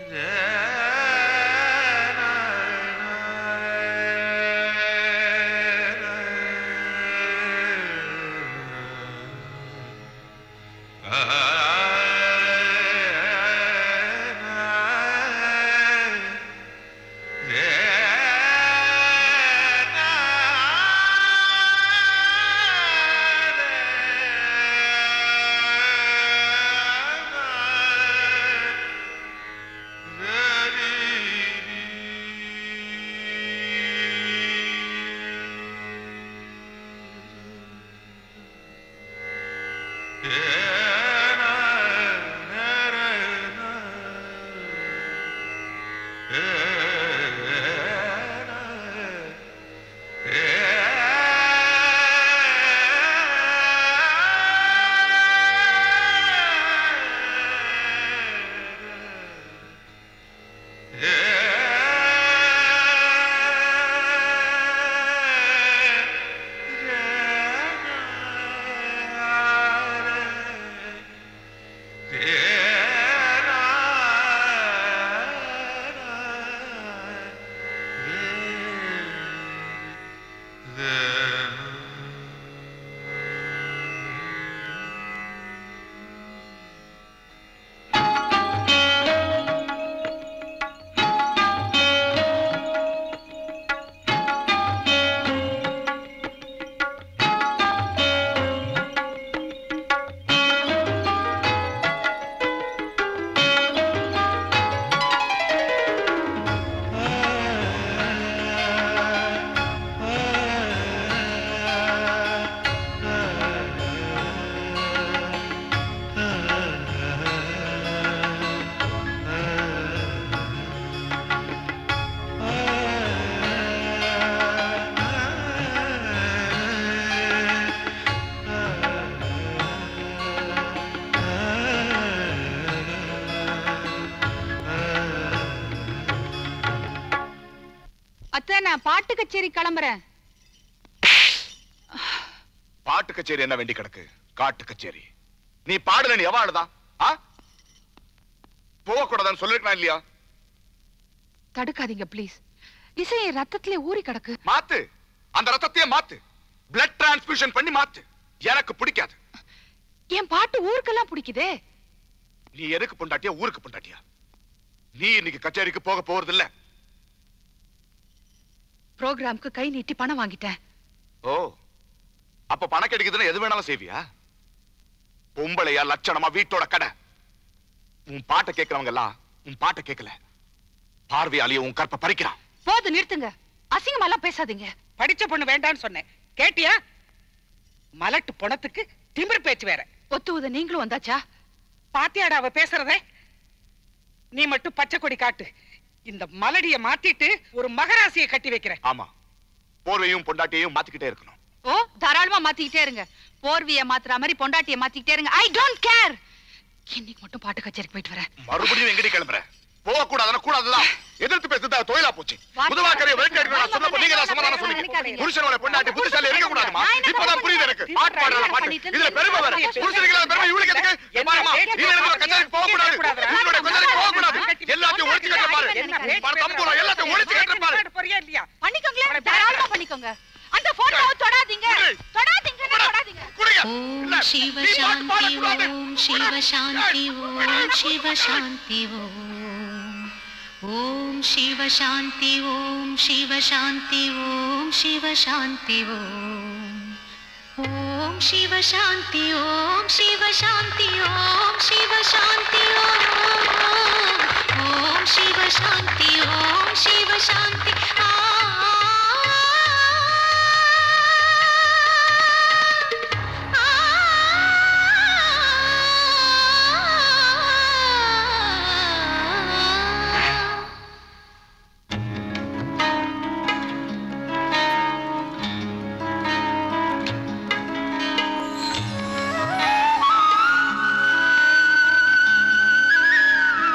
அத்தை நான் பாட்டு கச்சேரி கிளம்புறேன் பாட்டு கச்சேரி என்ன வேண்டி கிடக்கு காட்டு கச்சேரி நீ பாடல நீ எவ ஆளுதான் ஆ போகக்கூடாதுன்னு சொல்லிருக்கா இல்லையா தடுக்காதீங்க ப்ளீஸ் இசை என் ரத்தத்திலே ஊறி கிடக்கு மாத்து அந்த ரத்தத்தையே மாத்து பிளட் டிரான்ஸ்பியூஷன் பண்ணி மாத்து எனக்கு பிடிக்காது என் பாட்டு ஊருக்கெல்லாம் பிடிக்குதே நீ எதுக்கு பொண்டாட்டியா ஊருக்கு பொண்டாட்டியா நீ இன்னைக்கு கச்சேரிக்கு போக போறது இல்ல ப்ரோக்ராம்க்கு கை நீட்டி பணம் வாங்கிட்டேன் ஓ அப்ப பணம் கிடைக்குதுன்னு எது வேணாலும் செய்வியா பொம்பளையா லட்சணமா வீட்டோட கடை உன் பாட்டை கேட்கிறவங்க எல்லாம் உன் பாட்டை கேட்கல பார்வையாலேயே உன் கற்பை பறிக்கிறான் போது நிறுத்துங்க அசிங்கமா எல்லாம் பேசாதீங்க படிச்ச பொண்ணு வேண்டான்னு சொன்னேன் கேட்டியா மலட்டு பொணத்துக்கு திமிர் பேச்சு வேற ஒத்துவத நீங்களும் வந்தாச்சா பாத்தியாடா அவ பேசுறத நீ மட்டும் பச்சை கொடி காட்டு இந்த மலடிய மாத்திட்டு ஒரு மகராசியை கட்டி வைக்கிறேன் ஆமா போர்வையும் பொண்டாட்டியையும் மாத்திக்கிட்டே இருக்கணும் ஓ தாராளமா மாத்திக்கிட்டே இருங்க போர்விய மாத்துற மாதிரி பொண்டாட்டிய மாத்திக்கிட்டே இருங்க ஐ டோன்ட் கேர் இன்னைக்கு மட்டும் பாட்டு கச்சேரிக்கு போயிட்டு வரேன் மறுபடியும் எங்கடி கிளம்புற போக கூடாதுன்னா கூடாதுதான் எதிர்த்து பேசுறது தொழிலா போச்சு புதுவாக்கரை விரட்டி அடிக்கணும் சொன்னப்ப நீங்க தான் சமாதானம் சொன்னீங்க புருஷனோட பொண்டாட்டி புத்திசாலி இருக்க கூடாதுமா இப்பதான் புரியுது எனக்கு பாட்டு பாடுற பாட்டு இதுல பெருமை வேற புருஷனுக்கு இல்லாத பெருமை இவளுக்கு எதுக்கு இங்க பாரும்மா, நீ எனக்கு கச்சேரிக்கு போக கூடாது உங்களோட கச்சேரிக்கு போக கூடாது எல்லாத்தையும் ஒழிச்சு கட்ட பாரு பாரு, தம்பூரா எல்லாத்தையும் ஒழிச்சு கட்ட பாரு போறியா இல்லையா பண்ணிக்கோங்களேன் தாராளமா பண்ணிக்கோங்க அந்த போட்டோவை தொடாதீங்க தொடாதீங்க தொடாதீங்க குடிங்க ஓம் சிவ சாந்தி ஓம் சிவ சாந்தி ஓம் சிவ சாந்தி ஓம் ஓம் சிவ சாந்தி ஓம் சிவ சாந்தி ஓம் சிவ சாந்தி ஓம் ஓம் சிவ சாந்தி ஓம் சிவ சாந்தி ஓம் சிவ சாந்தி ஓம் ஓம் சிவ சாந்தி ஓம் சிவ சாந்தி ஆ ஆ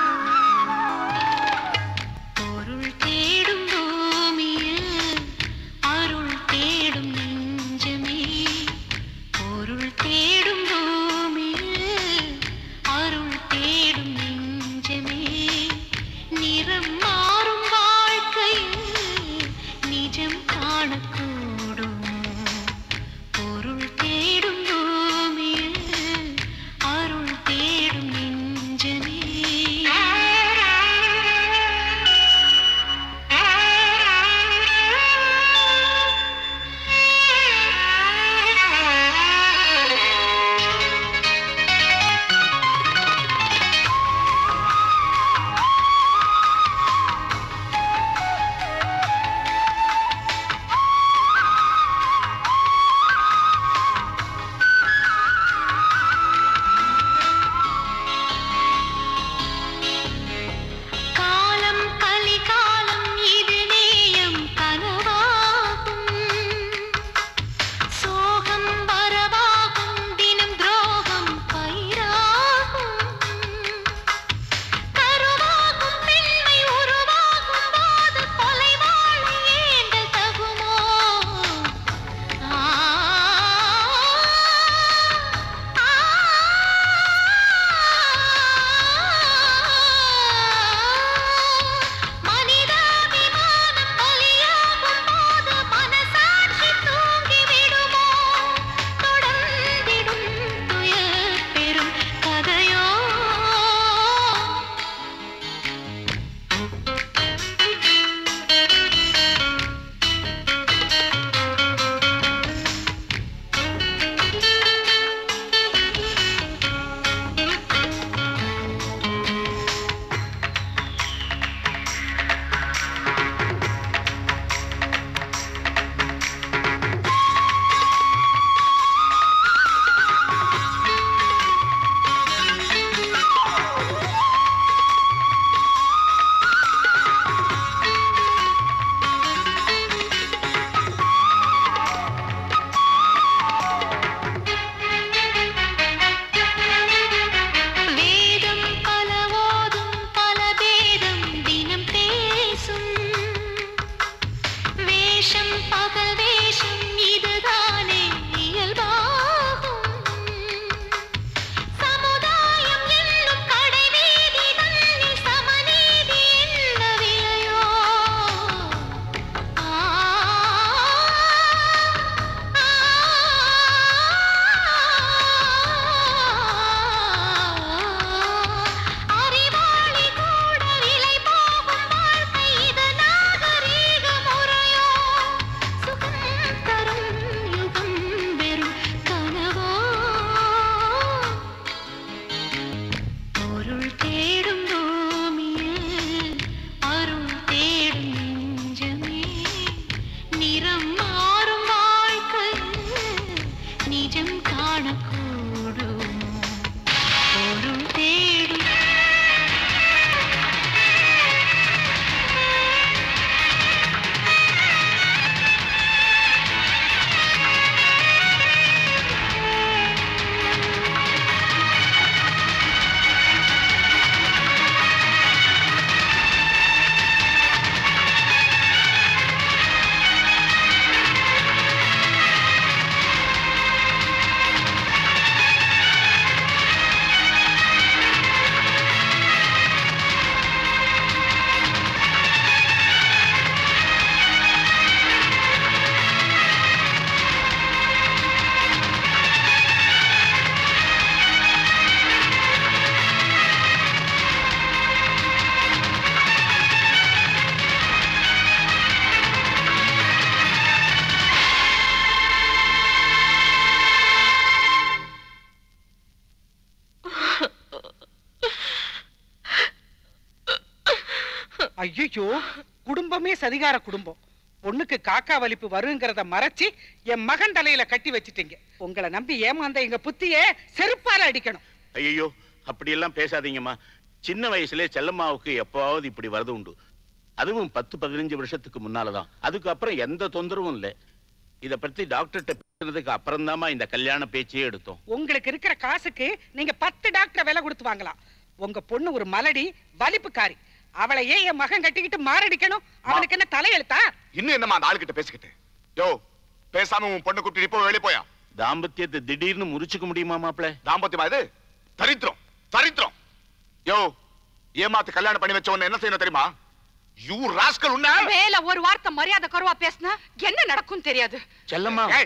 ஐயோ குடும்பமே சதிகார குடும்பம் பொண்ணுக்கு காக்கா வலிப்பு வருங்கிறத மறைச்சு என் மகன் தலையில கட்டி வச்சிட்டீங்க உங்களை நம்பி ஏமாந்த எங்க புத்திய செருப்பால அடிக்கணும் ஐயோ அப்படியெல்லாம் பேசாதீங்கம்மா சின்ன வயசுல செல்லம்மாவுக்கு எப்பவாவது இப்படி வரது உண்டு அதுவும் பத்து பதினஞ்சு வருஷத்துக்கு முன்னாலதான் அதுக்கு அப்புறம் எந்த தொந்தரவும் இல்லை இத பத்தி டாக்டர்கிட்ட பேசுனதுக்கு அப்புறம் இந்த கல்யாண பேச்சையே எடுத்தோம் உங்களுக்கு இருக்கிற காசுக்கு நீங்க பத்து டாக்டர் விலை கொடுத்து வாங்கலாம் உங்க பொண்ணு ஒரு மலடி வலிப்புக்காரி அவளை ஏன் என் மகன் கட்டிக்கிட்டு மாரடிக்கணும் அவனுக்கு என்ன தலையெழுத்தா இன்னும் என்னமா அந்த ஆளுகிட்ட பேசிக்கிட்டு யோ பேசாம உன் பொண்ணு கூப்பிட்டு இப்போ வெளியே போயா தாம்பத்தியத்தை திடீர்னு முறிச்சுக்க முடியுமா மாப்ள தாம்பத்தியமா இது தரித்திரம் தரித்திரம் யோ ஏமாத்து கல்யாணம் பண்ணி வச்ச உன்னை என்ன செய்யணும் தெரியுமா யூ ராஸ்கல் உன்ன மேல ஒரு வார்த்தை மரியாதை குறைவா பேசினா என்ன நடக்கும் தெரியாது செல்லம்மா ஏய்,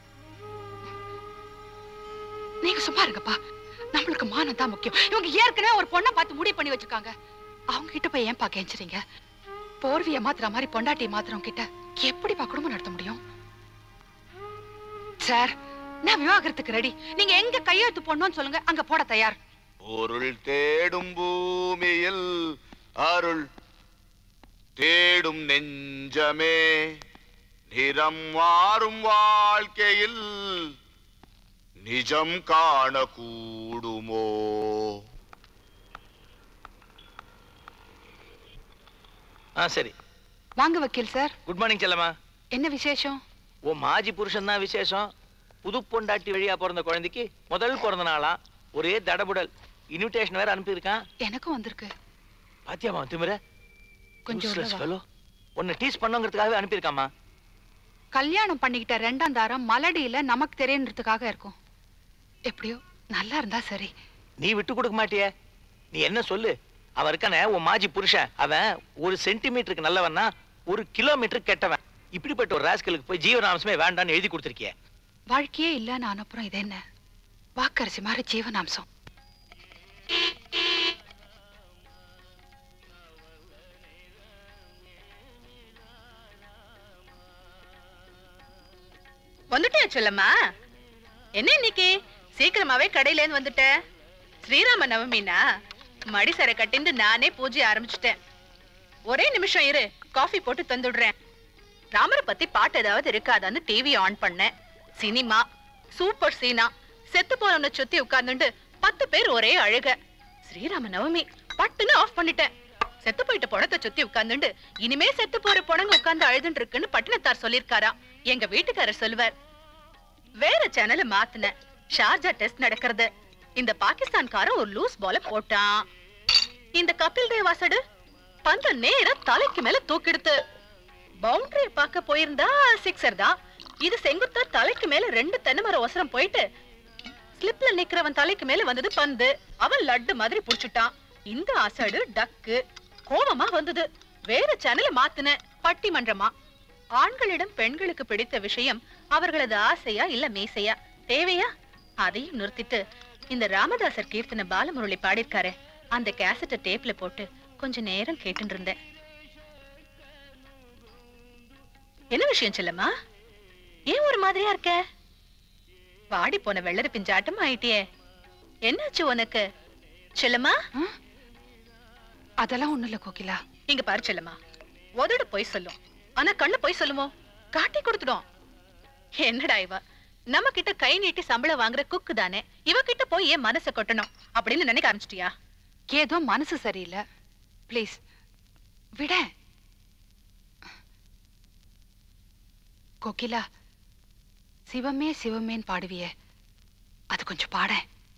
நீங்க சும்மா இருங்கப்பா நம்மளுக்கு மானம் தான் முக்கியம் இவங்க ஏற்கனவே ஒரு பொண்ணை பார்த்து முடிவு பண்ணி வச்சிருக்காங்க அவங்க கிட்ட போய் ஏன்பா கெஞ்சுறீங்க போர்விய மாத்துற மாதிரி பொண்டாட்டி மாத்துறவங்க கிட்ட எப்படிப்பா குடும்பம் நடத்த முடியும் சார் நான் விவாகரத்துக்கு ரெடி நீங்க எங்க கையெழுத்து போடணும்னு சொல்லுங்க அங்க போட தயார் பொருள் தேடும் பூமியில் அருள் தேடும் நெஞ்சமே நிறம் மாறும் வாழ்க்கையில் நிஜம் காண கூடுமோ ஆ சரி வாங்க வக்கீல் சார் குட் மார்னிங் செல்லம்மா என்ன விசேஷம் உன் மாஜி புருஷன் தான் விசேஷம் புது பொண்டாட்டி வழியா பிறந்த குழந்தைக்கு முதல் பிறந்த நாளா ஒரே தடபுடல் இன்விடேஷன் வேற அனுப்பியிருக்கான் எனக்கும் வந்திருக்கு பாத்தியாமா திமிர கொஞ்சம் உள்ள வா. ஃபெலோ உன்னை டீஸ் பண்ணுங்கிறதுக்காகவே அனுப்பியிருக்காமா கல்யாணம் பண்ணிக்கிட்ட ரெண்டாம் தாரம் மலடியில நமக்கு தெரியன்றதுக்காக இருக்கும் எப்படியோ நல்லா இருந்தா சரி நீ விட்டு கொடுக்க மாட்டியே நீ என்ன சொல்லு அவன் இருக்கானே உன் மாஜி புருஷன் அவன் ஒரு சென்டிமீட்டருக்கு நல்லவன்னா ஒரு கிலோமீட்டருக்கு கெட்டவன் இப்படிப்பட்ட ஒரு ராஸ்கலுக்கு போய் ஜீவனாம்சமே வேண்டாம்னு எழுதி கொடுத்துருக்கியே வாழ்க்கையே இல்லைன்னு அனுப்புறம் இது என்ன வாக்கரிசி மாதிரி ஜீவனாம்சம் வந்துட்டியா செல்லம்மா என்ன இன்னைக்கு சீக்கிரமாவே கடையில இருந்து வந்துட்ட ஸ்ரீராம நவமினா மடிசரை கட்டிந்து நானே பூஜை ஆரம்பிச்சிட்டேன் ஒரே நிமிஷம் இரு காஃபி போட்டு தந்துடுறேன் ராமரை பத்தி பாட்டு ஏதாவது இருக்காதான்னு டிவி ஆன் பண்ணேன் சினிமா சூப்பர் சீனா செத்து போனவனை சுத்தி உட்கார்ந்துட்டு பத்து பேர் ஒரே அழுக ஸ்ரீராம நவமி பட்டுன்னு ஆஃப் பண்ணிட்டேன் செத்து போயிட்ட பணத்தை சுத்தி உட்கார்ந்துட்டு இனிமே செத்து போற பணங்க உட்கார்ந்து அழுதுன்னு இருக்குன்னு பட்டினத்தார் சொல்லிருக்காரா எங்க வீட்டுக்காரர் சொல்லுவார் வேற சேனல மாத்துனேன் ஷார்ஜா டெஸ்ட் நடக்கிறது இந்த பாகிஸ்தான்காரன் ஒரு லூஸ் பால போட்டான் இந்த கபில் தேவ் வாசடு பந்த நேரா தலைக்கு மேல தூக்கிடுத்து பவுண்டரி பார்க்க போயிருந்தா சிக்ஸர் தான் இது செங்குத்தா தலைக்கு மேல ரெண்டு தென்னைமரம் ஒசரம் போயிட்டு ஸ்லிப்ல நிக்கிறவன் தலைக்கு மேல வந்தது பந்து அவன் லட்டு மாதிரி புடிச்சுட்டான் இந்த அசடு டக்கு கோவமா வந்தது வேற சேனல மாத்துன பட்டிமன்றமா ஆண்களிடம் பெண்களுக்கு பிடித்த விஷயம் அவர்களது ஆசையா இல்ல மீசையா தேவையா அதையும் நிறுத்திட்டு இந்த ராமதாசர் கீர்த்தன பாலமுரளி பாடிருக்காரு அந்த கேசட்ட டேப்ல போட்டு கொஞ்ச நேரம் கேட்டுட்டு இருந்தேன் என்ன விஷயம் செல்லம்மா ஏன் ஒரு மாதிரியா இருக்க வாடி போன வெள்ளரி பிஞ்சாட்டம் ஆயிட்டியே என்னாச்சு உனக்கு செல்லம்மா அதெல்லாம் ஒண்ணு இல்ல கோகிலா இங்க பாரு செல்லம்மா உதடு போய் சொல்லும் ஆனா கண்ணு போய் சொல்லுமோ காட்டி கொடுத்துடும் என்னடா இவ நம்ம கிட்ட கை நீட்டி சம்பளம் வாங்குற குக்கு தானே இவ கிட்ட போய் ஏன் மனசை கொட்டணும் அப்படின்னு நினைக்க ஆரம்பிச்சிட்டியா ஏதோ மனசு சரியில்லை ப்ளீஸ் விட கோகிலா சிவமே சிவமேன்னு பாடுவியே அது கொஞ்சம் பாட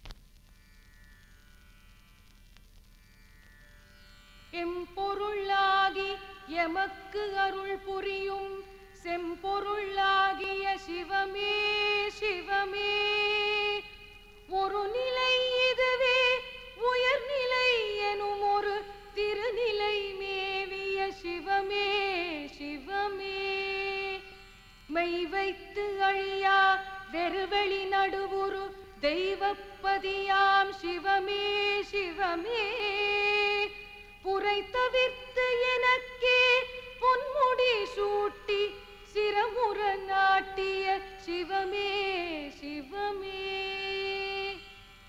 எம்பொருளாகி எமக்கு அருள் புரியும் செம்பொருளாகிய சிவமே சிவமே ஒரு நிலை இதுவே உயர்நிலை எனும் ஒரு திருநிலை மேவிய சிவமே சிவமே மெய் வைத்து அழியா வெறுவெளி நடுவுரு தெய்வப்பதியாம் சிவமே சிவமே புரை தவிர்த்து எனக்கே பொன்முடி சூட்டி சிரமுற நாட்டிய சிவமே சிவமே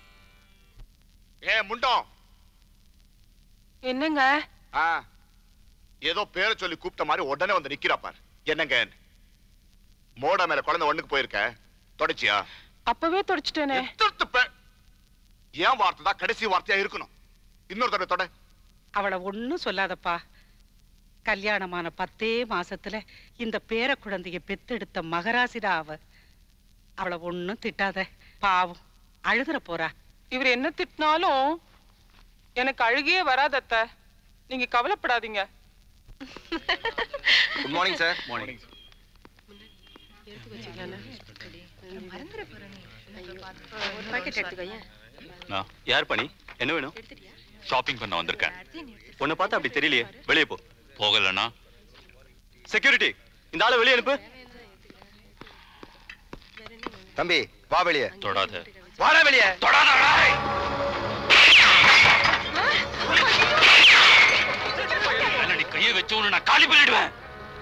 ஏ முண்டம் என்னங்க ஆ, ஏதோ பேரை சொல்லி கூப்பிட்ட மாதிரி உடனே வந்து நிக்கிறா பார் என்னங்க மோடா மேல குழந்தை ஒண்ணுக்கு போயிருக்க தொடச்சியா அப்பவே தொடச்சிட்டேனே எதிர்த்து பே- ஏன் வார்த்தை தான் கடைசி வார்த்தையா இருக்கணும் இன்னொரு தடவை தொட அவளை ஒண்ணும் சொல்லாதப்பா கல்யாணமான பத்தே மாசத்துல இந்த பேர குழந்தைய பெத்தெடுத்த மகராசிடா அவ அவளை ஒண்ணும் திட்டாத பாவம் அழுதுற போறா இவர் என்ன திட்டினாலும் எனக்கு அழுகையே வராது அத்தை நீங்க கவலைப்படாதீங்க குட் மார்னிங் சார் மார்னிங் யார் பண்ணி என்ன வேணும் ஷாப்பிங் பண்ண வந்திருக்கேன் உன்னை பார்த்தா அப்படி தெரியலையே வெளியே போ போகலண்ணா செக்யூரிட்டி இந்த ஆளை வெளியே அனுப்பு தம்பி வா வெளியே தொடாத வாடா வெளியே தொடாத நீ கையை வச்சு உன்னை நான் காலி பண்ணிடுவேன்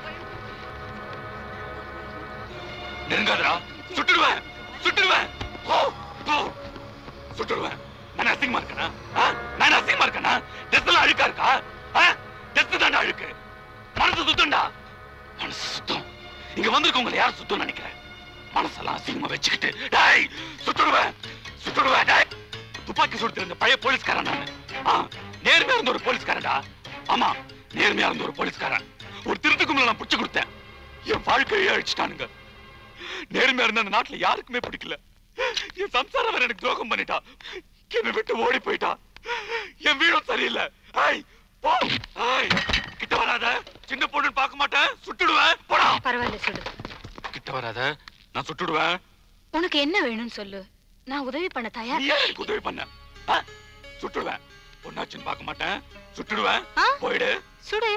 நெருங்காதடா சுட்டுடுவேன் சுட்டுடுவேன் போ போ சுட்டுடுவேன் நான் அசிங்கமா இருக்கேனா ஆ? நான் அசிங்கமா இருக்கேனா டெஸ்ட் எல்லாம் அழுக்கா இருக்கா டெஸ்ட் தாண்டா அழுக்கு மனசு சுத்தம்டா மனசு சுத்தம் இங்க வந்திருக்கவங்க யார் சுத்தம் நினைக்கிறேன் மனசெல்லாம் அசிங்கமா வச்சுக்கிட்டு டேய் சுட்டுடுவேன் சுட்டுடுவேன் டேய் துப்பாக்கி சுடுத்து இருந்த பழைய போலீஸ்காரன் நானு ஆ, நேர்மையா இருந்த ஒரு போலீஸ்காரன்டா ஆமா நேர்மையா இருந்த ஒரு போலீஸ்காரன் ஒரு திருட்டு கும்பல நான் புடிச்சு கொடுத்தேன் என் வாழ்க்கையை அழிச்சிட்டானுங்க நேர்மையா இருந்த அந்த நாட்டுல யாருக்குமே பிடிக்கல என் சம்சாரம் வேற எனக்கு துரோகம் பண்ணிட்டா என்னை விட்டு ஓடி போயிட்டா என் வீடும் சரியில்லை ஐய் போ ஐய் கிட்ட வராத சின்ன பொண்ணு பார்க்க மாட்டேன் சுட்டுடுவேன் போடா பரவாயில்ல சுடு கிட்ட வராத நான் சுட்டுடுவேன் உனக்கு என்ன வேணும்னு சொல்லு நான் உதவி பண்ண தயார் நீ ஏன் எனக்கு உதவி பண்ண ஆ? சுட்டுடுவேன் பொண்ணாச்சுன்னு பார்க்க மாட்டேன் சுட்டுடுவேன் ஆ? போயிடு சுடு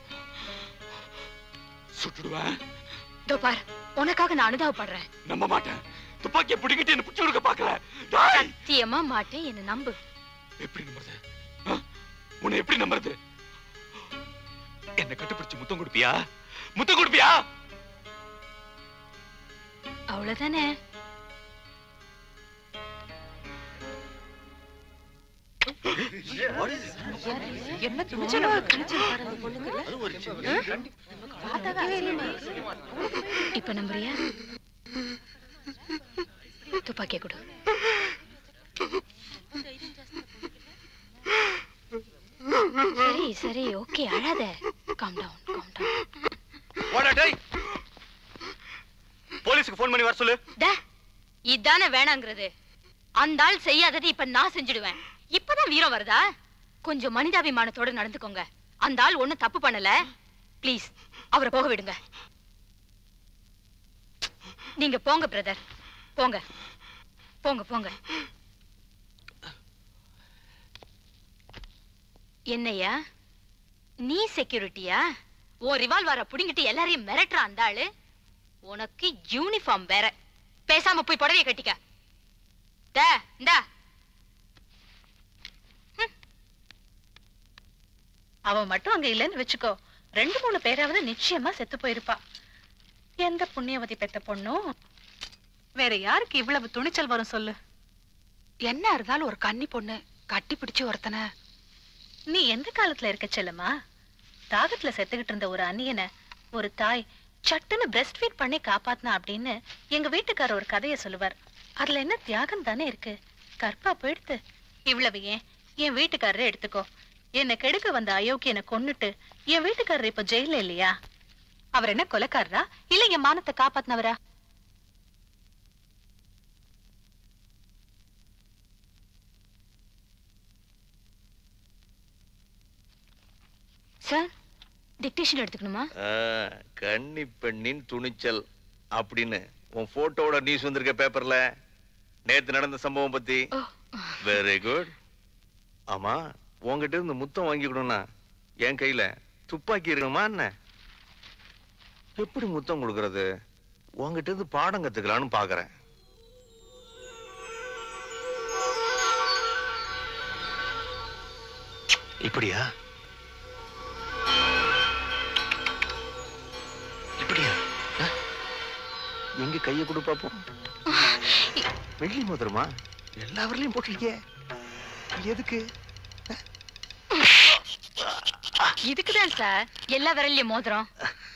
சுட்டுடுவேன் இதோ பார் உனக்காக நான் அனுதாபப்படுறேன் நம்ப மாட்டேன் துப்பாக்கியை பிடிக்கிட்டு என்ன பிடிச்சு கொடுக்க பாக்கல டாய் சத்தியமா மாட்டேன் என்ன நம்பு எப்படி நம்புறது ஆ? உன்னை எப்படி நம்புறது என்ன கட்டுப்பிடிச்சு முத்தம் கொடுப்பியா முத்தம் கொடுப்பியா அவ்வளவுதானே என்ன துணிச்சலா துணிச்சல் பாரு அந்த பொண்ணுக்கு இப்ப நம்புறியா துப்பாக்கிய கொடு சரி சரி ஓகே அழாத காம் டவுன் காம் டவுன் போடா டேய் போலீஸ்க்கு ஃபோன் பண்ணி வர சொல்லு டே இதானே வேணாங்கிறது அந்த ஆள் செய்யாதது இப்ப நான் செஞ்சிடுவேன் இப்பதான் வீரம் வருதா கொஞ்சம் மனிதாபிமானத்தோட நடந்துக்கோங்க அந்த ஆள் ஒண்ணும் தப்பு பண்ணல ப்ளீஸ் அவரை போக விடுங்க நீங்க போங்க பிரதர் போங்க போங்க போங்க என்னையா நீ செக்யூரிட்டியா உன் ரிவால்வரை புடிங்கிட்டு எல்லாரையும் மிரட்டுற அந்த ஆளு உனக்கு யூனிஃபார்ம் வேற பேசாம போய் புடவைய கட்டிக்க டே இந்தா அவன் மட்டும் அங்க இல்லைன்னு வச்சுக்கோ ரெண்டு மூணு பேராவது நிச்சயமா செத்து போயிருப்பா எந்த புண்ணியவதி பெத்த பொண்ணும் வேற யாருக்கு இவ்வளவு துணிச்சல் வரும் சொல்லு என்ன இருந்தாலும் ஒரு கன்னி பொண்ணு கட்டி பிடிச்சு ஒருத்தனை நீ எந்த காலத்துல இருக்க செல்லம்மா தாகத்துல செத்துக்கிட்டு இருந்த ஒரு அந்நியனை ஒரு தாய் சட்டுன்னு பிரஸ்ட் ஃபீட் பண்ணி காப்பாத்தினா அப்படின்னு எங்க வீட்டுக்காரர் ஒரு கதையை சொல்லுவார் அதுல என்ன தியாகம் தானே இருக்கு கற்பா போயிடுத்து இவ்வளவு ஏன் என் வீட்டுக்காரரே எடுத்துக்கோ என்னை கெடுக்க வந்த அயோக்கியனை கொன்னுட்டு என் வீட்டுக்காரர் இப்ப ஜெயில இல்லையா அவர் என்ன கொலைக்காரரா இல்ல என் மானத்தை காப்பாத்தினவரா சார் டிக்டேஷன் எடுத்துக்கணுமா ஆ, கன்னி பெண்ணின் துணிச்சல் அப்படின்னு உன் போட்டோட நியூஸ் வந்திருக்க பேப்பர்ல நேத்து நடந்த சம்பவம் பத்தி வெரி குட் ஆமா உன்கிட்ட இருந்து முத்தம் வாங்கிக்கணும்னா என் கையில துப்பாக்கி இருக்கணுமா என்ன எப்படி முத்தம் கொடுக்கறது உன்கிட்ட இருந்து பாடம் கத்துக்கலாம்னு பாக்குறேன் இப்படியா இப்படியா ஆ? எங்க கைய கொடு பாப்போம் வெள்ளி மோதிரமா எல்லா வரலையும் போட்டிருக்கே இது எதுக்கு ஆ? இதுக்குதான் சார் எல்லா விரல்லையும் மோதிரம்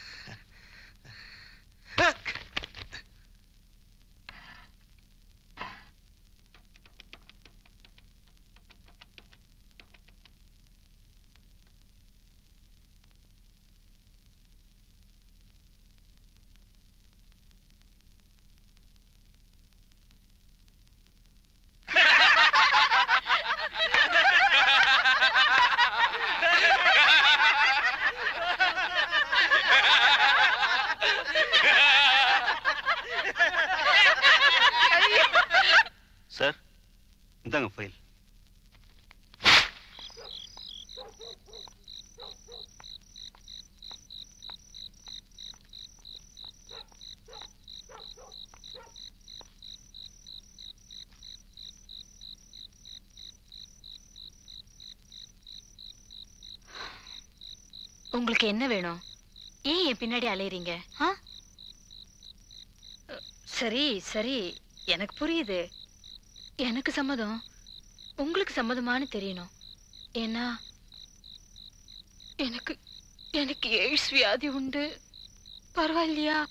சார் இந்தாங்க ஃபைல் உங்களுக்கு என்ன வேணும் ஏன் என் பின்னாடி அலையறீங்க ஆ? சரி சரி எனக்கு புரியுது எனக்கு சம்மதம் உங்களுக்கு சம்மதமான்னு தெரியணும் ஏன்னா எனக்கு எனக்கு எய்ட்ஸ் வியாதி உண்டு பரவாயில்லையா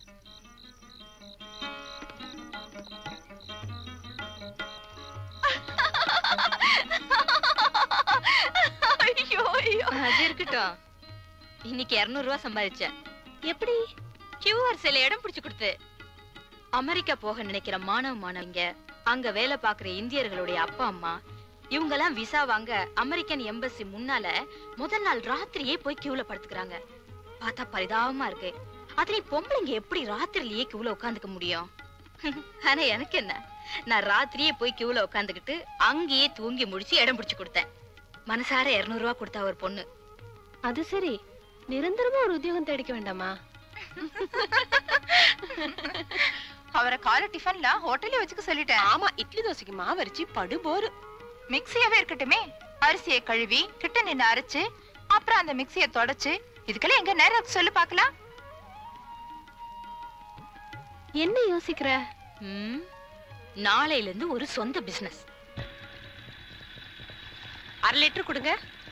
ஐயோ ஐயோ அது இருக்கட்டும் இன்னைக்கு 200 ரூபாய் சம்பாதிச்சேன் எப்படி கியூஆர் சில இடம் பிடிச்சு கொடுத்து அமெரிக்கா போக நினைக்கிற மாணவ மாணவிங்க அங்க வேலை பார்க்குற இந்தியர்களுடைய அப்பா அம்மா இவங்கெல்லாம் விசா வாங்க அமெரிக்கன் எம்பசி முன்னால முதல் நாள் ராத்திரியே போய் கியூல படுத்துக்கிறாங்க பார்த்தா பரிதாபமா இருக்கு அதுலயும் பொம்பளைங்க எப்படி ராத்திரிலேயே கியூல உட்காந்துக்க முடியும் ஆனா எனக்கு என்ன நான் ராத்திரியே போய் கியூல உட்காந்துக்கிட்டு அங்கேயே தூங்கி முடிச்சு இடம் பிடிச்சு கொடுத்தேன் மனசார 200 ரூபாய் கொடுத்தா ஒரு பொண்ணு அது சரி நிரந்தரமா ஒரு உத்தியோகம் தேடிக்க வேண்டாமா அவரை காலை டிஃபன்ல ஹோட்டல்ல வச்சுக்க சொல்லிட்டேன் ஆமா இட்லி தோசைக்கு மாவு அரைச்சி படு போரு மிக்ஸியாவே இருக்கட்டுமே அரிசியை கழுவி கிட்ட நின்னு அரைச்சு அப்புறம் அந்த மிக்ஸியை தொடச்சு இதுக்கெல்லாம் எங்க நேரம் இருக்கு சொல்லு பார்க்கலாம் என்ன யோசிக்கிற ம், நாளையில இருந்து ஒரு சொந்த பிசினஸ் அரை லிட்டர் கொடுங்க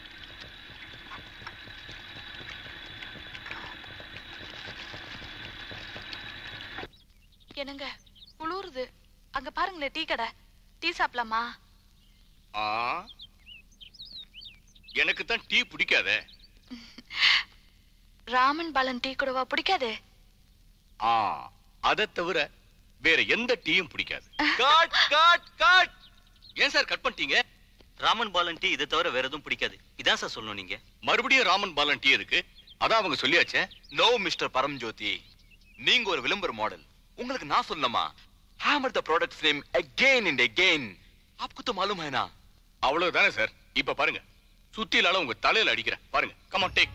என்னங்க குளிருது அங்க பாருங்களேன் டீ கடை டீ சாப்பிடலாமா ஆ எனக்கு தான் டீ பிடிக்காதே ராமன் பாலன் டீ கூடவா பிடிக்காது ஆ அதை தவிர வேற எந்த டீயும் பிடிக்காது கட் கட் கட் ஏன் சார் கட் பண்ணிட்டீங்க ராமன் பாலன் டீ இதை தவிர வேற எதுவும் பிடிக்காது இதான் சார் சொல்லணும் நீங்க மறுபடியும் ராமன் பாலன் டீ இருக்கு அதான் அவங்க சொல்லியாச்சே நோ மிஸ்டர் பரம்ஜோதி நீங்க ஒரு விளம்பர மாடல் உங்களுக்கு நான் சொல்லணுமா hammer the products name again and again आपको तो मालूम है ना அவ்வளவுதானே சார் இப்ப பாருங்க சுத்திலால உங்க தலையில அடிக்கிறேன் பாருங்க கமான் டேக்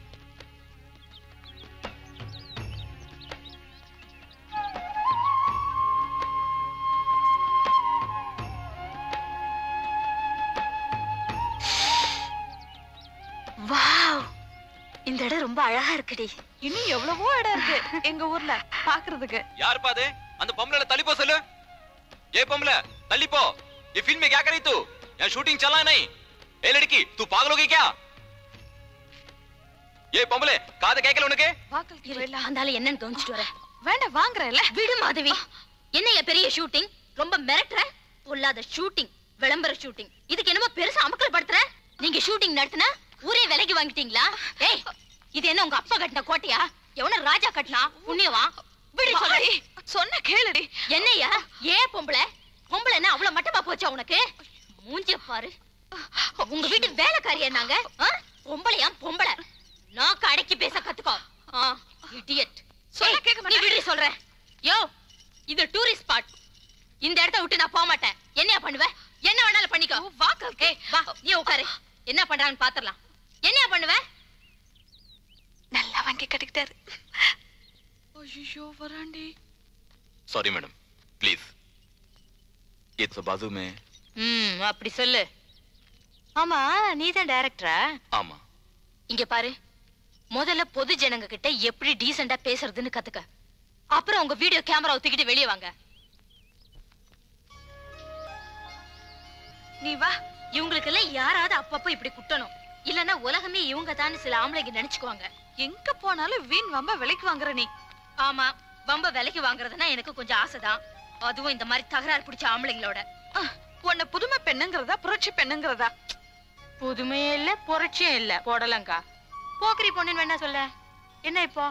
வாவ் இந்த இடம் ரொம்ப அழகா இருக்குடி இன்னும் எவ்வளவோ இடம் இருக்கு எங்க ஊர்ல பாக்குறதுக்கு यार पादे அந்த பொம்பளை தள்ளி போ சொல்லு ये பொம்பளை तल्ली पो ये फिल्म में क्या करी तू यहाँ शूटिंग चला नहीं ए लड़की तू पागल हो गई क्या ये பொம்பளை காது கேட்கல உனக்கு வாக்களுக்கு போயிடலாம் அந்த ஆளு என்னன்னு தோணிச்சிட்டு வரேன் வேண்டாம் வாங்குறேன்ல விடு மாதவி என்னைய பெரிய ஷூட்டிங் ரொம்ப மிரட்டுற பொல்லாத ஷூட்டிங் விளம்பர ஷூட்டிங் இதுக்கு என்னமோ பெருசா அமக்கல் படுத்துற நீங்க ஷூட்டிங் நடத்துனா ஊரே விலைக்கு வாங்கிட்டீங்களா ஏய் இது என்ன உங்க அப்பா கட்டின கோட்டையா எவன ராஜா கட்டினா புண்ணியவா விடு சொல்லி சொன்ன கேளுடி என்னையா ஏன் பொம்பளை பொம்பளை என்ன அவ்வளவு மட்டமா போச்சா உனக்கு மூஞ்சிய பாரு உங்க வீட்டு வேலைக்காரி என்னங்க பொம்பளையா பொம்பளை நாக்கு அடக்கி பேச கத்துக்கோ இடியட் சொன்னா கேட்க நீ மாட்டேன். விடுறி சொல்றேன் யோ இது டூரிஸ்ட் ஸ்பாட் இந்த இடத்த விட்டு நான் போக மாட்டேன் என்னையா பண்ணுவ என்ன வேணாலும் பண்ணிக்கோ வா ஏய் வா நீ உட்காரு என்ன பண்றான்னு பாத்துறலாம் என்னையா பண்ணுவ நல்லா வாங்கி கட்டிக்கிட்டாரு ஐயோ வராண்டி सॉरी मैडम प्लीज ये तो बाजू में ம் அப்படி சொல்லு ஆமா நீ தான் டைரக்டரா ஆமா இங்க பாரு முதல்ல பொது ஜனங்க கிட்ட எப்படி டீசெண்டா பேசுறதுன்னு கத்துக்க அப்புறம் உங்க வீடியோ கேமரா தூக்கிட்டு வெளியே வாங்க நீ வா இவங்களுக்கு எல்லாம் யாராவது அப்பப்போ இப்படி குட்டணும் இல்லன்னா உலகமே இவங்க தான் சில ஆம்பளைங்க நினைச்சுக்குவாங்க எங்க போனாலும் வீண் வம்ப விலைக்கு வாங்குற நீ ஆமா பம்ப விலைக்கு வாங்குறதுன்னா எனக்கு கொஞ்சம் ஆசைதான் அதுவும் இந்த மாதிரி தகராறு பிடிச்ச ஆம்பளைங்களோட உன்னை புதுமை பெண்ணுங்கிறதா புரட்சி பெண்ணுங்கிறதா புதுமையே இல்ல புரட்சியும் இல்ல போடலங்கா போக்கிரி பொண்ணுன்னு வேணா சொல்ல என்ன இப்போ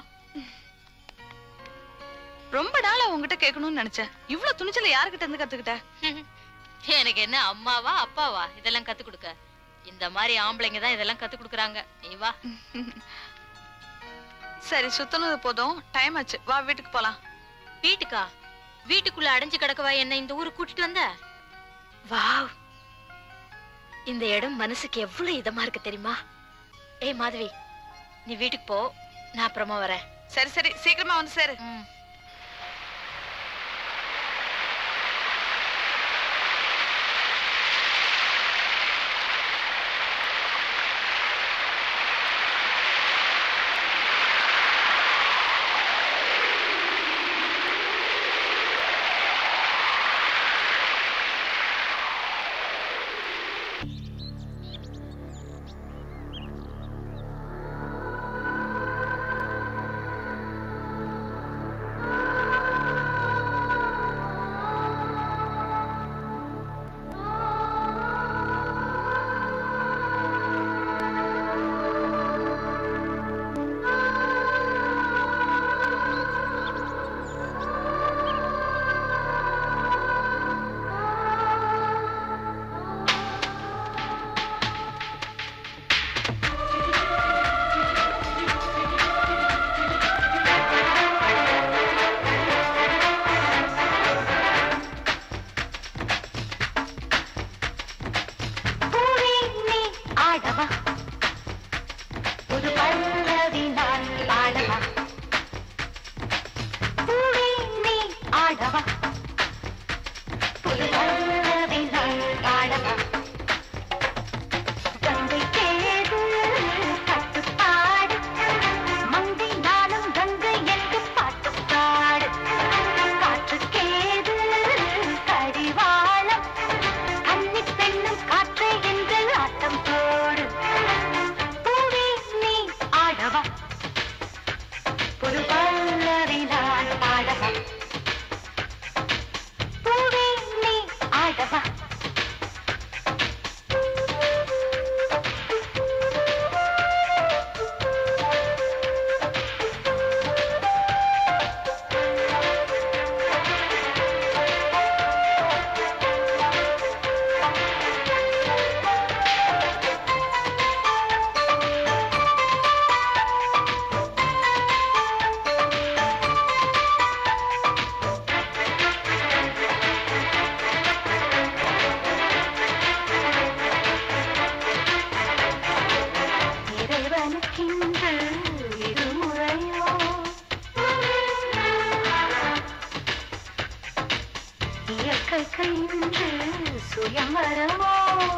ரொம்ப நாளா உங்ககிட்ட கேட்கணும்னு நினைச்சேன் இவ்ளோ துணிச்சல யாருகிட்ட இருந்து கத்துக்கிட்ட எனக்கு என்ன அம்மாவா அப்பாவா இதெல்லாம் கத்து கொடுக்க இந்த மாதிரி ஆம்பளைங்க தான் இதெல்லாம் கத்து கொடுக்குறாங்க நீ வா சரி சுத்தினது போதும் டைம் ஆச்சு வா வீட்டுக்கு போலாம் வீட்டுக்கா வீட்டுக்குள்ள அடைஞ்சு கிடக்கவா என்ன இந்த ஊருக்கு கூட்டிட்டு வந்த வாவ் இந்த இடம் மனசுக்கு எவ்வளவு இதமா இருக்கு தெரியுமா ஏய் மாதவி நீ வீட்டுக்கு போ நான் அப்புறமா வரேன் சரி சரி சீக்கிரமா வந்து சேரு பூவே நீ ஆடவா ஒரு பல்லவி நான் பாடவா பூவே நீ ஆடவா ஒரு பல்லவி நான் பாடவா கங்கை தேடு கட்டுப்பாடு மங்கை நானும் கங்கை என்று பாட்டு பாடு காற்றுக்கேது கடிவாளம் கன்னி பெண்ணும் காற்றை என்று ஆட்டம் போடு பூவே நீ ஆடவா ஒரு பல்லவி நான் பாடவா பூவே நீ ஆடவா இறைவனுக்கென்று இருமுறையோ இயற்கைக்கு இன்று சுயம்பரமோ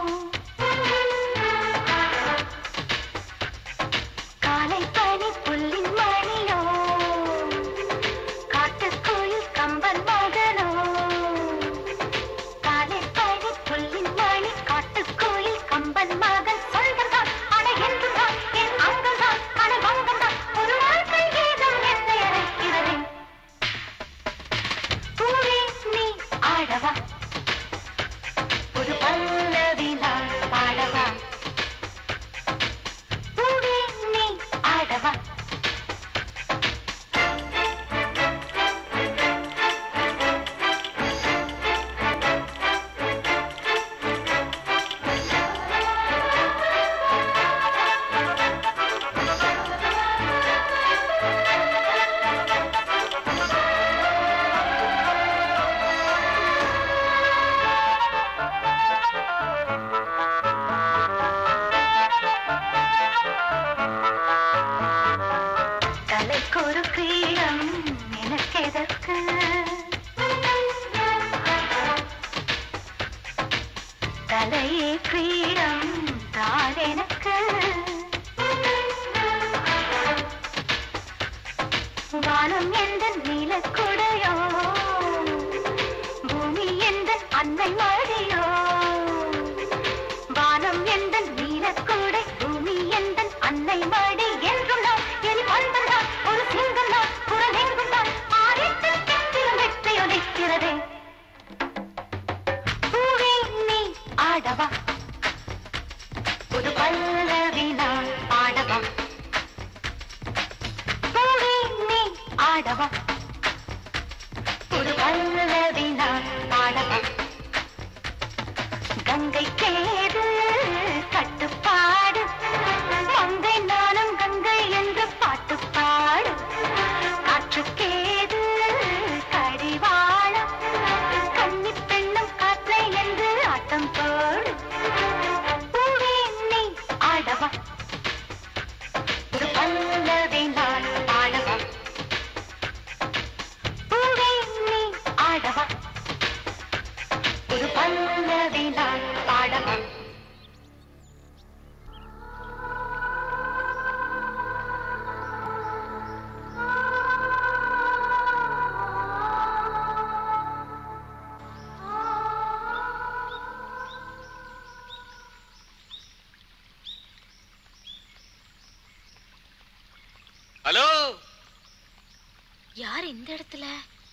காலை பனி புல்லின் மணியோ காட்டுக்கோயில் கம்பன் மகனோ காலை பனி புல்லின் மணி காட்டுக்கோயில் கம்பன் மகன் சொல்கிறான் அடைகின்றான் என் அங்கல்தான் அடை வங்கந்தான் ஒரு வாழ்க்கை கீதம் என்னை அழைக்கிறதே பூவே நீ ஆடவா ஒரு பல்லவி நான் பாடவா பூவே நீ ஆடவா தலைக்கொரு கிரீடம் எனக்கெதற்கு தலையே கிரீடம் தான் எனக்கு வானம் எந்த நீலக்குடையோ பூமி எந்த அன்னை மழையோ வானம் எந்த நீலக்குடை பூமி ஆடவா ஒரு பல்லவி நான் பாடவா கங்கை கேது கட்டுப்பாடு மங்கை நானும் கங்கை என்று பாட்டு பாடு காற்றுக்கேது கடிவாளம் கன்னி பெண்ணும் காற்றை என்று ஆட்டம் போடு பூவே நீ ஆடவா ஒரு பல்லவி நான் பாடவா பூவே நீ ஆடவா ஒரு பல்லவி நான் பாடவா ஹலோ யார் இந்த இடத்துல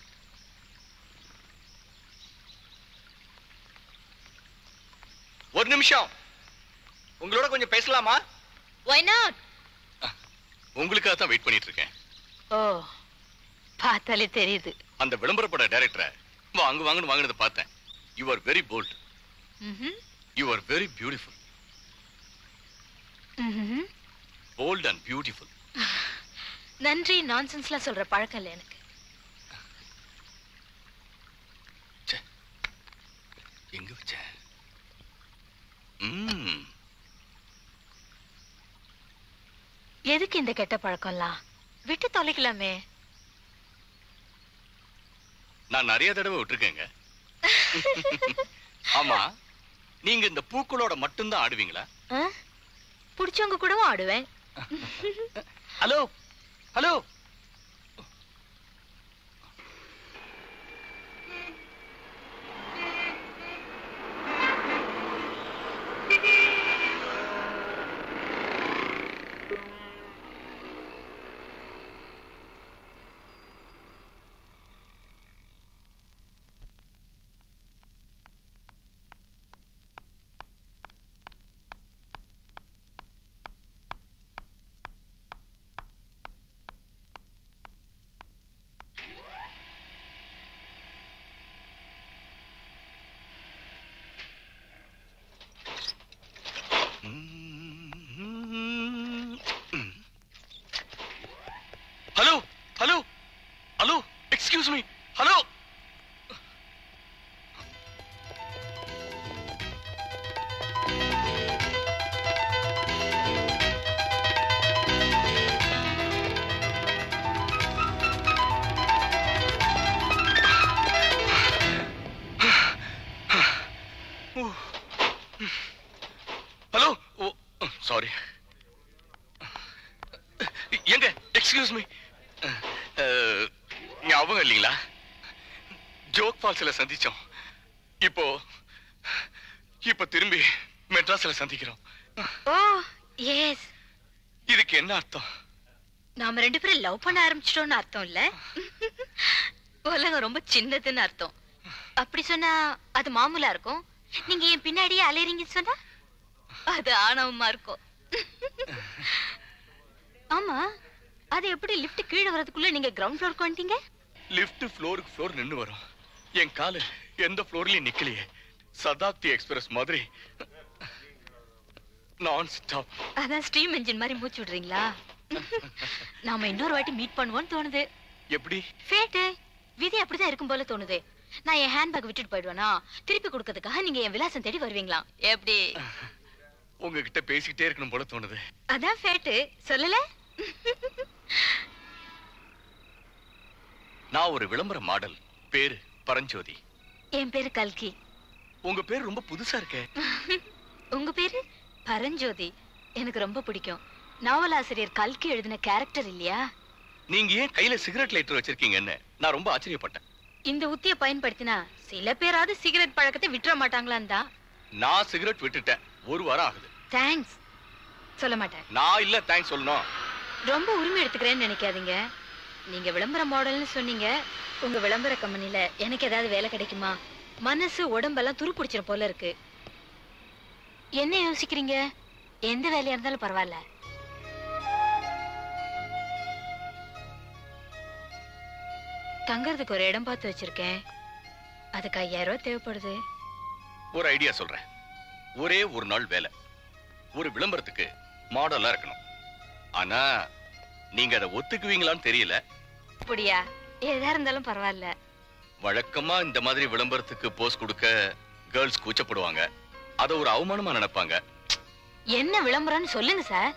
ஒரு நிமிஷம் உங்களோட கொஞ்சம் பேசலாமா why not உங்களுக்காக தான் வெயிட் பண்ணிட்டு இருக்கேன் ஓ பார்த்தாலே தெரியுது அந்த விளம்பரப்பட டைரக்டரை வாங்க வாங்கன்னு வாங்கினதை பார்த்தேன் you are very bold hmm. You are very beautiful hmm. Bold and beautiful நன்றி நான்சென்ஸ்லாம் சொல்ற பழக்கம் இல்லை எனக்கு எங்க வச்ச ம் எதுக்கு இந்த கெட்ட பழக்கம்லாம் விட்டு தொலைக்கலாமே நான் நிறைய தடவை விட்டுருக்கேங்க ஆமா நீங்க இந்த பூக்களோட மட்டும்தான் ஆடுவீங்களா ஆ? புடிச்சவங்க கூடவும் ஆடுவேன் hello hello hello hello hello excuse me hello hello oh sorry எங்க எக்ஸ்கியூஸ் மீ ஞாபகம் இல்லைங்களா ஜோக் ஃபால்ஸ்ல சந்திச்சோம் இப்போ இப்போ திரும்பி மெட்ராஸ்ல சந்திக்கிறோம் ஓ எஸ் இதுக்கு என்ன அர்த்தம் நாம ரெண்டு பேரும் லவ் பண்ண ஆரம்பிச்சிட்டோம்னு அர்த்தம் இல்ல உலகம் ரொம்ப சின்னதுன்னு அர்த்தம் அப்படி சொன்னா அது மாமூலா இருக்கும் நீங்க என் பின்னாடியே அலையறீங்கன்னு சொன்னா அது ஆணவமா இருக்கும் ஆமா அது எப்படி லிஃப்ட் கீழே வரதுக்குள்ள நீங்க கிரவுண்ட் ஃப்ளோருக்கு வந்துட்டீங்க லிஃப்ட் ஃப்ளோருக்கு ஃப்ளோர் நின்னு வரும் என் காலு எந்த ஃப்ளோர்லயும் நிக்கலையே சதாப்தி எக்ஸ்பிரஸ் மாதிரி நான் ஸ்டாப் அதான் ஸ்ட்ரீம் என்ஜின் மாதிரி மூச்சு விடுறீங்களா நாம இன்னொரு வாட்டி மீட் பண்ணுவோம்னு தோணுது எப்படி ஃபேட்டு விதி அப்படிதான் இருக்கும் போல தோணுது நான் என் ஹேண்ட்பேக் விட்டுட்டு போயிடுவேனா திருப்பி கொடுக்கறதுக்காக நீங்க என் விலாசம் தேடி வருவீங்களா எப்படி உங்ககிட்ட பேசிக்கிட்டே இருக்கணும் போல தோணுது அதான் ஃபேட்டு சொல்லல நான் ஒரு விளம்பர மாடல் பேரு பரஞ்சோதி என் பேரு கல்கி உங்க பேர் ரொம்ப புதுசா இருக்கே உங்க பேரு பரஞ்சோதி எனக்கு ரொம்ப பிடிக்கும் நாவலாசிரியர் கல்கி எழுதின கேரக்டர் இல்லையா நீங்க ஏன் கையில சிகரெட் லைட்டர் வச்சிருக்கீங்கன்னு நான் ரொம்ப ஆச்சரியப்பட்டேன் இந்த உத்திய பயன்படுத்தினா சில பேராவது சிகரெட் பழக்கத்தை விட்டுற மாட்டாங்களான்னு தான் நான் சிகரெட் விட்டுட்டேன் ஒரு வாரம் ஆகுது தேங்க்ஸ் சொல்ல மாட்டேன் நான் இல்ல தேங்க்ஸ் சொல்லணும் ரொம்ப உரிமை எடுத்துக்கிறேன்னு நினைக்காதீங்க நீங்க விளம்பர மாடல்னு சொன்னீங்க உங்க விளம்பர கம்பெனில எனக்கு ஏதாவது வேலை கிடைக்குமா மனசு உடம்பெல்லாம் துருப்பிடிச்சிரும் போல இருக்கு என்ன யோசிக்கிறீங்க எந்த வேலையா இருந்தாலும் பரவாயில்ல தங்கறதுக்கு ஒரு இடம் பார்த்து வச்சிருக்கேன் அதுக்கு ஐயாயிரம் ரூபாய் தேவைப்படுது ஒரு ஐடியா சொல்றேன் ஒரே ஒரு நாள் வேலை ஒரு விளம்பரத்துக்கு மாடலா இருக்கணும் ஆனா நீங்க அதை ஒத்துக்குவீங்களான்னு தெரியல அப்படியா எதா இருந்தாலும் பரவாயில்ல வழக்கமா இந்த மாதிரி விளம்பரத்துக்கு போஸ் கொடுக்க கேர்ள்ஸ் கூச்சப்படுவாங்க அதை ஒரு அவமானமா நினைப்பாங்க என்ன விளம்பரம்னு சொல்லுங்க சார்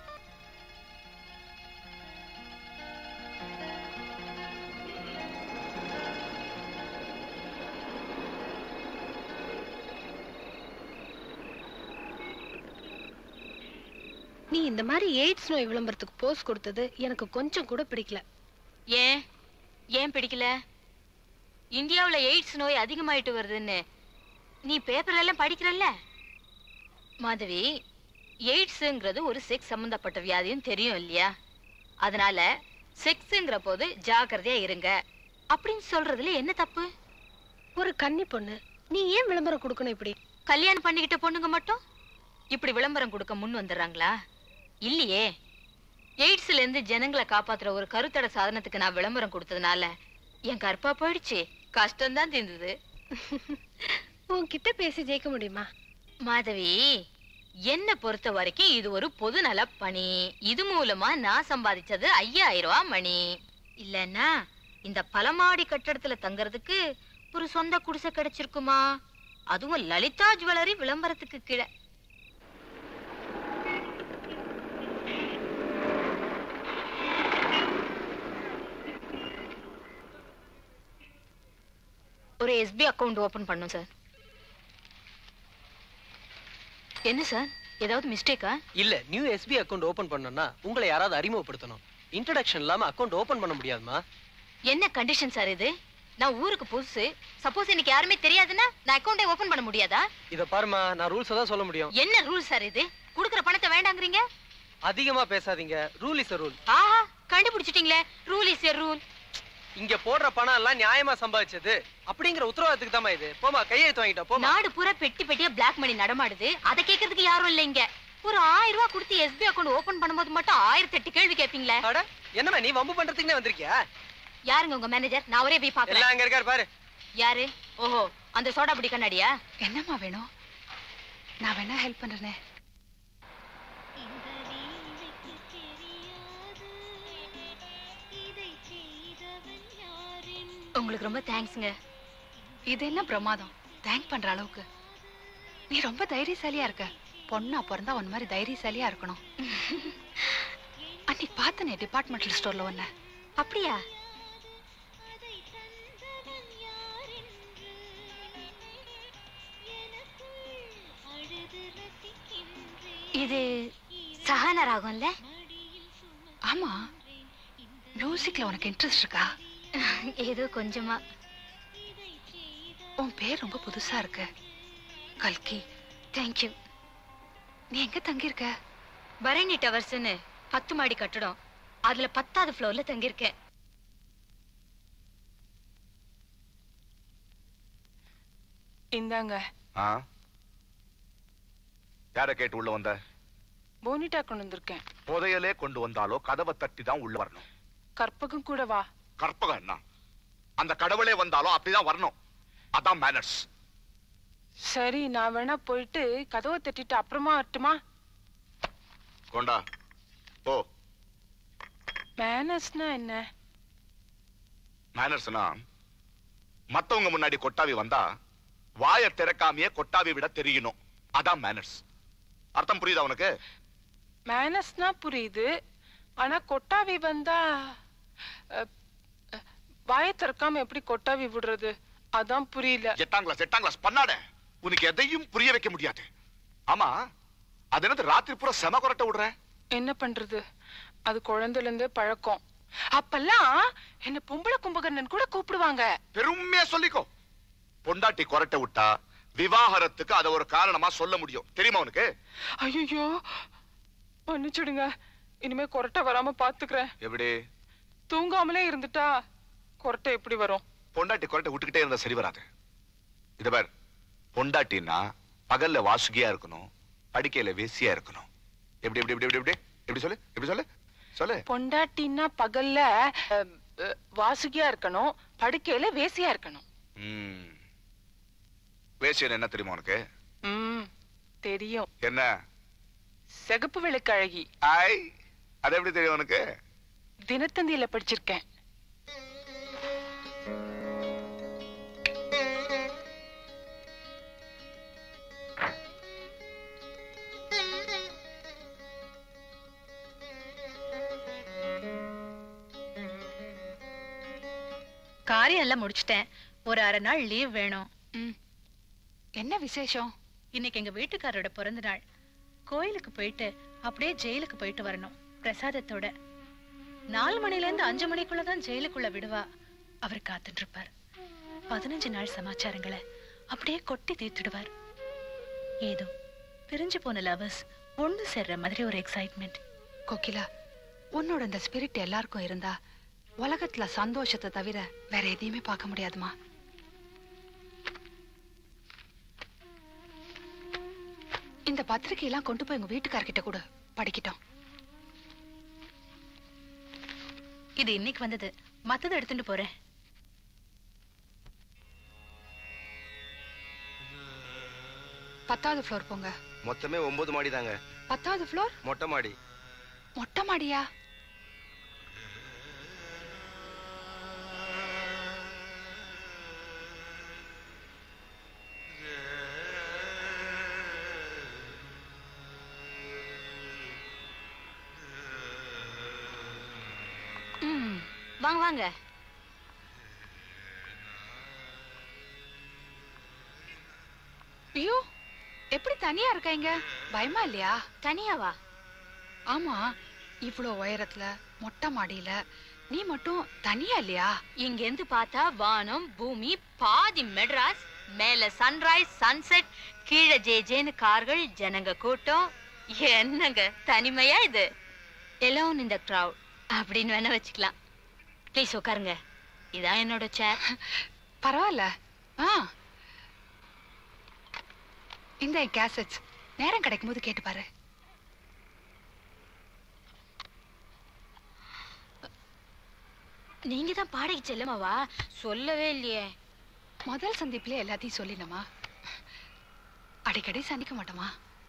நீ இந்த மாதிரி எய்ட்ஸ் நோய் விளம்பரத்துக்கு போஸ் கொடுத்தது எனக்கு கொஞ்சம் கூட பிடிக்கல ஏன் ஏன் பிடிக்கல இந்தியாவுல எய்ட்ஸ் நோய் அதிகமாயிட்டு வருதுன்னு நீ பேப்பர்ல எல்லாம் படிக்கிறல்ல மாதவி எய்ட்ஸ்ங்கிறது ஒரு செக்ஸ் சம்பந்தப்பட்ட வியாதியும் தெரியும் இல்லையா அதனால செக்ஸ்ங்கிற போது ஜாக்கிரதையா இருங்க அப்படின்னு சொல்றதுல என்ன தப்பு ஒரு கன்னி பொண்ணு நீ ஏன் விளம்பரம் கொடுக்கணும் இப்படி கல்யாணம் பண்ணிக்கிட்ட பொண்ணுங்க மட்டும் இப்படி விளம்பரம் கொடுக்க முன் வந்துடுறாங்களா இல்லையே எய்ட்ஸ்ல இருந்து ஜனங்களை காப்பாத்துற ஒரு கருத்தடை சாதனத்துக்கு நான் விளம்பரம் கொடுத்ததுனால என் கற்பா போயிடுச்சு கஷ்டம்தான் தீர்ந்தது உன்கிட்ட பேசி ஜெயிக்க முடியுமா மாதவி என்ன பொறுத்த வரைக்கும் இது ஒரு பொது நல பணி இது மூலமா நான் சம்பாதிச்சது ஐயாயிரம் ரூபாய் மணி இல்லன்னா இந்த பலமாடி கட்டடத்துல தங்கறதுக்கு ஒரு சொந்த குடிசை கிடைச்சிருக்குமா அதுவும் லலிதா ஜுவல்லரி விளம்பரத்துக்கு கீழே ஒரு எஸ்பி அக்கவுண்ட் ஓபன் பண்ணும் சார் என்ன சார் ஏதாவது மிஸ்டேக்கா இல்ல நியூ எஸ்பி அக்கவுண்ட் ஓபன் பண்ணனும்னா உங்களை யாராவது அறிமுகப்படுத்தணும் இன்ட்ரடக்ஷன் இல்லாம அக்கவுண்ட் ஓபன் பண்ண முடியாதுமா என்ன கண்டிஷன் சார் இது நான் ஊருக்கு புதுசு சப்போஸ் எனக்கு யாருமே தெரியாதுன்னா நான் அக்கவுண்டே ஓபன் பண்ண முடியாதா இத பாருமா நான் ரூல்ஸ் தான் சொல்ல முடியும் என்ன ரூல் சார் இது குடுக்குற பணத்தை வேண்டாங்கறீங்க அதிகமா பேசாதீங்க ரூல் இஸ் ரூல் ஆஹா கண்டுபிடிச்சிட்டீங்களே ரூல் இஸ் எ ரூல் இங்க போடுற பணம் எல்லாம் நியாயமா சம்பாதிச்சது அப்படிங்கிற உத்தரவாதத்துக்கு தாமா இது போமா கையெழுத்து வாங்கிட்டா போமா நாடு பூரா பெட்டி பெட்டியா பிளாக் மணி நடமாடுது அதை கேட்கறதுக்கு யாரும் இல்ல இங்க ஒரு ஆயிரம் ரூபாய் கொடுத்து எஸ்பி அக்கவுண்ட் ஓபன் பண்ணும்போது மட்டும் ஆயிரத்தி எட்டு கேள்வி கேட்பீங்களே என்னமா நீ வம்பு பண்றதுக்குனே வந்திருக்கியா யாருங்க உங்க மேனேஜர் நான் ஒரே போய் எல்லாம் பாக்குறேன் அங்க இருக்காரு பாரு யாரு ஓஹோ அந்த சோடா பிடி கண்ணாடியா என்னம்மா வேணும் நான் வேணா ஹெல்ப் பண்றேனே உங்களுக்கு ரொம்ப தேங்க்ஸ்ங்க இது என்ன பிரமாதம் தேங்க் பண்ற அளவுக்கு நீ ரொம்ப தைரியசாலியா இருக்க பொண்ணா பிறந்தா உன் மாதிரி தைரியசாலியா இருக்கணும் அன்னைக்கு பார்த்தனே டிபார்ட்மெண்டல் ஸ்டோர்ல ஒன்ன அப்படியா இது சஹானா ராகம்ல ஆமா மியூசிக்ல உனக்கு இன்ட்ரெஸ்ட் இருக்கா ஏதோ கொஞ்சமா உன் பேர் ரொம்ப புதுசா இருக்கு கல்கி தேங்க்யூ நீ எங்க தங்கி இருக்க பரணி டவர்ஸ்னு பத்து மாடி கட்டடம் அதுல பத்தாவது ஃப்ளோர்ல தங்கியிருக்கேன் இந்தாங்க ஆ யார கேட்டு உள்ள வந்த போனிட்டா கொண்டு வந்திருக்கேன் புதையலே கொண்டு வந்தாலோ கதவை தட்டி தான் உள்ள வரணும் கற்பகம் கூட வா கற்பகம் என்ன அந்த கடவுளே வந்தாலும் அப்படிதான் வரணும் அதான் மேனர்ஸ் சரி நான் வேணா போயிட்டு கதவை தட்டிட்டு அப்புறமா வரட்டுமா கொண்டா ஓ மேனஸ்னா என்ன மேனர்ஸ்னா மத்தவங்க முன்னாடி கொட்டாவி வந்தா வாயை திறக்காமையே கொட்டாவி விட தெரியணும் அதான் மேனர்ஸ் அர்த்தம் புரியுதா உனக்கு மேனஸ்னா புரியுது ஆனா கொட்டாவி வந்தா அஹ், அஹ், வாயை திறக்காம எப்படி கொட்டாவி விடுறது அதான் புரியல எட்டாம் கிளாஸ் எட்டாம் கிளாஸ் பண்ணாட உனக்கு எதையும் புரிய வைக்க முடியாது ஆமா அது என்னது ராத்திரி பூரா செம கொரட்டை விடுற என்ன பண்றது அது குழந்தைல இருந்தே பழக்கம் அப்பெல்லாம் என்ன பொம்பளை கும்பகர்ணன் கூட கூப்பிடுவாங்க பெருமையா சொல்லிக்கோ பொண்டாட்டி கொரட்டை விட்டா விவாகரத்துக்கு அத ஒரு காரணமா சொல்ல முடியும் தெரியுமா உனக்கு ஐயோ மன்னிச்சுடுங்க இனிமே கொரட்டை வராம பாத்துக்கிறேன் எப்படி தூங்காமலே இருந்துட்டா கொரட்டை எப்படி வரும் பொண்டாட்டி கொரட்டை விட்டுக்கிட்டே இருந்தா சரி வராது இது பார் பொண்டாட்டின்னா பகல்ல வாசுகியா இருக்கணும் படுக்கையில வேசியா இருக்கணும் எப்படி எப்படி எப்படி எப்படி எப்படி எப்படி சொல்லு எப்படி சொல்லு சொல்லு பொண்டாட்டின்னா பகல்ல அஹ், அஹ், வாசுகியா இருக்கணும் படுக்கையில வேசியா இருக்கணும் ம். வேசியன் என்ன தெரியுமா உனக்கு ம் தெரியும் என்ன சிகப்பு விளக்கு அழகி ஐ அது எப்படி தெரியும் உனக்கு தினத்தந்தியில படிச்சிருக்கேன் காரியம் எல்லாம் முடிச்சிட்டேன் ஒரு அரை நாள் லீவ் வேணும் என்ன விசேஷம் இன்னைக்கு எங்க வீட்டுக்காரரோட பிறந்த நாள் கோயிலுக்கு போயிட்டு அப்படியே ஜெயிலுக்கு போயிட்டு வரணும் பிரசாதத்தோட நாலு மணில இருந்து அஞ்சு மணிக்குள்ளதான் ஜெயிலுக்குள்ள விடுவா அவர் காத்துட்டு இருப்பார் பதினஞ்சு நாள் சமாச்சாரங்களை அப்படியே கொட்டி தீர்த்துடுவார் ஏதோ பிரிஞ்சு போன லவர்ஸ் ஒண்ணு சேர்ற மாதிரி ஒரு எக்ஸைட்மெண்ட் கோகிலா உன்னோட இந்த ஸ்பிரிட் எல்லாருக்கும் இருந்தா உலகத்துல சந்தோஷத்தை தவிர வேற எதையுமே பார்க்க முடியாதுமா இந்த பத்திரிக்கையெல்லாம் கொண்டு போய் உங்க வீட்டுக்காரர்கிட்ட கூட படிக்கிட்டோம் இது இன்னைக்கு வந்தது மத்ததை எடுத்துட்டு போறேன் பத்தாவது ஃப்ளோர் போங்க மொத்தமே ஒன்பது மாடி தாங்க பத்தாவது ஃப்ளோர் மொட்டை மாடி மொட்டை மாடியா ம் வாங்க வாங்க ஐயோ எப்படி தனியா இருக்கீங்க பயமா இல்லையா தனியாவா ஆமா இவ்ளோ உயரத்துல மொட்டை மாடியில நீ மட்டும் தனியா இல்லையா இங்க இருந்து பார்த்தா வானம் பூமி பாதி மெட்ராஸ் மேல சன்ரைஸ் சன்செட் கீழே ஜே ஜேன்னு கார்கள் ஜனங்க கூட்டம் என்னங்க தனிமையா இது எலோன் இந்த crowd அப்படின்னு வேணா வச்சுக்கலாம் ப்ளீஸ் உட்காருங்க இதான் என்னோட சேர் பரவாயில்ல ஆ இந்த கேசட்ஸ் நேரம் கிடைக்கும் போது கேட்டு பாரு நீங்க தான் பாடகி செல்லமாவா சொல்லவே இல்லையே முதல் சந்திப்புல எல்லாத்தையும் சொல்லினமா அடிக்கடி சந்திக்க மாட்டோமா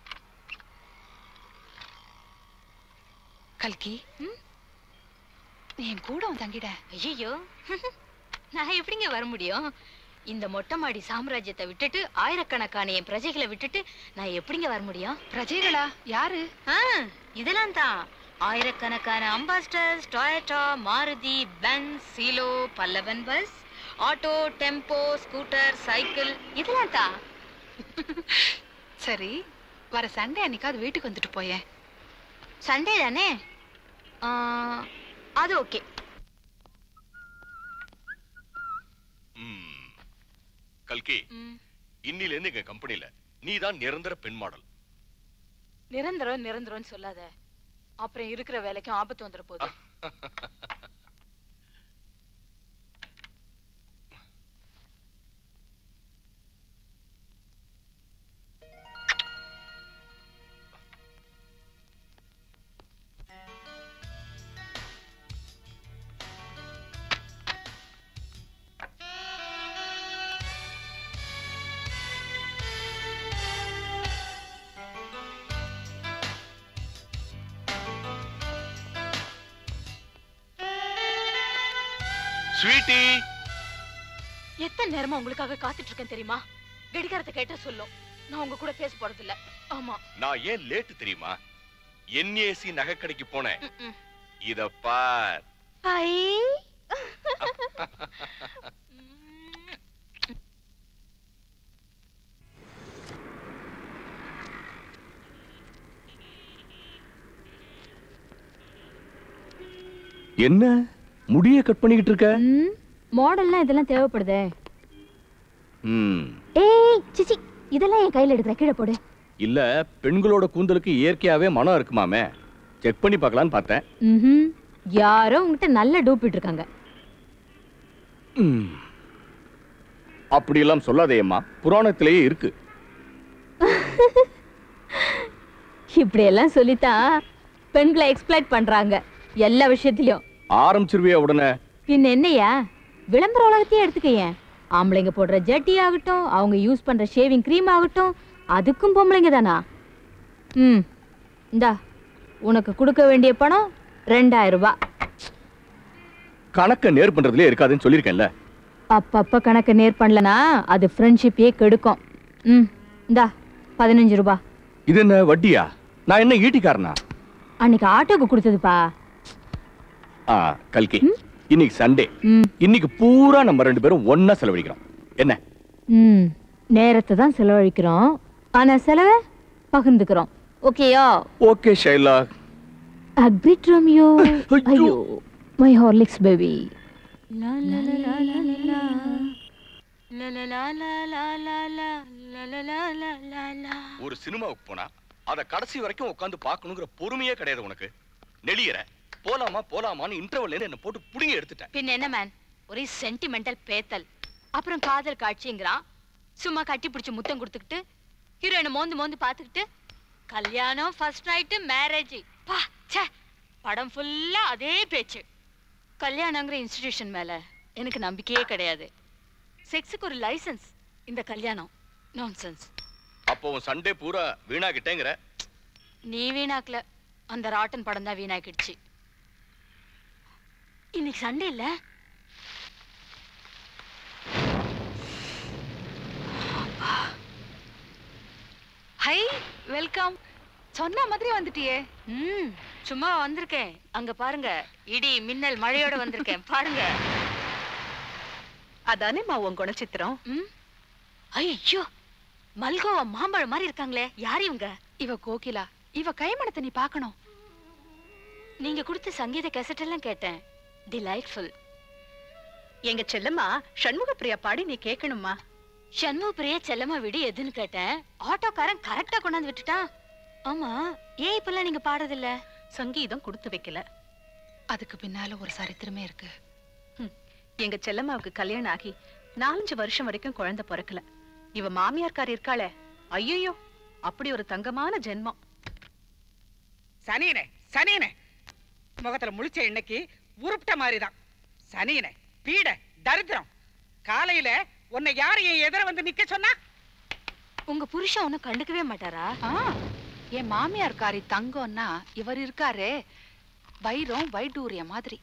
கல்கி நீ என் கூட வந்து தங்கிட ஐயோ நான் எப்படிங்க வர முடியும் இந்த மொட்டை மாடி சாம்ராஜ்யத்தை விட்டுட்டு ஆயிரக்கணக்கான என் பிரஜைகளை விட்டுட்டு நான் எப்படிங்க வர முடியும் பிரஜைகளா யாரு ஆ, இதெல்லாம் தான் ஆயிரக்கணக்கான Ambassadors Toyota Maruti Benz Cielo Pallavan bus auto tempo scooter cycle இதெல்லாம் தான் சரி வர சண்டே அன்னைக்காவது வீட்டுக்கு வந்துட்டு போயேன் சண்டே தானே ஆ, அது ஓகே கல்கி இன்னில இருந்து எங்க கம்பெனில நீ தான் நிரந்தர பெண் மாடல் நிரந்தரம் நிரந்தரம்னு சொல்லாத அப்புறம் இருக்கிற வேலைக்கும் ஆபத்து வந்துட போகுது ஸ்வீட்டி எத்தனை நேரமா உங்களுக்காக காத்துட்டு இருக்கேன் தெரியுமா கடிகாரத்தை கேட்டா சொல்லும் நான் உங்க கூட பேச போறது இல்ல ஆமா நான் ஏன் லேட்டு தெரியுமா என்ஏசி நகைக்கடைக்கு போனேன் இத பார் ஐ என்ன முடிய கட் பண்ணிக்கிட்டு இருக்க மாடல்லாம் இதெல்லாம் தேவைப்படுதே ம் ஏய் சிச்சி இதெல்லாம் என் கையில எடுக்கிற கீழே போடு இல்ல பெண்களோட கூந்தலுக்கு இயற்கையாவே மனம் இருக்குமாமே செக் பண்ணி பார்க்கலான்னு பார்த்தேன் ம்ஹும். யாரோ உங்ககிட்ட நல்ல டூப்பிட்டு இருக்காங்க ம். அப்படியெல்லாம் சொல்லாதேம்மா புராணத்திலேயே இருக்கு இப்படி எல்லாம் சொல்லித்தான் பெண்களை எக்ஸ்பிளைட் பண்றாங்க எல்லா விஷயத்திலயும் ஆரம்பிச்சிருவியா உடனே பின் என்னையா விளம்பர உலகத்தையே எடுத்துக்கயேன் ஆம்பளைங்க போடுற ஜட்டி ஆகட்டும் அவங்க யூஸ் பண்ற ஷேவிங் க்ரீம் ஆகட்டும் அதுக்கும் பொம்பளைங்க தானா ம் இந்தா உனக்கு கொடுக்க வேண்டிய பணம் ரெண்டாயிரம் ரூபாய் கணக்க நேர் பண்றதுலயே இருக்காதுன்னு சொல்லியிருக்கேன்ல அப்பப்ப கணக்கு நேர் பண்ணலனா அது ஃப்ரெண்ட்ஷிப்பே கெடுக்கும் ம் இந்தா பதினஞ்சு ரூபாய் இது என்ன வட்டியா நான் என்ன ஈட்டிக்காரனா அன்னைக்கு ஆட்டோக்கு கொடுத்ததுப்பா ஆ கல்கி இன்னைக்கு சண்டே ம் இன்னைக்கு பூரா நம்ம ரெண்டு பேரும் ஒண்ணா செலவழிக்கிறோம் என்ன ம் நேரத்தை தான் செலவழிக்கிறோம் ஆனா செலவை பகிர்ந்துக்கிறோம் ஓகேயா ஓகே ஷைலா அக்ரிட் ரோமியோ ஐயோ மை ஹார்லிக்ஸ் பேபி ஒரு சினிமாவுக்கு போனா அத கடைசி வரைக்கும் உட்கார்ந்து பார்க்கணுங்கிற பொறுமையே கிடையாது உனக்கு நெளியற போலாமா போலாமான்னு இன்டர்வல் என்ன போட்டு புடிங்க எடுத்துட்டேன் பின்ன என்ன மேன் ஒரே சென்டிமெண்டல் பேத்தல் அப்புறம் காதல் காட்சிங்கிறான் சும்மா கட்டி பிடிச்சி முத்தம் கொடுத்துக்கிட்டு ஹீரோயினை மோந்து மோந்து பார்த்துக்கிட்டு கல்யாணம் ஃபர்ஸ்ட் நைட்டு மேரேஜ் பா ச்சே படம் ஃபுல்லா அதே பேச்சு கல்யாணங்கிற இன்ஸ்டிடியூஷன் மேல எனக்கு நம்பிக்கையே கிடையாது செக்ஸுக்கு ஒரு லைசென்ஸ் இந்த கல்யாணம் நான்சென்ஸ் அப்போ உன் சண்டே பூரா வீணாகிட்டேங்கிற நீ வீணாக்கல அந்த ராட்டன் படம் தான் வீணாக்கிடுச்சு இன்னைக்கு சண்டே இல்ல ஹை வெல்கம் சொன்ன மாதிரி வந்துட்டியே ம் சும்மா வந்திருக்கேன் அங்க பாருங்க இடி மின்னல் மழையோட வந்திருக்கேன் பாருங்க அதானேம்மா உன் குணச்சித்திரம் ம் ஐயோ மல்கோவா மாம்பழம் மாதிரி இருக்காங்களே யார் இவங்க இவ கோகிலா இவ கைமணத்தை நீ பார்க்கணும் நீங்க கொடுத்த சங்கீத கேசட் எல்லாம் கேட்டேன் டிலைட்ஃபுல் எங்க செல்லம்மா சண்முக பிரியா பாடி நீ கேட்கணுமா சண்முக பிரியா செல்லம்மா விடு எதுன்னு கேட்டேன் ஆட்டோக்காரன் கரெக்டா கொண்டாந்து விட்டுட்டான் ஆமா ஏன் இப்பெல்லாம் நீங்க பாடுறதில்ல சங்கீதம் கொடுத்து வைக்கல அதுக்கு பின்னால ஒரு சரித்திரமே இருக்கு எங்க செல்லம்மாவுக்கு கல்யாணம் ஆகி நாலஞ்சு வருஷம் வரைக்கும் குழந்தை பிறக்கல இவ மாமியார்கார் இருக்காளே ஐயோ அப்படி ஒரு தங்கமான ஜென்மம் சனியனே சனியனே முகத்துல முழிச்ச இன்னைக்கு உருப்பிட்ட மாதிரிதான் சனியனே பீட தரித்திரம் காலையில உன்னை யாரு என் எதிர வந்து நிக்க சொன்னா உங்க புருஷன் ஒன்னும் கண்டுக்கவே மாட்டாரா ஆ, என் மாமியார் காரி தங்கம்னா இவர் இருக்காரே வைரம் வைடூரிய மாதிரி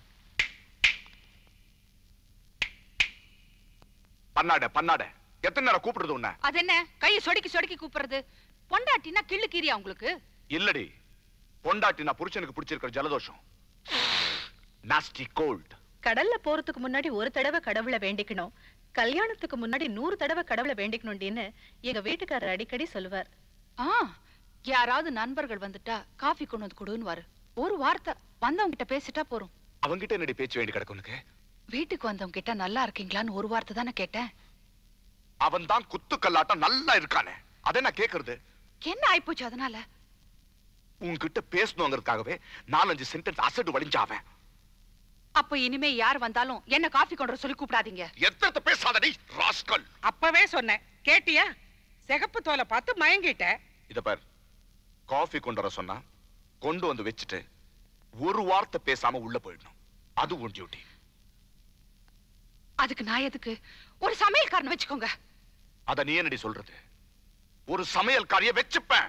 பண்ணாட பண்ணாட எத்தனை நேரம் கூப்பிடுறது உன்ன அது என்ன கையை சொடுக்கி சொடுக்கி கூப்பிடுறது பொண்டாட்டினா கிள்ளு கீரியா உங்களுக்கு இல்லடி பொண்டாட்டி நான் புருஷனுக்கு பிடிச்சிருக்கிற ஜலதோஷம் நாஸ்டி கோல்ட் கடல்ல போறதுக்கு முன்னாடி ஒரு தடவை கடவுளை வேண்டிக்கணும் கல்யாணத்துக்கு முன்னாடி நூறு தடவை கடவுளை வேண்டிக்கணும்னு எங்க வீட்டுக்காரர் அடிக்கடி சொல்லுவார் ஆ யாராவது நண்பர்கள் வந்துட்டா காஃபி கொண்டு வந்து கொடுன்னு ஒரு வார்த்தை வந்தவங்க கிட்ட பேசிட்டா போறோம் அவங்கிட்ட என்னடி பேச்சு வேண்டி கிடக்கு உனக்கு வீட்டுக்கு வந்தவங்க கிட்ட நல்லா இருக்கீங்களான்னு ஒரு வார்த்தை தானே கேட்டேன் அவன் தான் குத்து கல்லாட்டம் நல்லா இருக்கானே அதை நான் கேக்குறது என்ன ஆயிப்போச்சு அதனால உன்கிட்ட பேசணுங்கிறதுக்காகவே நாலஞ்சு சென்டென்ஸ் அசடு வழிஞ்சாவன் அப்ப இனிமே யார் வந்தாலும் என்ன காஃபி கொண்டு வர சொல்லி கூப்பிடாதீங்க எத்தனை பேசாதடி ராஸ்கல் அப்பவே சொன்னேன் கேட்டியா சிகப்பு தோலை பார்த்து மயங்கிட்ட இத பார் காஃபி கொண்டு வர சொன்னா கொண்டு வந்து வச்சுட்டு ஒரு வார்த்தை பேசாம உள்ள போயிடணும் அது உன் டியூட்டி அதுக்கு நான் எதுக்கு ஒரு சமையல்காரனை வச்சுக்கோங்க அத நீ என்னடி சொல்றது ஒரு சமையல்காரிய வச்சுப்பேன்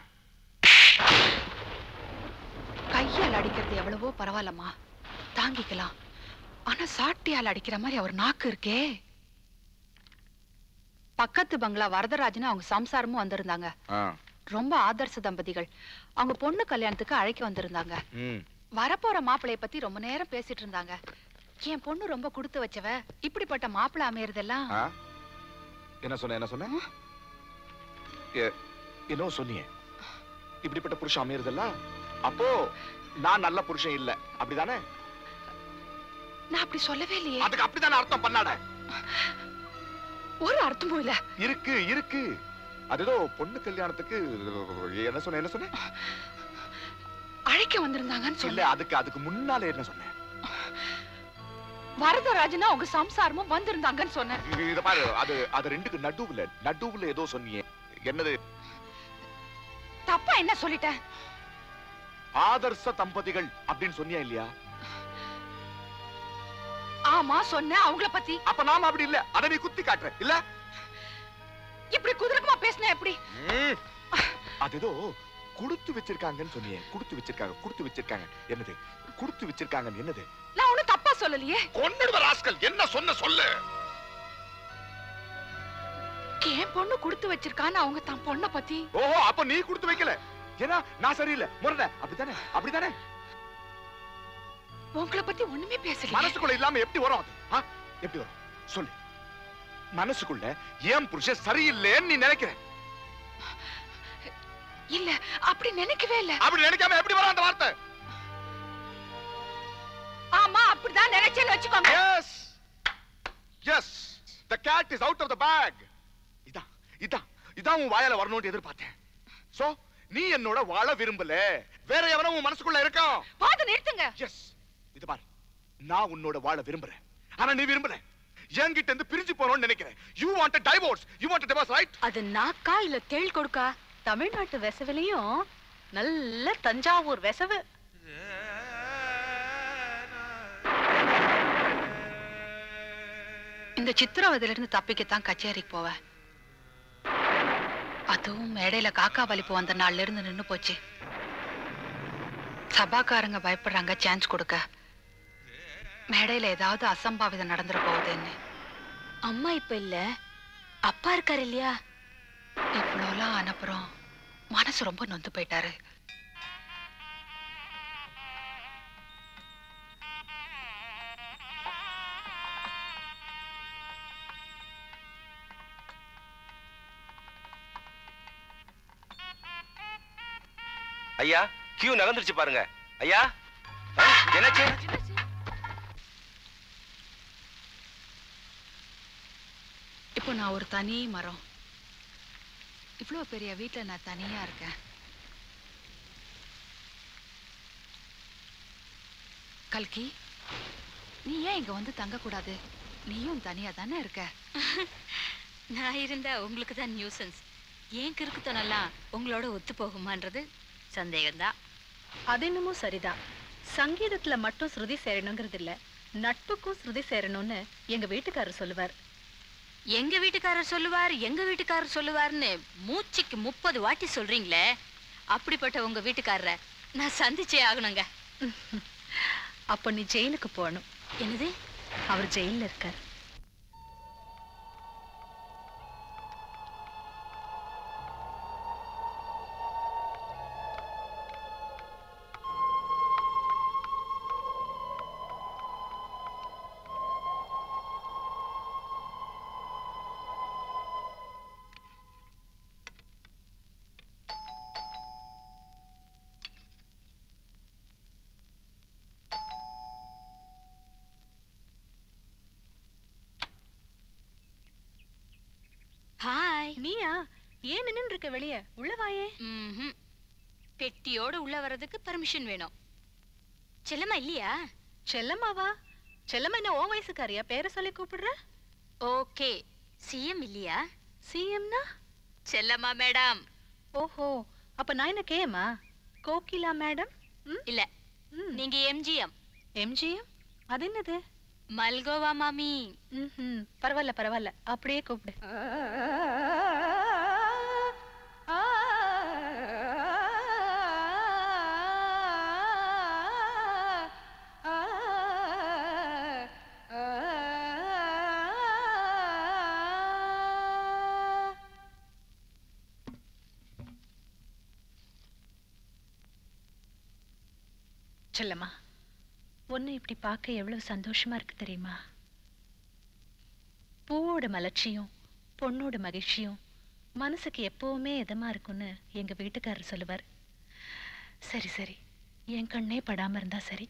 கையால் அடிக்கிறது எவ்வளவோ பரவாயில்லம்மா தாங்கிக்கலாம் ஆனா சாட்டியால் அடிக்கிற மாதிரி அவர் நாக்கு இருக்கே பக்கத்து பங்களா வரதராஜன் அவங்க சம்சாரமும் வந்திருந்தாங்க ரொம்ப ஆதர்ச தம்பதிகள் அவங்க பொண்ணு கல்யாணத்துக்கு அழைக்க வந்திருந்தாங்க வரப்போற மாப்பிளைய பத்தி ரொம்ப நேரம் பேசிட்டு இருந்தாங்க என் பொண்ணு ரொம்ப கொடுத்து வச்சவ இப்படிப்பட்ட மாப்பிள்ளை அமையறதெல்லாம் ஆ? என்ன சொன்ன என்ன சொன்ன எ- என்னோ சொன்னியே இப்படிப்பட்ட புருஷன் அமையறதல்ல அப்போ நான் நல்ல புருஷன் இல்ல அப்படிதானே நான் அப்படி சொல்லவே இல்லையே அதுக்கு அப்படிதானே அர்த்தம் பண்ணாட ஒரு அர்த்தமும் இல்ல இருக்கு இருக்கு அது ஏதோ பொண்ணு கல்யாணத்துக்கு என்ன சொன்ன என்ன சொன்ன அழைக்க வந்திருந்தாங்கன்னு இல்ல சொல்ல அதுக்கு அதுக்கு முன்னால என்ன சொன்னேன் வரதராஜனா அவங்க சம்சாரமும் வந்திருந்தாங்கன்னு சொன்னேன் இத பாரு அது அது ரெண்டுக்கு நடுவுல நடுவுல ஏதோ சொன்னியே என்னது தப்பா என்ன சொல்லிட்டேன் ஆதர்ச தம்பதிகள் அப்படின்னு சொன்னியா இல்லையா ஆ ஆமா சொன்னேன் அவங்கள பத்தி அப்ப நாம அப்படி இல்ல அத நீ குத்தி காட்டுற இல்ல இப்படி குதிரக்கமா பேசினேன் எப்படி ம். அது ஏதோ குடுத்து வச்சிருக்காங்கன்னு சொன்னியே குடுத்து வச்சிருக்காங்க குடுத்து வச்சிருக்காங்க என்னது குடுத்து வச்சிருக்காங்க என்னது நான் ஒண்ணும் தப்பா சொல்லலையே கொன்னுடுவ ராஸ்கல் என்ன சொன்ன சொல்லு என் பொண்ணு கொடுத்து வச்சிருக்கான்னு அவங்க தன் பொண்ண பத்தி ஓஹோ அப்ப நீ குடுத்து வைக்கல ஏன்னா நான் சரியில்லை முரண அப்படித்தானே அப்படித்தானே உங்களை பத்தி ஒண்ணுமே பேசல மனசுக்குள்ள இல்லாம எப்படி வரும் அது ஆ? எப்படி வரும் சொல்லு மனசுக்குள்ள ஏன் புருஷன் சரியில்லைன்னு நீ நினைக்கிற இல்ல அப்படி நினைக்கவே இல்ல அப்படி நினைக்காம எப்படி வரும் அந்த வார்த்தை ஆமா அப்படிதான் நினைச்சேன்னு வச்சுக்கோங்க yes yes the cat is out of the bag இதான் இதான் இதான் உன் வாயால வரணும்னு எதிர்பார்த்தேன் சோ நீ என்னோட வாழ விரும்பல வேற எவனோ உன் மனசுக்குள்ள இருக்கான் பாத்து நிறுத்துங்க எஸ் இது பாரு நான் உன்னோட வாழ விரும்புறேன் ஆனா நீ விரும்பல என்கிட்ட இருந்து பிரிஞ்சு போறோம்னு நினைக்கிறேன் you want a divorce you want a divorce right அது நாக்கா இல்ல தேள் கொடுக்கா தமிழ்நாட்டு வெசவிலையும் நல்ல தஞ்சாவூர் வெசவு இந்த சித்திரவதையில இருந்து தப்பிக்கத்தான் கச்சேரிக்கு போவேன் அதுவும் மேடையில காக்கா வலிப்பு வந்த நாள்ல இருந்து நின்னு போச்சு சபாக்காரங்க பயப்படுறாங்க சான்ஸ் கொடுக்க மேடையில ஏதாவது அசம்பாவிதம் நடந்துட போகுதுன்னு அம்மா இப்ப இல்ல அப்பா இருக்காரு இல்லையா இவ்வளோலாம் அனுப்புறோம் மனசு ரொம்ப நொந்து போயிட்டாரு ஐயா கியூ நகர்ந்துருச்சு பாருங்க ஐயா ஆ, என்னாச்சு இப்போ நான் ஒரு தனி மரம் இவ்வளோ பெரிய வீட்டில் நான் தனியா இருக்கேன் கல்கி நீ ஏன் இங்க வந்து தங்கக்கூடாது நீயும் தனியா தானே இருக்க நான் இருந்தா உங்களுக்கு தான் நியூசன்ஸ் ஏன் கிறுக்குத்தனெல்லாம் உங்களோட ஒத்து போகுமான்றது சந்தேகம்தான் அது என்னமோ சரிதான் சங்கீதத்துல மட்டும் ஸ்ருதி சேரணுங்கிறது இல்ல நட்புக்கும் ஸ்ருதி சேரணும்னு எங்க வீட்டுக்காரர் சொல்லுவார் எங்க வீட்டுக்காரர் சொல்லுவார் எங்க வீட்டுக்காரர் சொல்லுவார்னு மூச்சுக்கு முப்பது வாட்டி சொல்றீங்களே அப்படிப்பட்ட உங்க வீட்டுக்காரரை நான் சந்திச்சே ஆகணுங்க அப்ப நீ ஜெயிலுக்கு போகணும் என்னது அவர் ஜெயில்ல இருக்கார் ஹாய் நீயா ஏன் நின்னு இருக்க வெளிய உள்ள வாயே ம்ஹும். பெட்டியோட உள்ள வர்றதுக்கு பர்மிஷன் வேணும் செல்லம்மா இல்லையா செல்லம்மாவா செல்லம்மா என்ன ஓ வயசுக்காரியா பேரை சொல்லி கூப்பிடுற ஓகே சிஎம் இல்லையா சிஎம்னா செல்லம்மா மேடம் ஓஹோ அப்ப நான் என்ன கேமா கோகிலா மேடம் இல்ல நீங்க எம்ஜிஎம் எம்ஜிஎம் அது என்னது மல்கோவா மாமி ம்ஹும். பரவாயில்ல பரவாயில்ல அப்படியே கூப்பிடு செல்லம்மா உன்னை இப்படி பார்க்க எவ்வளவு சந்தோஷமா இருக்கு தெரியுமா பூவோட மலர்ச்சியும் பொண்ணோட மகிழ்ச்சியும் மனசுக்கு எப்பவுமே இதமா இருக்கும்னு எங்க வீட்டுக்காரர் சொல்லுவார் சரி சரி என் கண்ணே படாம இருந்தா சரி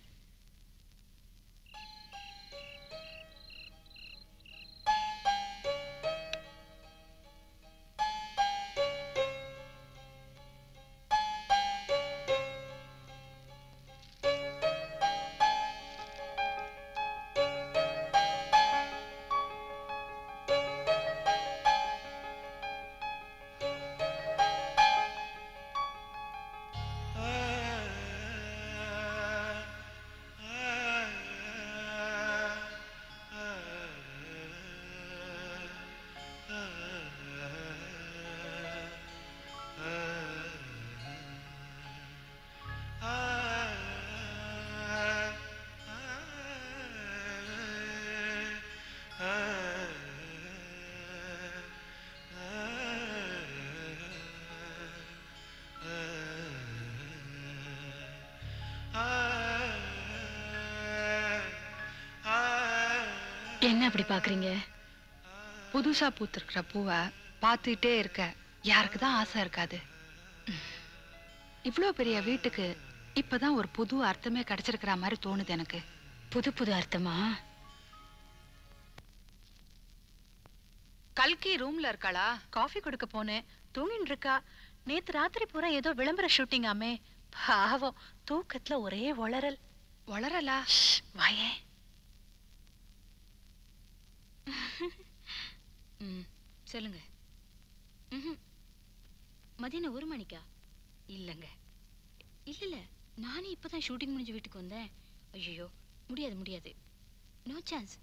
என்ன அப்படி பாக்குறீங்க புதுசா பூத்திருக்கிற பூவை பார்த்துட்டே இருக்க யாருக்கு தான் ஆசை இருக்காது இவ்வளோ பெரிய வீட்டுக்கு இப்பதான் ஒரு புது அர்த்தமே கிடைச்சிருக்கிற மாதிரி தோணுது எனக்கு புது புது அர்த்தமா கல்கி ரூம்ல இருக்காளா காஃபி கொடுக்க போனேன் தூங்கிட்டு இருக்கா நேத்து ராத்திரி பூரா ஏதோ விளம்பர ஷூட்டிங் ஆமே பாவம் தூக்கத்துல ஒரே ஒளறல் வளரலா வாயே ம் சொல்லுங்க ம்ஹும். மதியானம் ஒரு மணிக்கா இல்லைங்க இல்ல இல்ல நானே இப்பதான் ஷூட்டிங் முடிஞ்சு வீட்டுக்கு வந்தேன் ஐயோ முடியாது முடியாது நோ சான்ஸ்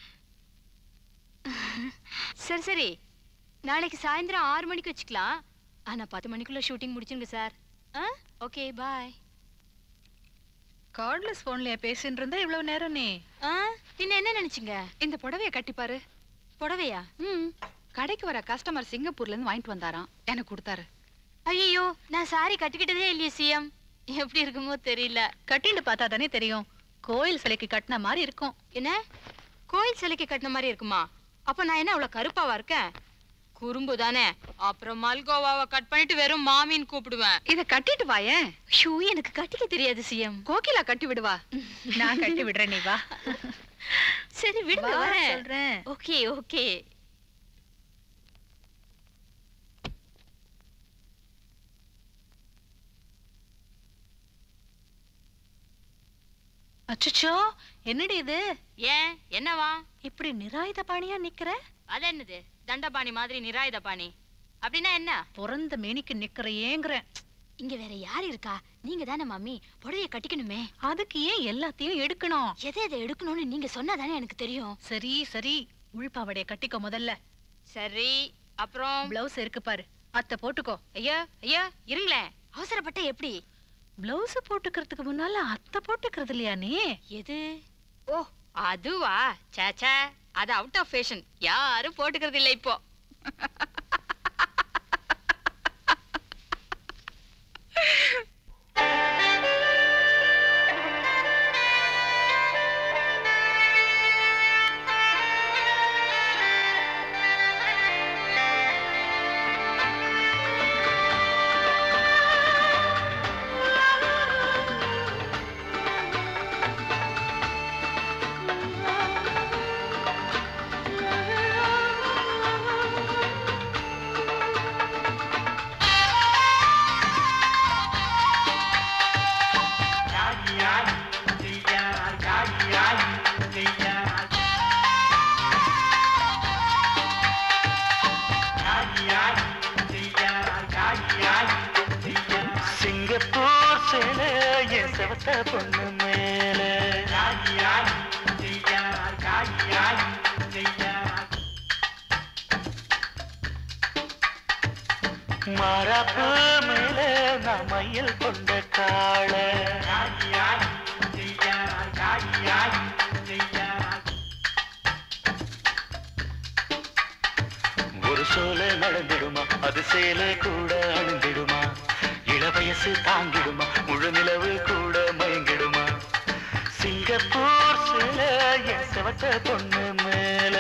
சரி சரி நாளைக்கு சாயந்தரம் ஆறு மணிக்கு வச்சுக்கலாம் ஆனா பத்து மணிக்குள்ள ஷூட்டிங் முடிச்சுங்க சார் ஆ ஓகே பாய் கார்ட்லெஸ் போன்லயா பேசிட்டு இருந்தா இவ்வளவு நேரம் நீ ஆ பின்ன என்ன நினைச்சீங்க இந்த புடவைய கட்டிப்பாரு புடவையா ம் கடைக்கு வர கஸ்டமர் சிங்கப்பூர்ல இருந்து வாங்கிட்டு வந்தாராம் எனக்கு கொடுத்தாரு ஐயோ நான் சாரி கட்டிக்கிட்டதே இல்லையே சிஎம் எப்படி இருக்குமோ தெரியல கட்டிட்டு பார்த்தா தானே தெரியும் கோயில் சிலைக்கு கட்டின மாதிரி இருக்கும் என்ன கோயில் சிலைக்கு கட்டின மாதிரி இருக்குமா அப்ப நான் என்ன அவ்வளவு கருப்பாவா இருக்கேன் குறும்பு தானே அப்புறம் மல்கோவாவை கட் பண்ணிட்டு வெறும் மாமின்னு கூப்பிடுவேன் இத கட்டிட்டு வாயேன் ஷூ எனக்கு கட்டிக்க தெரியாது சிஎம் கோகிலா கட்டி விடுவா நான் கட்டி விடுறேன் நீ வா சரி விடுங்க வா, வரேன் சொல்றேன். ஓகே ஓகே அச்சச்சோ என்னடி இது ஏன் என்னவா இப்படி நிராயுத பாணியா நிக்கிற அது என்னது தண்டபாணி மாதிரி நிராயுத பாணி அப்படின்னா என்ன பிறந்த மேனிக்கு நிக்கிற ஏங்குற இங்க வேற யார் இருக்கா நீங்க தானே மாமி புடவைய கட்டிக்கணுமே அதுக்கு ஏன் எல்லாத்தையும் எடுக்கணும் எதை எதை எடுக்கணும்னு நீங்க சொன்னாதானே எனக்கு தெரியும் சரி சரி உள்பாவடைய கட்டிக்கோ முதல்ல சரி அப்புறம் பிளவுஸ் இருக்கு பாரு அத்தை போட்டுக்கோ ஐயா ஐயா இருங்களேன் அவசரப்பட்ட எப்படி பிளவுஸ் போட்டுக்கிறதுக்கு முன்னால அத்தை போட்டுக்கிறது இல்லையா நீ எது ஓ அதுவா சேச்சே அது அவுட் ஆஃப் ஃபேஷன் யாரும் போட்டுக்கிறது இல்ல இப்போ சிங்கப்பூர் சேல என் செவத்த பொண்ணு மேல மாறாப்பு மேல நான் மையல் கொண்ட காள ஒரு சோல நடந்திடுமா அது சேல கூட அணிந்திடுமா இளவயசு தாங்கிடுமா முழு நிலவு கூட மயங்கிடுமா சிங்கப்பூர் சேல என் செவத்த பொண்ணு மேல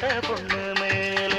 செவத்த பொண்ணு மேல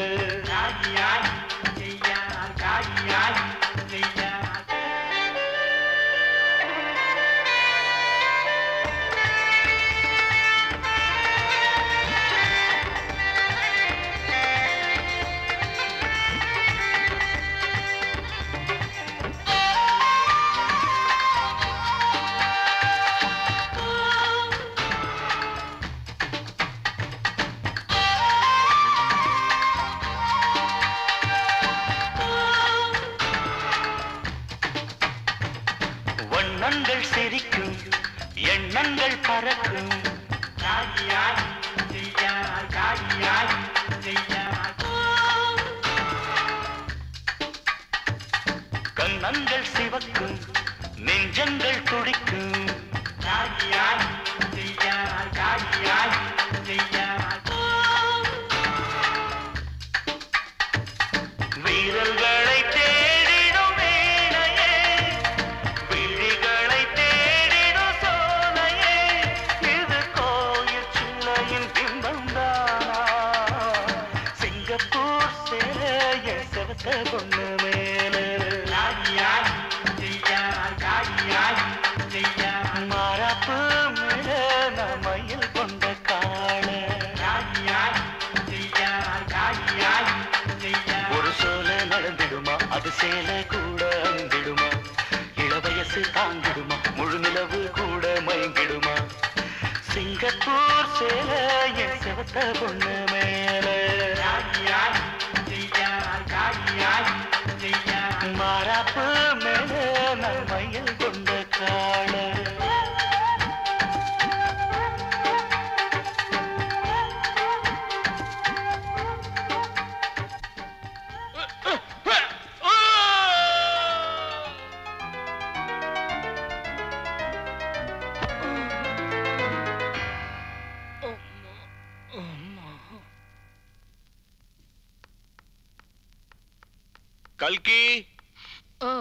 வண்ணங்கள் சிரிக்கும் எண்ணங்கள் பறக்கும் கண்ணங்கள் சிவக்கும் நெஞ்சங்கள் துடிக்கும் வீரர்களை தேடிடும் வேளையே விழிகளை தேடிடும் சோலையே இது கோயில் சிலையின் பிம்பம் தானா சிங்கப்பூர் சேய செவத்த பொண்ணு மேலே மாறாப்பு மேல மயில் கொண்ட கால ஒரு சோல நடந்திடுமா அது சேல கூட அணிந்திடுமா இளவயசு தாங்கிடுமா முழு நிலவு கூட மயங்கிடுமா சிங்கப்பூர் சேல என் செவத்த பொண்ணு மேல மாறாப்பு மேல நான் மயில் கொண்ட கால கல்கி ஓ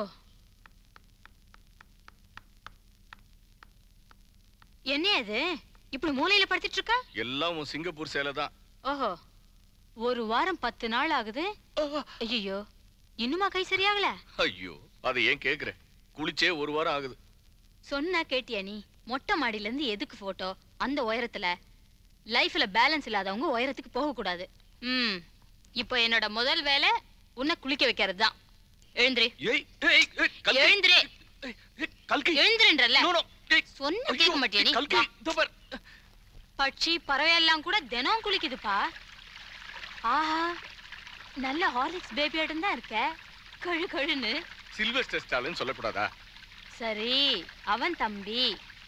என்ன அது இப்படி மூலையில படுத்துட்டு இருக்க எல்லாம் உன் சிங்கப்பூர் சேலை தான் ஓஹோ ஒரு வாரம் பத்து நாள் ஆகுது ஐயோ இன்னுமா கை சரியாகல ஐயோ அதை ஏன் கேக்குற குளிச்சே ஒரு வாரம் ஆகுது சொன்னா கேட்டியா நீ மொட்டை மாடியில இருந்து எதுக்கு போட்டோ அந்த உயரத்துல லைஃப்ல பேலன்ஸ் இல்லாதவங்க உயரத்துக்கு போக கூடாது ம் இப்போ என்னோட முதல் வேலை உன்னை குளிக்க வைக்கிறது தான் எழுந்திரு ஏய் ஏய் ஏய், கல்கி. எழுந்திரு கல்கி எழுந்திருன்றல No, no. ஏய், சொன்ன கேட்க மாட்டியா நீ கல்கி வா. இதோ பார். பட்சி பறவை எல்லாம் கூட தினம் குளிக்குதுப்பா ஆஹா நல்ல ஹார்லிக்ஸ் பேபியாட்டம் தான் இருக்க கழு கழுன்னு சில்வஸ்டர் ஸ்டாலின் சொல்லக்கூடாதா சரி அவன் தம்பி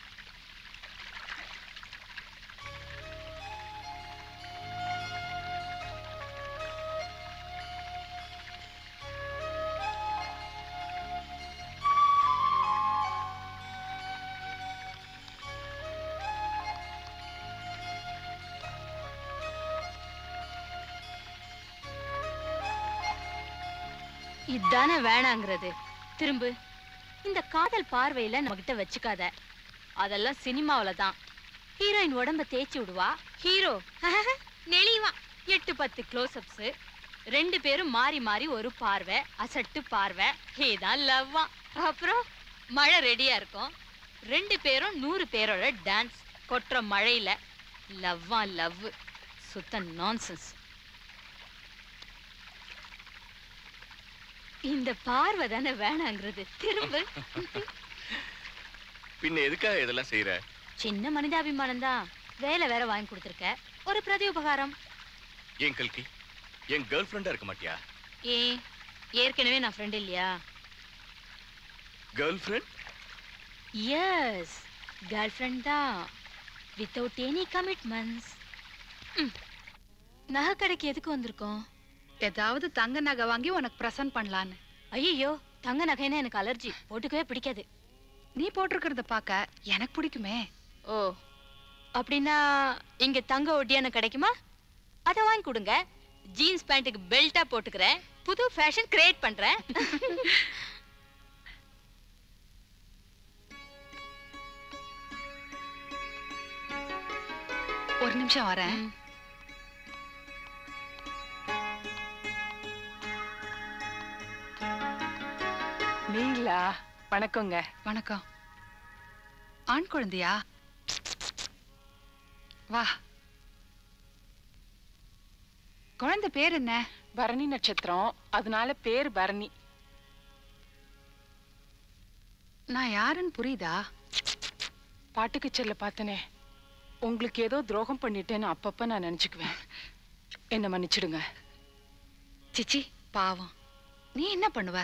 இதானே வேணாங்கிறது திரும்பு இந்த காதல் பார்வையில நம்மகிட்ட வச்சுக்காத அதெல்லாம் சினிமாவில தான் ஹீரோயின் உடம்ப தேய்ச்சி விடுவா ஹீரோ நெளிவான் எட்டு பத்து க்ளோஸ்அப்ஸ் ரெண்டு பேரும் மாறி மாறி ஒரு பார்வை அசட்டு பார்வை இதான் லவ்வா அப்புறம் மழை ரெடியா இருக்கும் ரெண்டு பேரும் நூறு பேரோட டான்ஸ் கொட்டுற மழையில லவ்வா லவ் சுத்த நான்சென்ஸ் இந்த பார்வை தானே வேணாங்கிறது திரும்ப பின்ன எதுக்காக இதெல்லாம் செய்யற சின்ன மனிதாபிமானம் தான் வேலை வேற வாங்கி கொடுத்துருக்க ஒரு பிரதி உபகாரம் ஏன் கல்கி என் கேர்ள் ஃப்ரெண்டா இருக்க மாட்டியா ஏ ஏற்கனவே நான் ஃப்ரெண்ட் இல்லையா girlfriend yes girlfriend தான் வித்தவுட் எனி கமிட்மெண்ட்ஸ் நகை கடைக்கு எதுக்கு வந்திருக்கோம் ஏதாவது தங்க நகை வாங்கி உனக்கு பிரசன்ட் பண்ணலான்னு ஐயோ தங்க நகைன்னா எனக்கு அலர்ஜி போட்டுக்கவே பிடிக்காது நீ போட்டிருக்கிறத பார்க்க எனக்கு பிடிக்குமே ஓ அப்படின்னா இங்க தங்க ஒட்டியான கிடைக்குமா அதை வாங்கி கொடுங்க ஜீன்ஸ் பேண்ட்டுக்கு பெல்ட்டா போட்டுக்கிறேன் புது ஃபேஷன் கிரியேட் பண்றேன் ஒரு நிமிஷம் வரேன் ஷீலா வணக்கங்க வணக்கம் ஆண் குழந்தையா வா குழந்தை பேர் என்ன பரணி நட்சத்திரம் அதனால பேர் பரணி நான் யாருன்னு புரியுதா பாட்டுக்கு செல்ல பார்த்தனே உங்களுக்கு ஏதோ துரோகம் பண்ணிட்டேன்னு அப்பப்ப நான் நினைச்சுக்குவேன் என்ன மன்னிச்சிடுங்க சிச்சி பாவம் நீ என்ன பண்ணுவ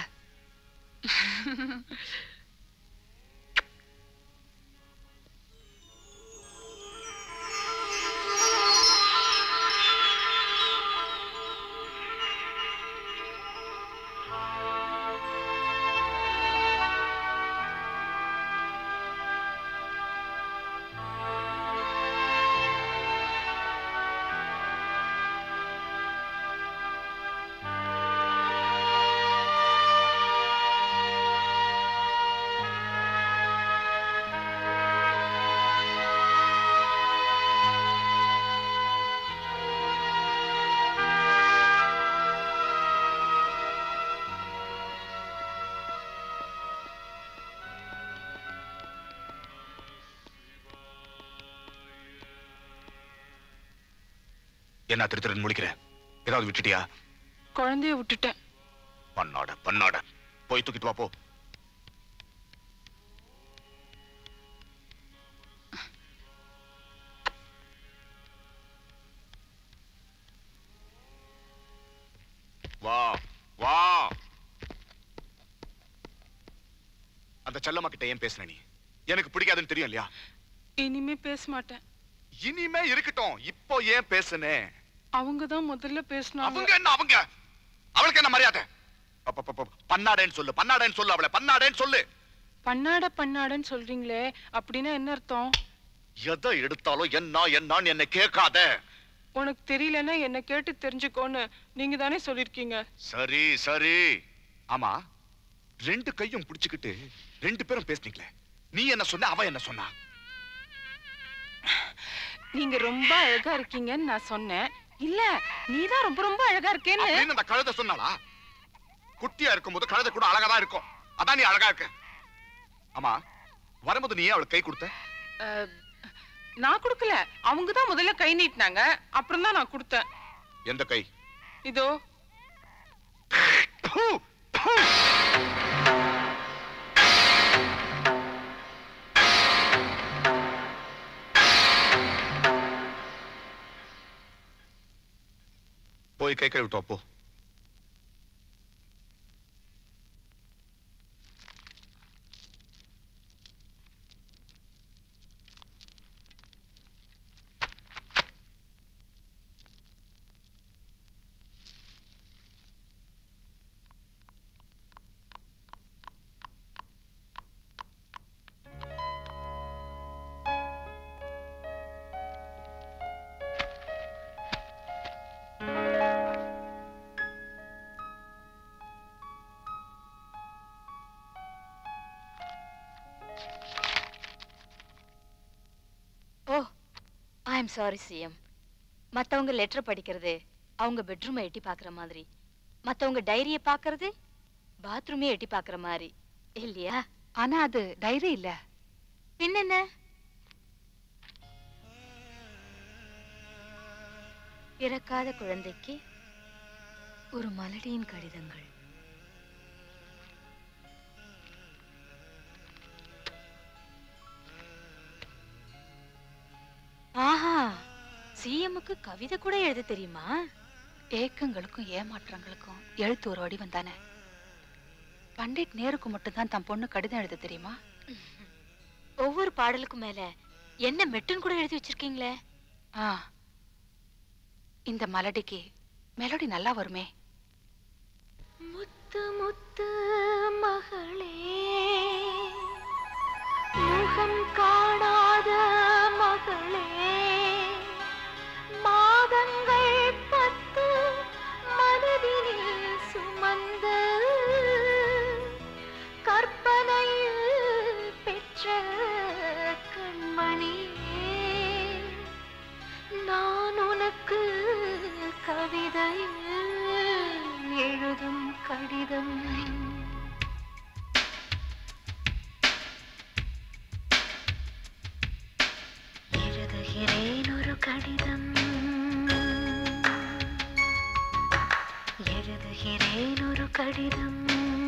என்ன திரு திருன்னு முழிக்கிற ஏதாவது விட்டுட்டியா குழந்தைய விட்டுட்டேன் பண்ணாட பண்ணாட போய் தூக்கிட்டு வா போ வா வா அந்த செல்லம்மா கிட்ட ஏன் பேசுன நீ எனக்கு பிடிக்காதுன்னு தெரியும் இல்லையா இனிமே பேச மாட்டேன் இனிமே இருக்கட்டும் இப்போ ஏன் பேசுனே அவங்க தான் முதல்ல பேசினாங்க அவங்க என்ன அவங்க அவளுக்கு என்ன மரியாதை அப்பப்பப்ப, பன்னாடேன்னு சொல்லு பன்னாடேன்னு சொல்லு அவளை பன்னாடேன்னு சொல்லு பண்ணாட பண்ணாடன்னு சொல்றீங்களே அப்படின்னா என்ன அர்த்தம் எதை எடுத்தாலும் என்ன என்னன்னு என்ன கேட்காத உனக்கு தெரியலன்னா என்ன கேட்டு தெரிஞ்சுக்கோன்னு நீங்க தானே சொல்லிருக்கீங்க சரி சரி ஆமா ரெண்டு கையும் பிடிச்சுக்கிட்டு ரெண்டு பேரும் பேசுனீங்களே நீ என்ன சொன்ன அவன் என்ன சொன்னா நீங்க ரொம்ப அழகா இருக்கீங்கன்னு நான் சொன்னேன் இல்ல நீதான் ரொம்ப ரொம்ப அழகா இருக்கேன்னு அப்படின்னு அந்த கழுதை சொன்னாளா குட்டியா இருக்கும்போது கழுதை கூட அழகா தான் இருக்கும் அதான் நீ அழகா இருக்க ஆமா வரும்போது நீ ஏன் அவளுக்கு கை கொடுத்த அஹ், நான் கொடுக்கல அவங்க தான் முதல்ல கை நீட்டினாங்க அப்புறம் தான் நான் கொடுத்தேன் எந்த கை இதோ போய் கை கழுவிட்டு வா, போ oh I am sorry CM மத்தவங்க லெட்டர் படிக்கிறது அவங்க பெட்ரூமை எட்டி பார்க்குற மாதிரி மத்தவங்க டைரியை பார்க்கறது பாத்ரூமே எட்டி பார்க்குற மாதிரி இல்லையா ஆனா அது டைரி இல்ல பின்னென்ன பிறக்காத குழந்தைக்கு ஒரு மலடியின் கடிதங்கள் ஆஹா சிஎம்முக்கு கவிதை கூட எழுத தெரியுமா ஏக்கங்களுக்கும் ஏமாற்றங்களுக்கும் எழுத்து ஒரு வடிவம் தானே பண்டிட் நேருக்கு மட்டும்தான் தன் பொண்ணு கடிதம் எழுத தெரியுமா ஒவ்வொரு பாடலுக்கும் மேல என்ன மெட்டுன்னு கூட எழுதி வச்சிருக்கீங்களே ஆ இந்த மலடிக்கு மெலடி நல்லா வருமே முத்து முத்து மகளே முகம் காணாத மகளே மாதங்கள் பத்து மனதிலே சுமந்த கற்பனையில் பெற்ற கண்மணியே நான் உனக்கு கவிதையில் எழுதும் கடிதம் எழுதுகிறேன் ஒரு கடிதம் எழுதுகிறேன் ஒரு கடிதம்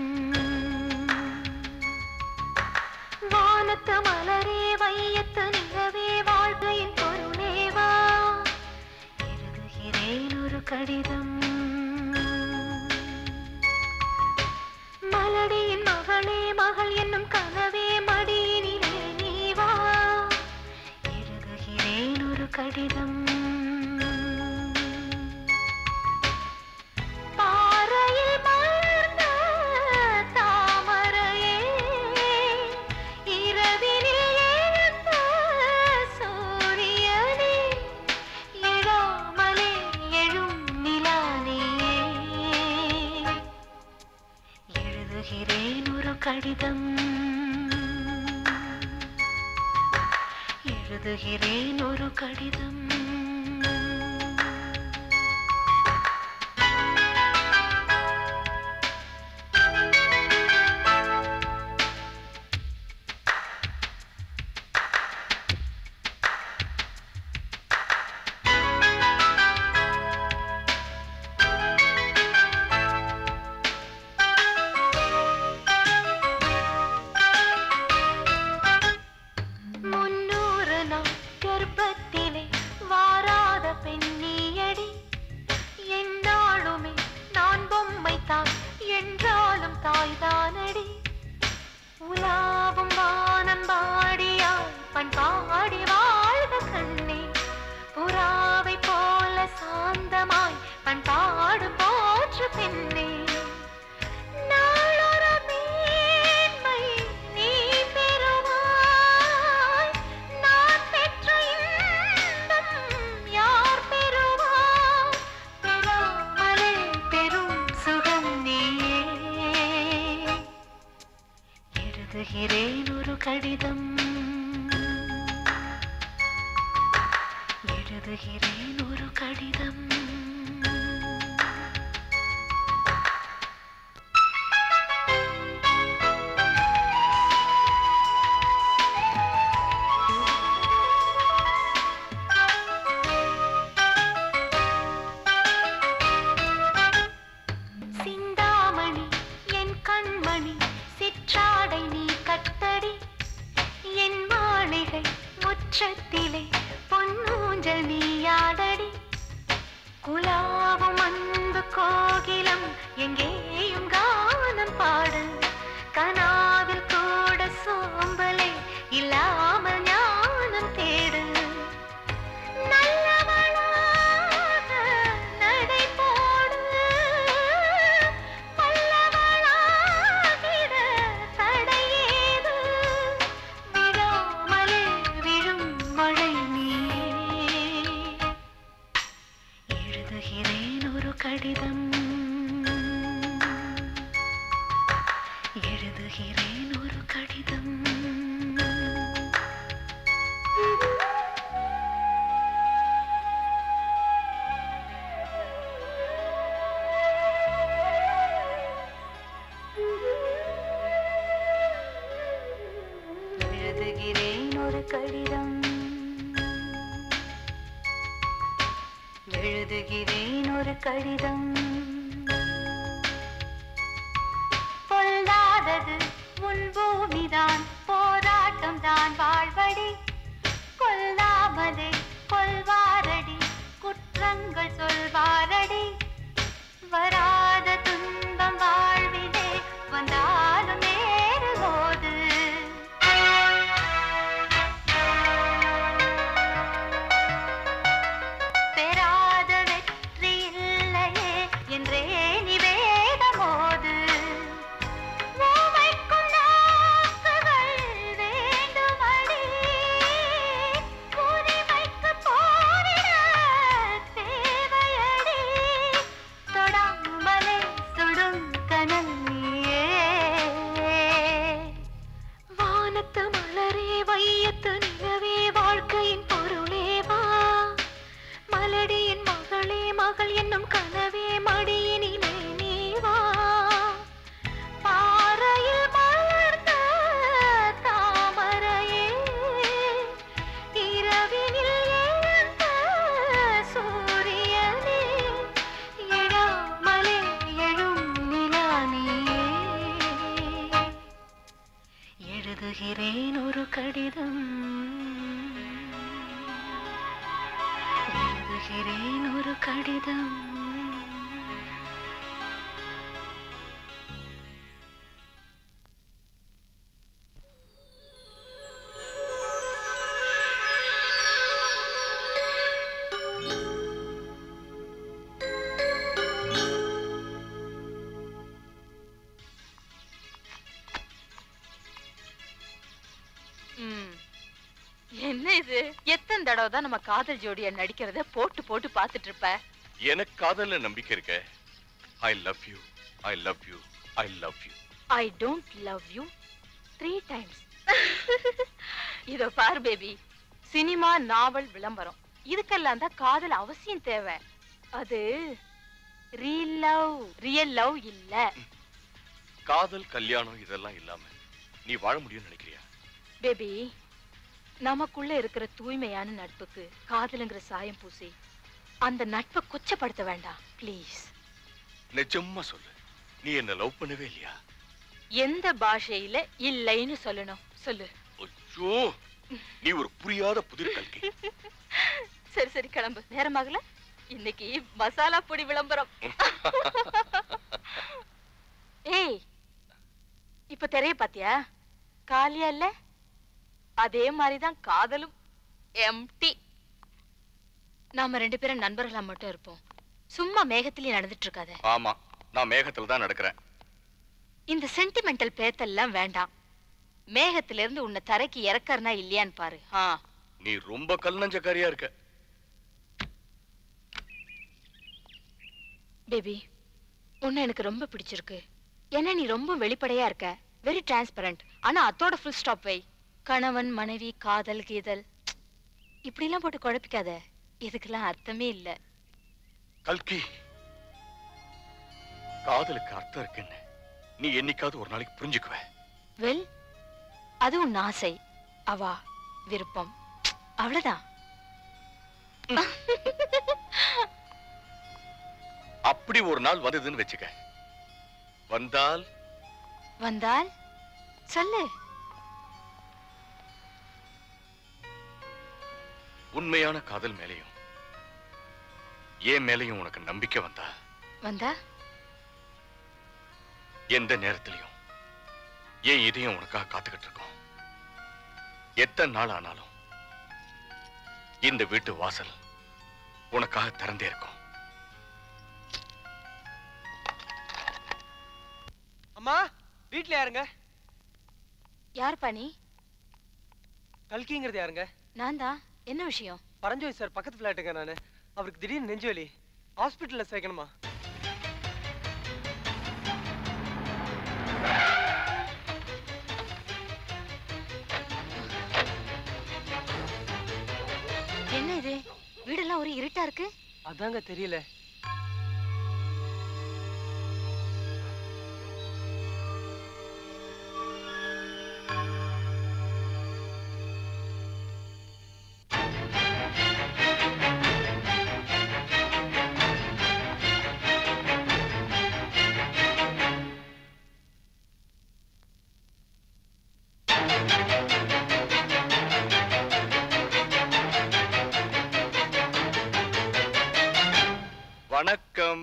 வானத்து மலரே வையத்து நிலவே வாழ்க்கையின் பொருளேவா எழுதுகிறேன் ஒரு கடிதம் மலடியின் மகளே மகள் என்னும் கனவே மடியினிலே நீ வா எழுதுகிறேன் ஒரு கடிதம் பாறையில் மலர்ந்த தாமரையே இரவினில் எழுந்த சூரியனே எழாமலே எழும் நிலானியே எழுதுகிறேன் ஒரு கடிதம் எழுதுகிறேன் ஒரு கடிதம் முன்னூறு நாள் கர்ப்பத்திலே வாராத பெண்ணியடி என்னாலுமே நான் பொம்மை தான் என்றாலும் தாய்தானடி உலாவும் வானம் பாடியாய் பண்பாடி வாழ்க கண்ணே புறாவை போல சாந்தமாய் பண்பாடு போற்று பெண்ணே நாளொரு மேன்மை நீ பெறுவாய் நான் பெற்ற இன்பம் யார் பெறுவார் பெறாமலே பெரும் சுகம் நீயே எழுதுகிறேன் ஒரு கடிதம் எழுதுகிறேன் ஒரு கடிதம் சிந்தாமணி என் கண்மணி சிற்றாடை நீ கட்டடி என் மாளிகை முற்றத்திலே பொன்னூஞ்சல் நீயாடடி குலாவும் அன்பு கோகிலம் எங்கேயும் கானம் பாடு கனாவில் கூட சோம்பலே இல்லாமல் ஞானம் தேடு நல்லவளாக நடை போடு பல்லவளாகிட தடையேது விழாமலே விழும் மழை நீயே எழுதுகிறேன் ஒரு கடிதம் எழுதுகிறேன் ஒரு கடிதம் எழுதுகிறேன் ஒரு கடிதம் எழுதுகிறேன் ஒரு கடிதம் பொல்லாதது உன் பூமிதான் போராட்டம் தான் வாழ்வடி கொல்லாமலே கொல்வாரடி குற்றங்கள் சொல்வாரடி வராத துன்பம் வாழ்விலே வந்தாலும் நேருவோது பெறாத வெற்றி இல்லையே என்றே நிவேதமோது ஊமைக்கும் நாக்குகள் எழுதுகிறேன் ஒரு கடிதம் ம். என்ன இது எத்தனை தடவை தான் நம்ம காதல் ஜோடியா நடிக்கிறத போட்டு போட்டு பார்த்துட்டு இருப்ப எனக்கு காதல்ல நம்பிக்கை இருக்க I love you I love you I love you I don't love you three times இதோ பாரு பேபி சினிமா நாவல் விளம்பரம் இதுக்கெல்லாம் தான் காதல் அவசியம் தேவை அது ரியல் லவ் ரியல் லவ் இல்ல காதல் கல்யாணம் இதெல்லாம் இல்லாம நீ வாழ முடியும்னு நினைக்கிறியா பேபி நமக்குள்ள இருக்கிற தூய்மையான நட்புக்கு காதலுங்கிற சாயம் பூசி அந்த நட்பை கொச்சப்படுத்த வேண்டாம் ப்ளீஸ் நிஜமா சொல்லு நீ என்ன லவ் பண்ணவே இல்லையா எந்த பாஷையில இல்லைன்னு சொல்லணும் சொல்லு ஐயோ நீ ஒரு புரியாத புதிர் கல்கி சரி சரி கிளம்பு நேரமாகல இன்னைக்கு மசாலா பொடி விளம்பரம் ஏய் இப்ப தெரிய பாத்தியா காலியா இல்ல அதே மாதிரிதான் காதலும் எம்டி நாம ரெண்டு பேரும் நண்பர்களா மட்டும் இருப்போம் சும்மா மேகத்திலேயே நடந்துட்டு இருக்காத ஆமா நான் மேகத்துல தான் நடக்கிறேன் இந்த சென்டிமெண்டல் பேத்தெல்லாம் வேண்டாம் மேகத்தில இருந்து உன்னை தரைக்கு இறக்கறனா இல்லையான்னு பாரு ஆ நீ ரொம்ப கல் நஞ்சக்காரியா இருக்க பேபி உன்னை எனக்கு ரொம்ப பிடிச்சிருக்கு ஏன்னா நீ ரொம்ப வெளிப்படையா இருக்க வெரி டிரான்ஸ்பரண்ட் ஆனா அதோட ஃபுல் ஸ்டாப் வை கணவன் மனைவி காதல் கீதல் இப்படிலாம் போட்டு குழப்பிக்காத இதுக்கெல்லாம் அர்த்தமே இல்ல கல்கி காதலுக்கு அர்த்தம் இருக்குன்னு நீ என்னைக்காவது ஒரு நாளைக்கு புரிஞ்சுக்குவ வெல் அது உன் ஆசை அவா விருப்பம் அவ்வளவுதான் அப்படி ஒரு நாள் வந்ததுன்னு வச்சுக்க வந்தால் வந்தால் சொல்லு உண்மையான காதல் மேலையும் ஏன் மேலையும் உனக்கு நம்பிக்கை வந்தா வந்தா எந்த நேரத்திலையும் ஏன் இதயம் உனக்காக காத்துக்கிட்டு இருக்கோம் எத்தனை நாள் ஆனாலும் இந்த வீட்டு வாசல் உனக்காக திறந்தே இருக்கும் அம்மா வீட்ல யாருங்க யார் பாணி கல்கிங்கிறது யாருங்க நான் தான் என்ன விஷயம் பரஞ்சோய் சார் பக்கத்து ஃபிளாட்டுங்க நானு அவருக்கு திடீர்னு நெஞ்சு வலி ஹாஸ்பிட்டல்ல சேர்க்கணுமா என்ன இது வீடெல்லாம் ஒரு இருட்டா இருக்கு அதாங்க தெரியல வணக்கம்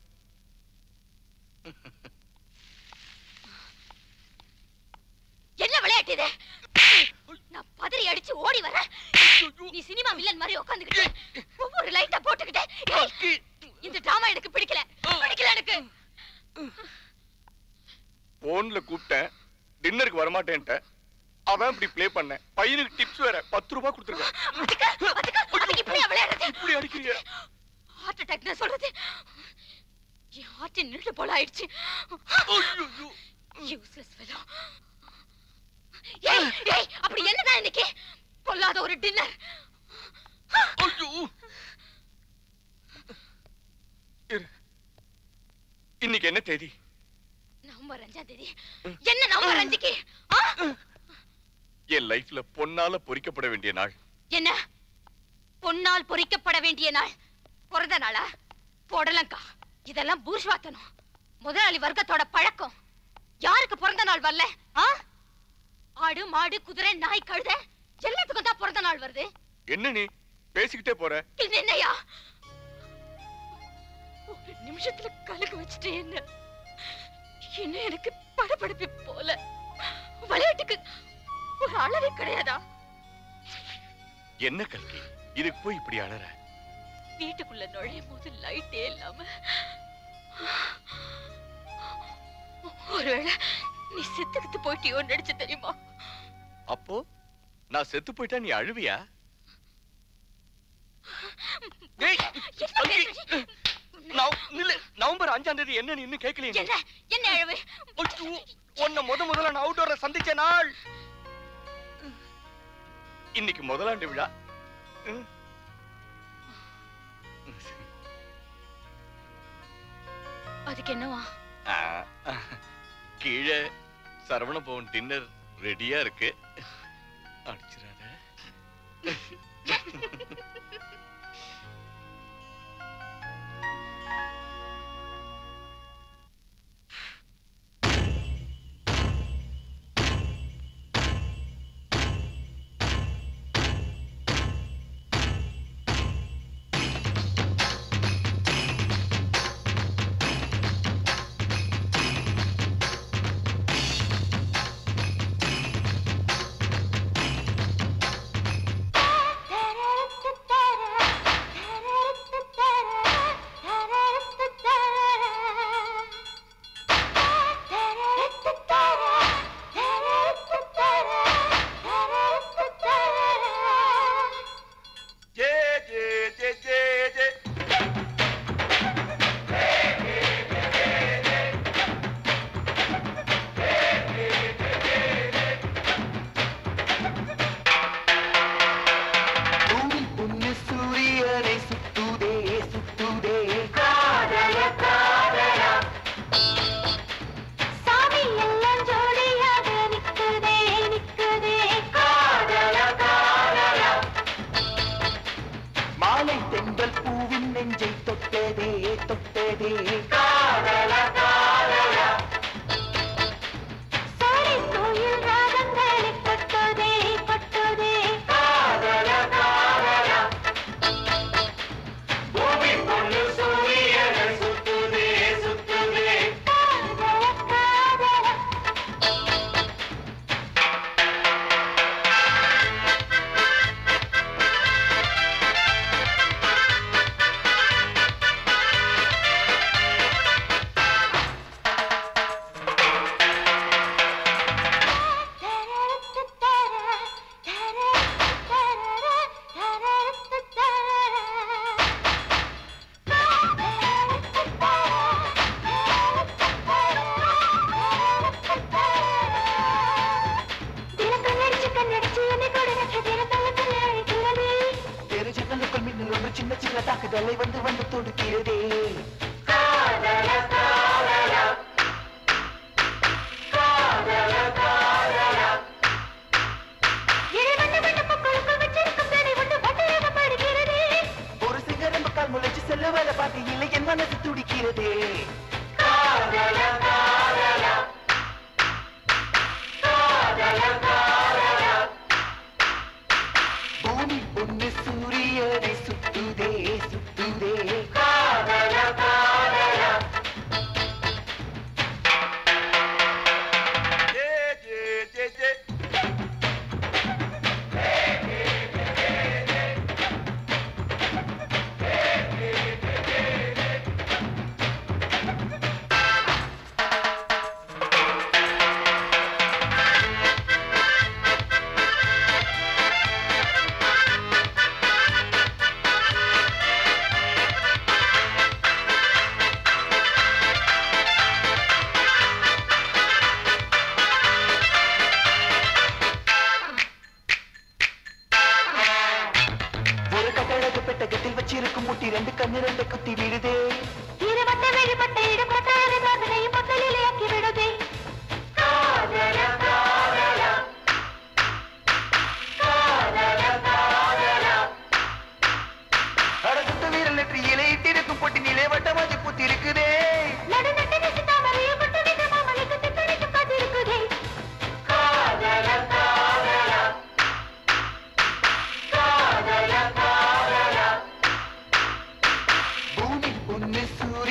என்ன விளையாட்டு இது நான் பதறி அடிச்சு ஓடி வரேன் நீ சினிமா வில்லன் மாதிரி உட்காந்துக்கிட்டு ஒவ்வொரு லைட்டா போட்டுக்கிட்டு ஏய், இந்த டிராமா எனக்கு பிடிக்கல பிடிக்கல எனக்கு போன்ல கூப்பிட்டேன் டின்னருக்கு வரமாட்டேன்ட்ட அவன் இப்படி ப்ளே பண்ண பையனுக்கு டிப்ஸ் வேற பத்து ரூபாய் கொடுத்துருக்கேன் அதுக்கு இப்படியா விளையாடுறது இப்படி அடிக்கிறீங்க ஹார்ட் அட்டாக் நான் சொல்றது என் ஹார்ட் நின்று போல ஆயிடுச்சு யூஸ்லெஸ் ஃபெலோ ஏய் ஏய் அப்படி என்னதான் இன்னைக்கு பொல்லாத ஒரு டின்னர் இன்னைக்கு என்ன தேதி நவம்பர் அஞ்சாம் தேதி என்ன நவம்பர் அஞ்சுக்கு ஆ? என் லைஃப்ல பொன்னால பொறிக்கப்பட வேண்டிய நாள் என்ன பொன்னால் பொறிக்கப்பட வேண்டிய நாள் பிறந்த நாளா போடலங்கா இதெல்லாம் பூர்ஷ்வாத்தனம் முதலாளி வர்க்கத்தோட பழக்கம் யாருக்கு பிறந்த நாள் வரல ஆ? ஆடு மாடு குதிரை நாய் கழுத எல்லாத்துக்கும் தான் பிறந்த நாள் வருது என்ன நீ பேசிக்கிட்டே போற இது என்னையா ஒரு நிமிஷத்துல கலக்க வச்சுட்டு என்ன என்ன எனக்கு படபடப்பு போல விளையாட்டுக்கு ஒரு அளவே கிடையாதா என்ன கல்கி இதுக்கு போய் இப்படி அழற வீட்டுக்குள்ள நுழையும் போது லைட்டே இல்லாம ஒருவேளை நீ செத்துக்கிட்டு போயிட்டியோ நடிச்சு தெரியுமா அப்போ நான் செத்து போயிட்டா நீ அழுவியா டேய், கல்கி, நவ- நில்லு. நவம்பர் அஞ்சாம் தேதி என்ன நீ இன்னும் கேட்கலையே என்ன என்ன அழவு உன்னை முத முதல்ல நான் அவுட்டோர்ல சந்திச்ச நாள் இன்னைக்கு முதலாண்டு விழா ம். அதுக்கு என்னவா ஆ, கீழே சரவண பவன் டின்னர் ரெடியா இருக்கு அடிச்சிடாத ஜே ஜே ஜே ஜே ஜே பூமி பொண்ணு சூரியனை சுத்துதே சுத்துதே காதல காதல சாமி எல்லாம் ஜோடியாக நிக்குதே நிக்குதே காதல காதல மாலை தென்றல் பூவின் நெஞ்சை தொட்டதே தொட்டதே காதல காதல சோலை கோயில் ராகங்களை கொட்டுதே கொட்டுதே காதல காதல பூமி பொண்ணு சூரியனை சுத்துதே சுத்துதே காதல காதல தெரிஞ்சங்களுக்குள் மின்னல் ஒன்று சின்ன சின்ன தாக்குதலை வந்து வந்து தொடுக்கிறதே காதல காதல காதல காதல இறைவன் விட்டு பொக்களுக்குள் வச்சிருக்கும் தனி ஒன்று பட்டரக படுகிறதே ஒரு சிகரம் கால் முளைச்சு செல்ல வர பாட்டியில் என் மனது துடிக்கிறதே காதல காதல காதல காதல பூமி பொண்ணு சூரியனை சுத்துதே சுத்துதே காதல காதல ஜே ஜே ஜே ஜே ஒரு கட்டழகு பெட்டகத்தில் வச்சிருக்கும் முட்டி ரெண்டு கண்ணு ரெண்டு குத்தி விடுதே இருவட்ட வெளிப்பட்ட இடுபட்ட அறிவாதனையும் முதலிலே ஆக்கி விடுதே காதல காதல காதல காதல அடகுத்த வீரல் நெற்றி இலையிட்டிருக்கும் பொட்டி நிலை வட்டமாகி பூத்தி இருக்குதே நடுநட்டு நிசி தாமரையும் பட்டு வித மாமலைக்கு திட்டடிக்கு காத்திருக்குதே காதல காதல காதல காதல பூமி பொண்ணு சூரியனை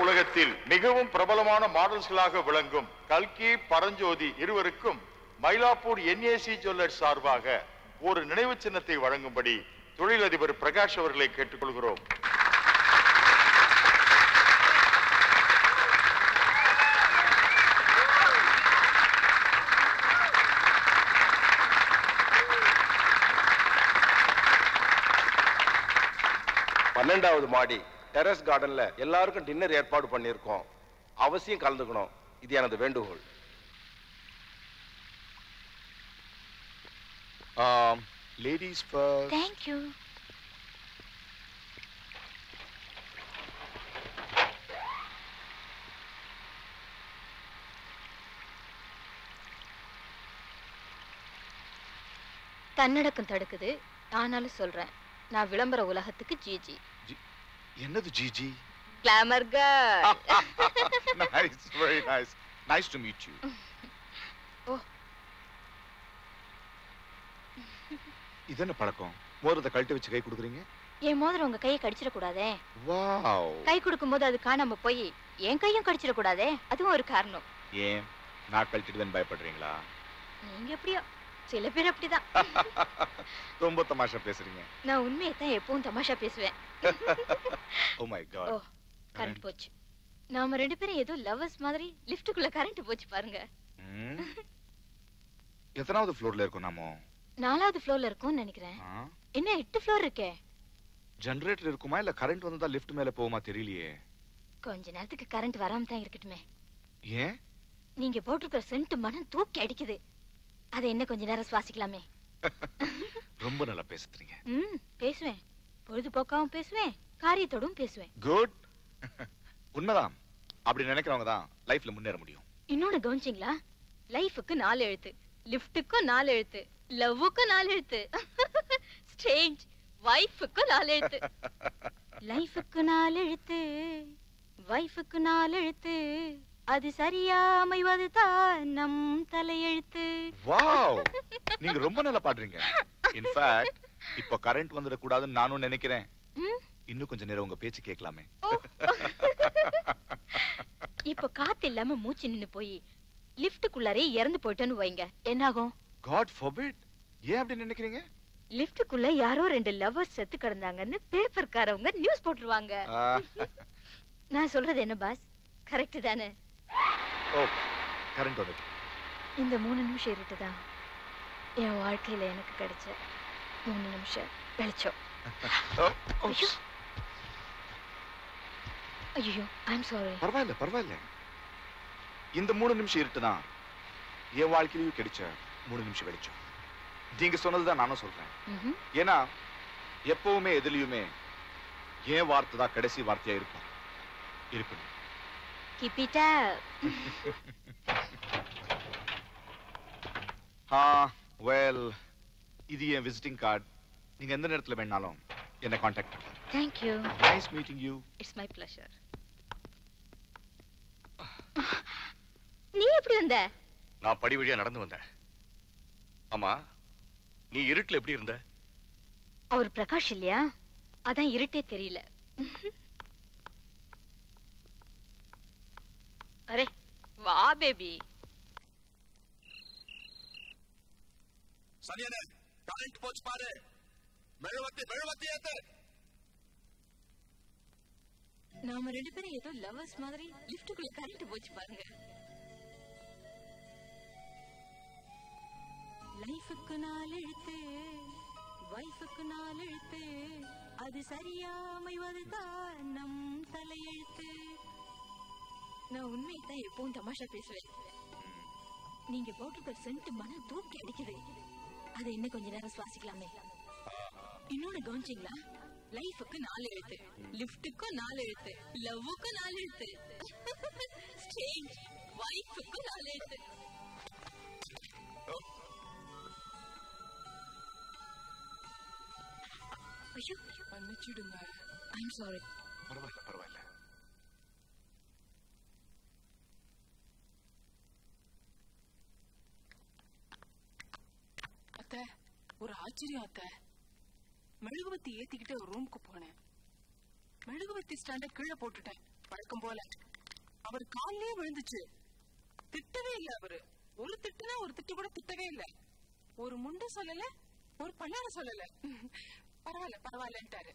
உலகத்தில் மிகவும் பிரபலமான மாடல்ஸ்களாக விளங்கும் கல்கி பரஞ்சோதி இருவருக்கும் மயிலாப்பூர் என்ஏசி ஜுவல்லர்ஸ் சார்பாக ஒரு நினைவு சின்னத்தை வழங்கும்படி தொழிலதிபர் பிரகாஷ் அவர்களை கேட்டுக்கொள்கிறோம் பன்னெண்டாவது மாடி டெரஸ் கார்டன்ல எல்லாருக்கும் டின்னர் ஏற்பாடு பண்ணியிருக்கோம் அவசியம் கலந்துக்கணும் இது எனது வேண்டுகோள் லேடிஸ் ஃபர்ஸ்ட் தேங்க்யூ தன்னடக்கம் தடுக்குது ஆனாலும் சொல்றேன் நான் விளம்பர உலகத்துக்கு ஜிஜி என்னது GG glamour girl nice very nice nice to meet you இது என்ன பழக்கம் மோதிரத்தை கழட்டி வச்சு கை கொடுக்குறீங்க என் மோதிரம் உங்க கையை கடிச்சிட கூடாதே வாவ் கை கொடுக்கும்போது அது காணாம போய் என் கையும் கடிச்சிட கூடாதே அதுவும் ஒரு காரணம் ஏன் நான் கழட்டிடுவேன் பயப்படுறீங்களா நீங்க எப்படியோ சில பேர் அப்படிதான் ரொம்ப தமாஷா பேசுறீங்க நான் உண்மையை தான் எப்பவும் தமாஷா பேசுவேன் oh my oh God current போச்சு நாம ரெண்டு பேரும் ஏதோ லவ்வர்ஸ் மாதிரி லிஃப்ட்டுக்குள்ள கரண்ட் போச்சு பாருங்க எத்தனாவது ஃப்ளோர்ல இருக்கோம் நாமோ நாலாவது ஃப்ளோர்ல இருக்கும்னு நினைக்கிறேன் என்ன எட்டு ஃப்ளோர் இருக்கே ஜெனரேட்டர் இருக்குமா இல்ல கரண்ட் வந்ததா லிஃப்ட் மேல போகுமா தெரியலையே கொஞ்ச நேரத்துக்கு கரண்ட் வராம தான் இருக்கட்டுமே ஏன் நீங்க போட்டிருக்கிற சென்ட் மனம் தூக்கி அடிக்குது அதை என்ன கொஞ்ச நேரம் சுவாசிக்கலாமே ரொம்ப நல்லா பேசுறீங்க ம் பேசுவேன் பொழுதுபோக்காவும் பேசுவேன் காரியத்தோடும் பேசுவேன் குட் உண்மைதான் அப்படி நினைக்கிறவங்க தான் லைஃப்ல முன்னேற முடியும் இன்னொன்னு கவனிச்சிங்களா லைஃபுக்கு நாலு எழுத்து லிஃப்ட்டுக்கும் நாலு எழுத்து லவ்வுக்கும் நாலு எழுத்து ஸ்ட்ரேஞ்ச் வைஃபுக்கும் நாலு எழுத்து லைஃபுக்கு நாலு எழுத்து வைஃபுக்கு நாலு எழுத்து அது சரியா அமைவது தான் நம் தலையெழுத்து வாவ் நீங்க ரொம்ப நல்லா பாடுறீங்க இன்ஃபேக்ட் இப்போ கரண்ட் வந்துட கூடாதுன்னு நானும் நினைக்கிறேன் ம், இன்னும் கொஞ்ச நேரம் உங்க பேச்சு கேட்கலாமே இப்ப காத்து இல்லாம மூச்சு நின்னு போய் லிஃப்ட்டுக்குள்ளாரே இறந்து போயிட்டோன்னு வைங்க என்னாகும் காட் forbid ஏன் அப்படி நினைக்கிறீங்க லிஃப்ட்டுக்குள்ள யாரோ ரெண்டு லவ்வர்ஸ் செத்து கிடந்தாங்கன்னு பேப்பர்காரவங்க நியூஸ் போட்டுருவாங்க ஆ, நான் சொல்றது என்ன பாஸ் கரெக்ட் தானே ஓ கரண்ட் வந்துட்டு இந்த மூணு நிமிஷம் இருட்டுதான் என் வாழ்க்கையில எனக்கு கிடைச்ச மூணு நிமிஷம் வெளிச்சம் ஐயோ ஐயோ ஐம் சாரி பரவாயில்ல பரவாயில்ல இந்த மூணு நிமிஷம் இருட்டு தான் என் வாழ்க்கையிலயும் கிடைச்ச மூணு நிமிஷம் வெளிச்சம் நீங்க சொன்னதுதான் நானும் சொல்றேன் ஏன்னா எப்பவுமே எதுலயுமே என் வார்த்தை தான் கடைசி வார்த்தையா இருக்கும் இருக்கணும் keep it up ah well இது என் விசிட்டிங் கார்டு நீங்க எந்த நேரத்துல வேணாலும் என்ன காண்டாக்ட் பண்ணலாம் thank you nice meeting you it's my pleasure நீ எப்படி வந்த நான் படி வழியா நடந்து வந்தேன் ஆமா நீ இருட்டுல எப்படி இருந்த அவர் பிரகாஷ் இல்லையா அதான் இருட்டே தெரியல அரே வா பேபி சனியனே கரண்ட் போச்சு பாரு மெழுவத்தி மெழுவத்தி ஏத்து நாம ரெண்டு பேரும் ஏதோ லவர்ஸ் மாதிரி லிஃப்ட்டுக்குள்ள கரண்ட் போச்சு பாருங்க லைஃபுக்கு நாலு எழுத்து வைஃபுக்கு நாலு எழுத்து அது சரியா அமைவதுதான் நம் தலையெழுத்து நான் உண்மையை தான் எப்பவும் தமாஷா பேசுவேன் நீங்க போட்டிருக்க சென்ட் மனம் தூக்கி அடிக்குது அதை இன்னும் கொஞ்ச நேரம் சுவாசிக்கலாமே இன்னொன்னு கவனிச்சிங்களா லைஃபுக்கு நாலு எழுத்து லிஃப்ட்டுக்கும் நாலு எழுத்து லவ்வுக்கும் நாலு எழுத்து ஸ்டேஜ் வைஃபுக்கும் நாலு எழுத்து ஐயோ மன்னிச்சிடுங்க ஐம் சாரி பரவாயில்ல பரவாயில்ல அத்தை ஒரு ஆச்சரியம் அத்தை மெழுகுவத்தி ஏத்திக்கிட்டு ஒரு ரூமுக்கு போனேன் மெழுகுவத்தி ஸ்டாண்ட கீழே போட்டுட்டேன் வழக்கம் போல அவர் காலிலே விழுந்துச்சு திட்டவே இல்ல அவரு ஒரு திட்டுனா ஒரு திட்டு கூட திட்டவே இல்ல ஒரு முண்டை சொல்லல ஒரு பல்லார சொல்லல பரவாயில்ல பரவாயில்லன்ட்டாரு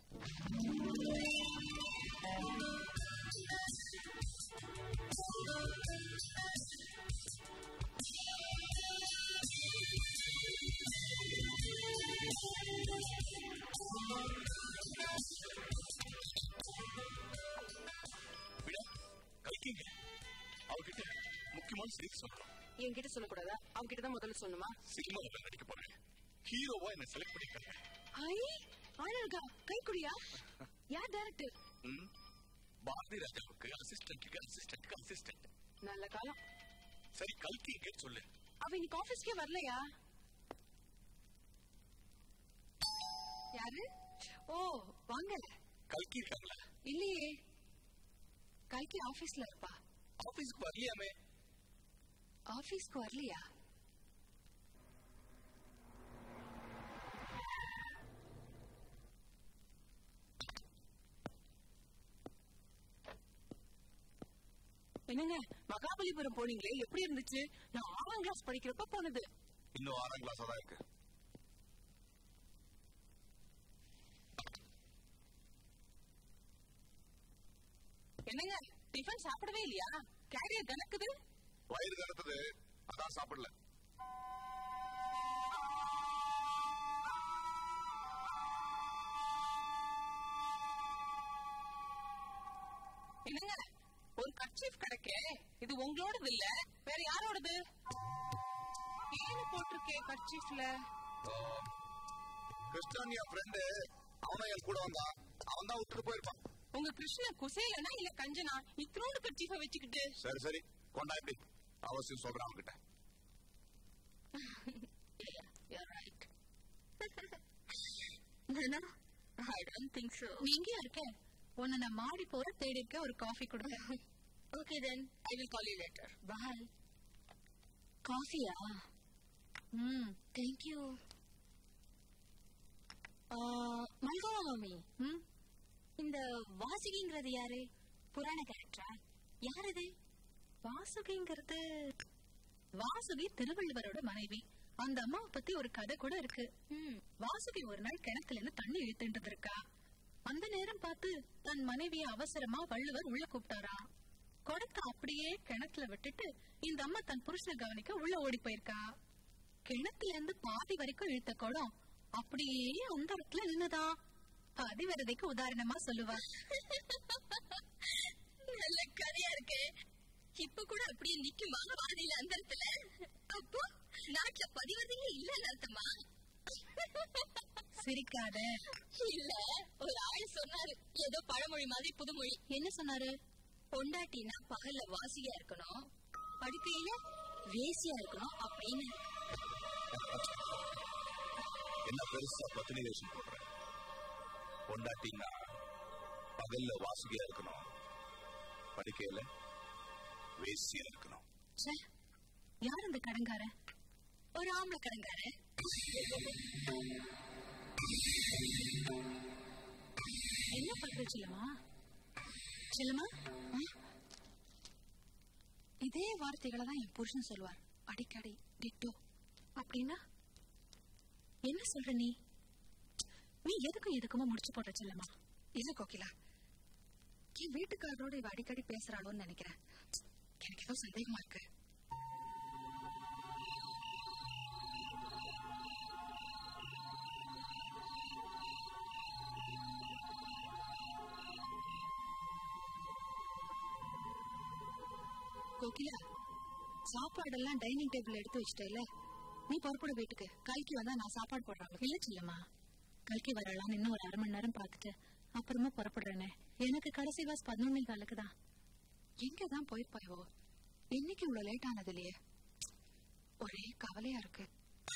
கல்கிங்க அவகிட்ட முக்கியமான செய்தி சொல்லணும் என்கிட்ட சொல்லக்கூடாதா அவகிட்ட தான் முதல்ல சொல்லணுமா சினிமாவில் நடிக்க போறேன் ஹீரோவா என்ன செலக்ட் பண்ணிருக்காங்க ஐ ஆனல்கா கைக்குடியா யார் டைரக்டர் ம்? பாரதி ராஜாவுக்கு அசிஸ்டன்ட்டுக்கு அசிஸ்டன்ட்டுக்கு அசிஸ்டன்ட் நல்ல காலம் சரி கல்கி எங்கன்னு சொல்லு அவ இன்னைக்கு ஆபீஸ்க்கே வரலையா யாரு ஓ வாங்க கல்கி இருக்காங்களா இல்லையே கல்கி ஆபீஸ்ல இருப்பா ஆபீஸ்க்கு வரலையாமே ஆபீஸ்க்கு வரலையா என்னங்க மகாபலிபுரம் போனீங்களே எப்படி இருந்துச்சு நான் ஆறாம் கிளாஸ் படிக்கிறப்ப போனது இன்னும் ஆறாம் கிளாஸா தான் இருக்கு என்னங்க டிஃபன் சாப்பிடவே இல்லையா கேரியர் கணக்குது வயிறு கருத்தது அதான் சாப்பிடல என்னங்க ஒரு கர்ச்சீஃப் கிடைக்கே இது உங்களோடது இல்ல வேற யாரோடது ஏன்னு போட்டிருக்கே கர்ச்சீஃப்ல கிருஷ்ணன் என் ஃப்ரெண்டு அவனும் என் கூட வந்தான் அவன் தான் விட்டுட்டு போயிருப்பான் உங்க கிருஷ்ண குசேலனா இல்ல கஞ்சனா இத்தனோடு கர்ச்சீஃப வச்சுக்கிட்டு சரி சரி கொண்டா இப்படி அவசியம் சொல்றேன் அவன்கிட்ட You're right. No, I don't think so. நீங்க இருக்க உன்னை நான் மாடி போற தேடி இருக்க ஒரு காஃபி கொடுங்க okay then I will call you later bye காஃபியா ம் தேங்க் யூ மல்கோவா மாமி ம் இந்த வாசுகிங்கிறது யாரு புராண கேரக்டரா யார் இது வாசுகிங்கிறது வாசுகி திருவள்ளுவரோட மனைவி அந்த அம்மாவை பத்தி ஒரு கதை கூட இருக்கு ம், வாசுகி ஒரு நாள் கிணத்துல இருந்து தண்ணி இழுத்துட்டு இருக்கா அந்த நேரம் பார்த்து தன் மனைவிய அவசரமா வள்ளுவர் உள்ள கூப்பிட்டாரா குடத்தை அப்படியே கிணத்துல விட்டுட்டு இந்த அம்மா தன் புருஷனை கவனிக்க உள்ள ஓடி போயிருக்கா கிணத்துல இருந்து பாதி வரைக்கும் இழுத்த குடம் அப்படியே அந்த இடத்துல நின்னுதா பதிவிரதைக்கு உதாரணமா சொல்லுவா நல்ல கதையா இருக்கு இப்ப கூட அப்படியே நிக்குமா வாதியில அந்த இடத்துல அப்போ நாட்டுல பதிவதையே இல்லன்னு அர்த்தமா சிரிக்காத இல்ல ஒரு ஆள் சொன்னாரு ஏதோ பழமொழி மாதிரி புதுமொழி என்ன சொன்னாரு பொண்டாட்டினா பகல்ல வாசியா இருக்கணும் படுக்கையில வேசியா இருக்கணும் அப்படின்னு என்ன பெருசா பத்தினி வேஷம் போடுற பொண்டாட்டின்னா பகல்ல வாசுகியா இருக்கணும் படிக்கையில வேசியா இருக்கணும் ச்சே, யார் இந்த கடங்காரன் ஒரு ஆம்பளை கடங்காரன் என்ன பண்ற செல்லமா செல்லமா ஆ? இதே வார்த்தைகளை தான் என் புருஷன் சொல்லுவார் அடிக்கடி டிட்டோ அப்படின்னா என்ன சொல்ற நீ நீ எதுக்கும் எதுக்குமோ முடிச்சு போடுற செல்லமா இல்ல கோகிலா என் வீட்டுக்காரரோட இவ அடிக்கடி பேசுறாளோன்னு நினைக்கிறேன் எனக்கு ஏதோ சந்தேகமா இருக்கு கோகிலா சாப்பாடெல்லாம் டைனிங் டேபிள் எடுத்து வச்சிட்டேல நீ புறப்பட வீட்டுக்கு கல்கி வந்தா நான் சாப்பாடு போடுறாங்க இல்ல சில்லம்மா கல்கி வரலாம்னு இன்னும் ஒரு அரை மணி நேரம் பார்த்துட்டு அப்புறமா புறப்படுறேனே எனக்கு கடைசி வாஸ் பதினொன்னே காலுக்கு தான் எங்க தான் போயிருப்பாயோ இன்னைக்கு இவ்வளவு லேட் ஆனது இல்லையே ஒரே கவலையா இருக்கு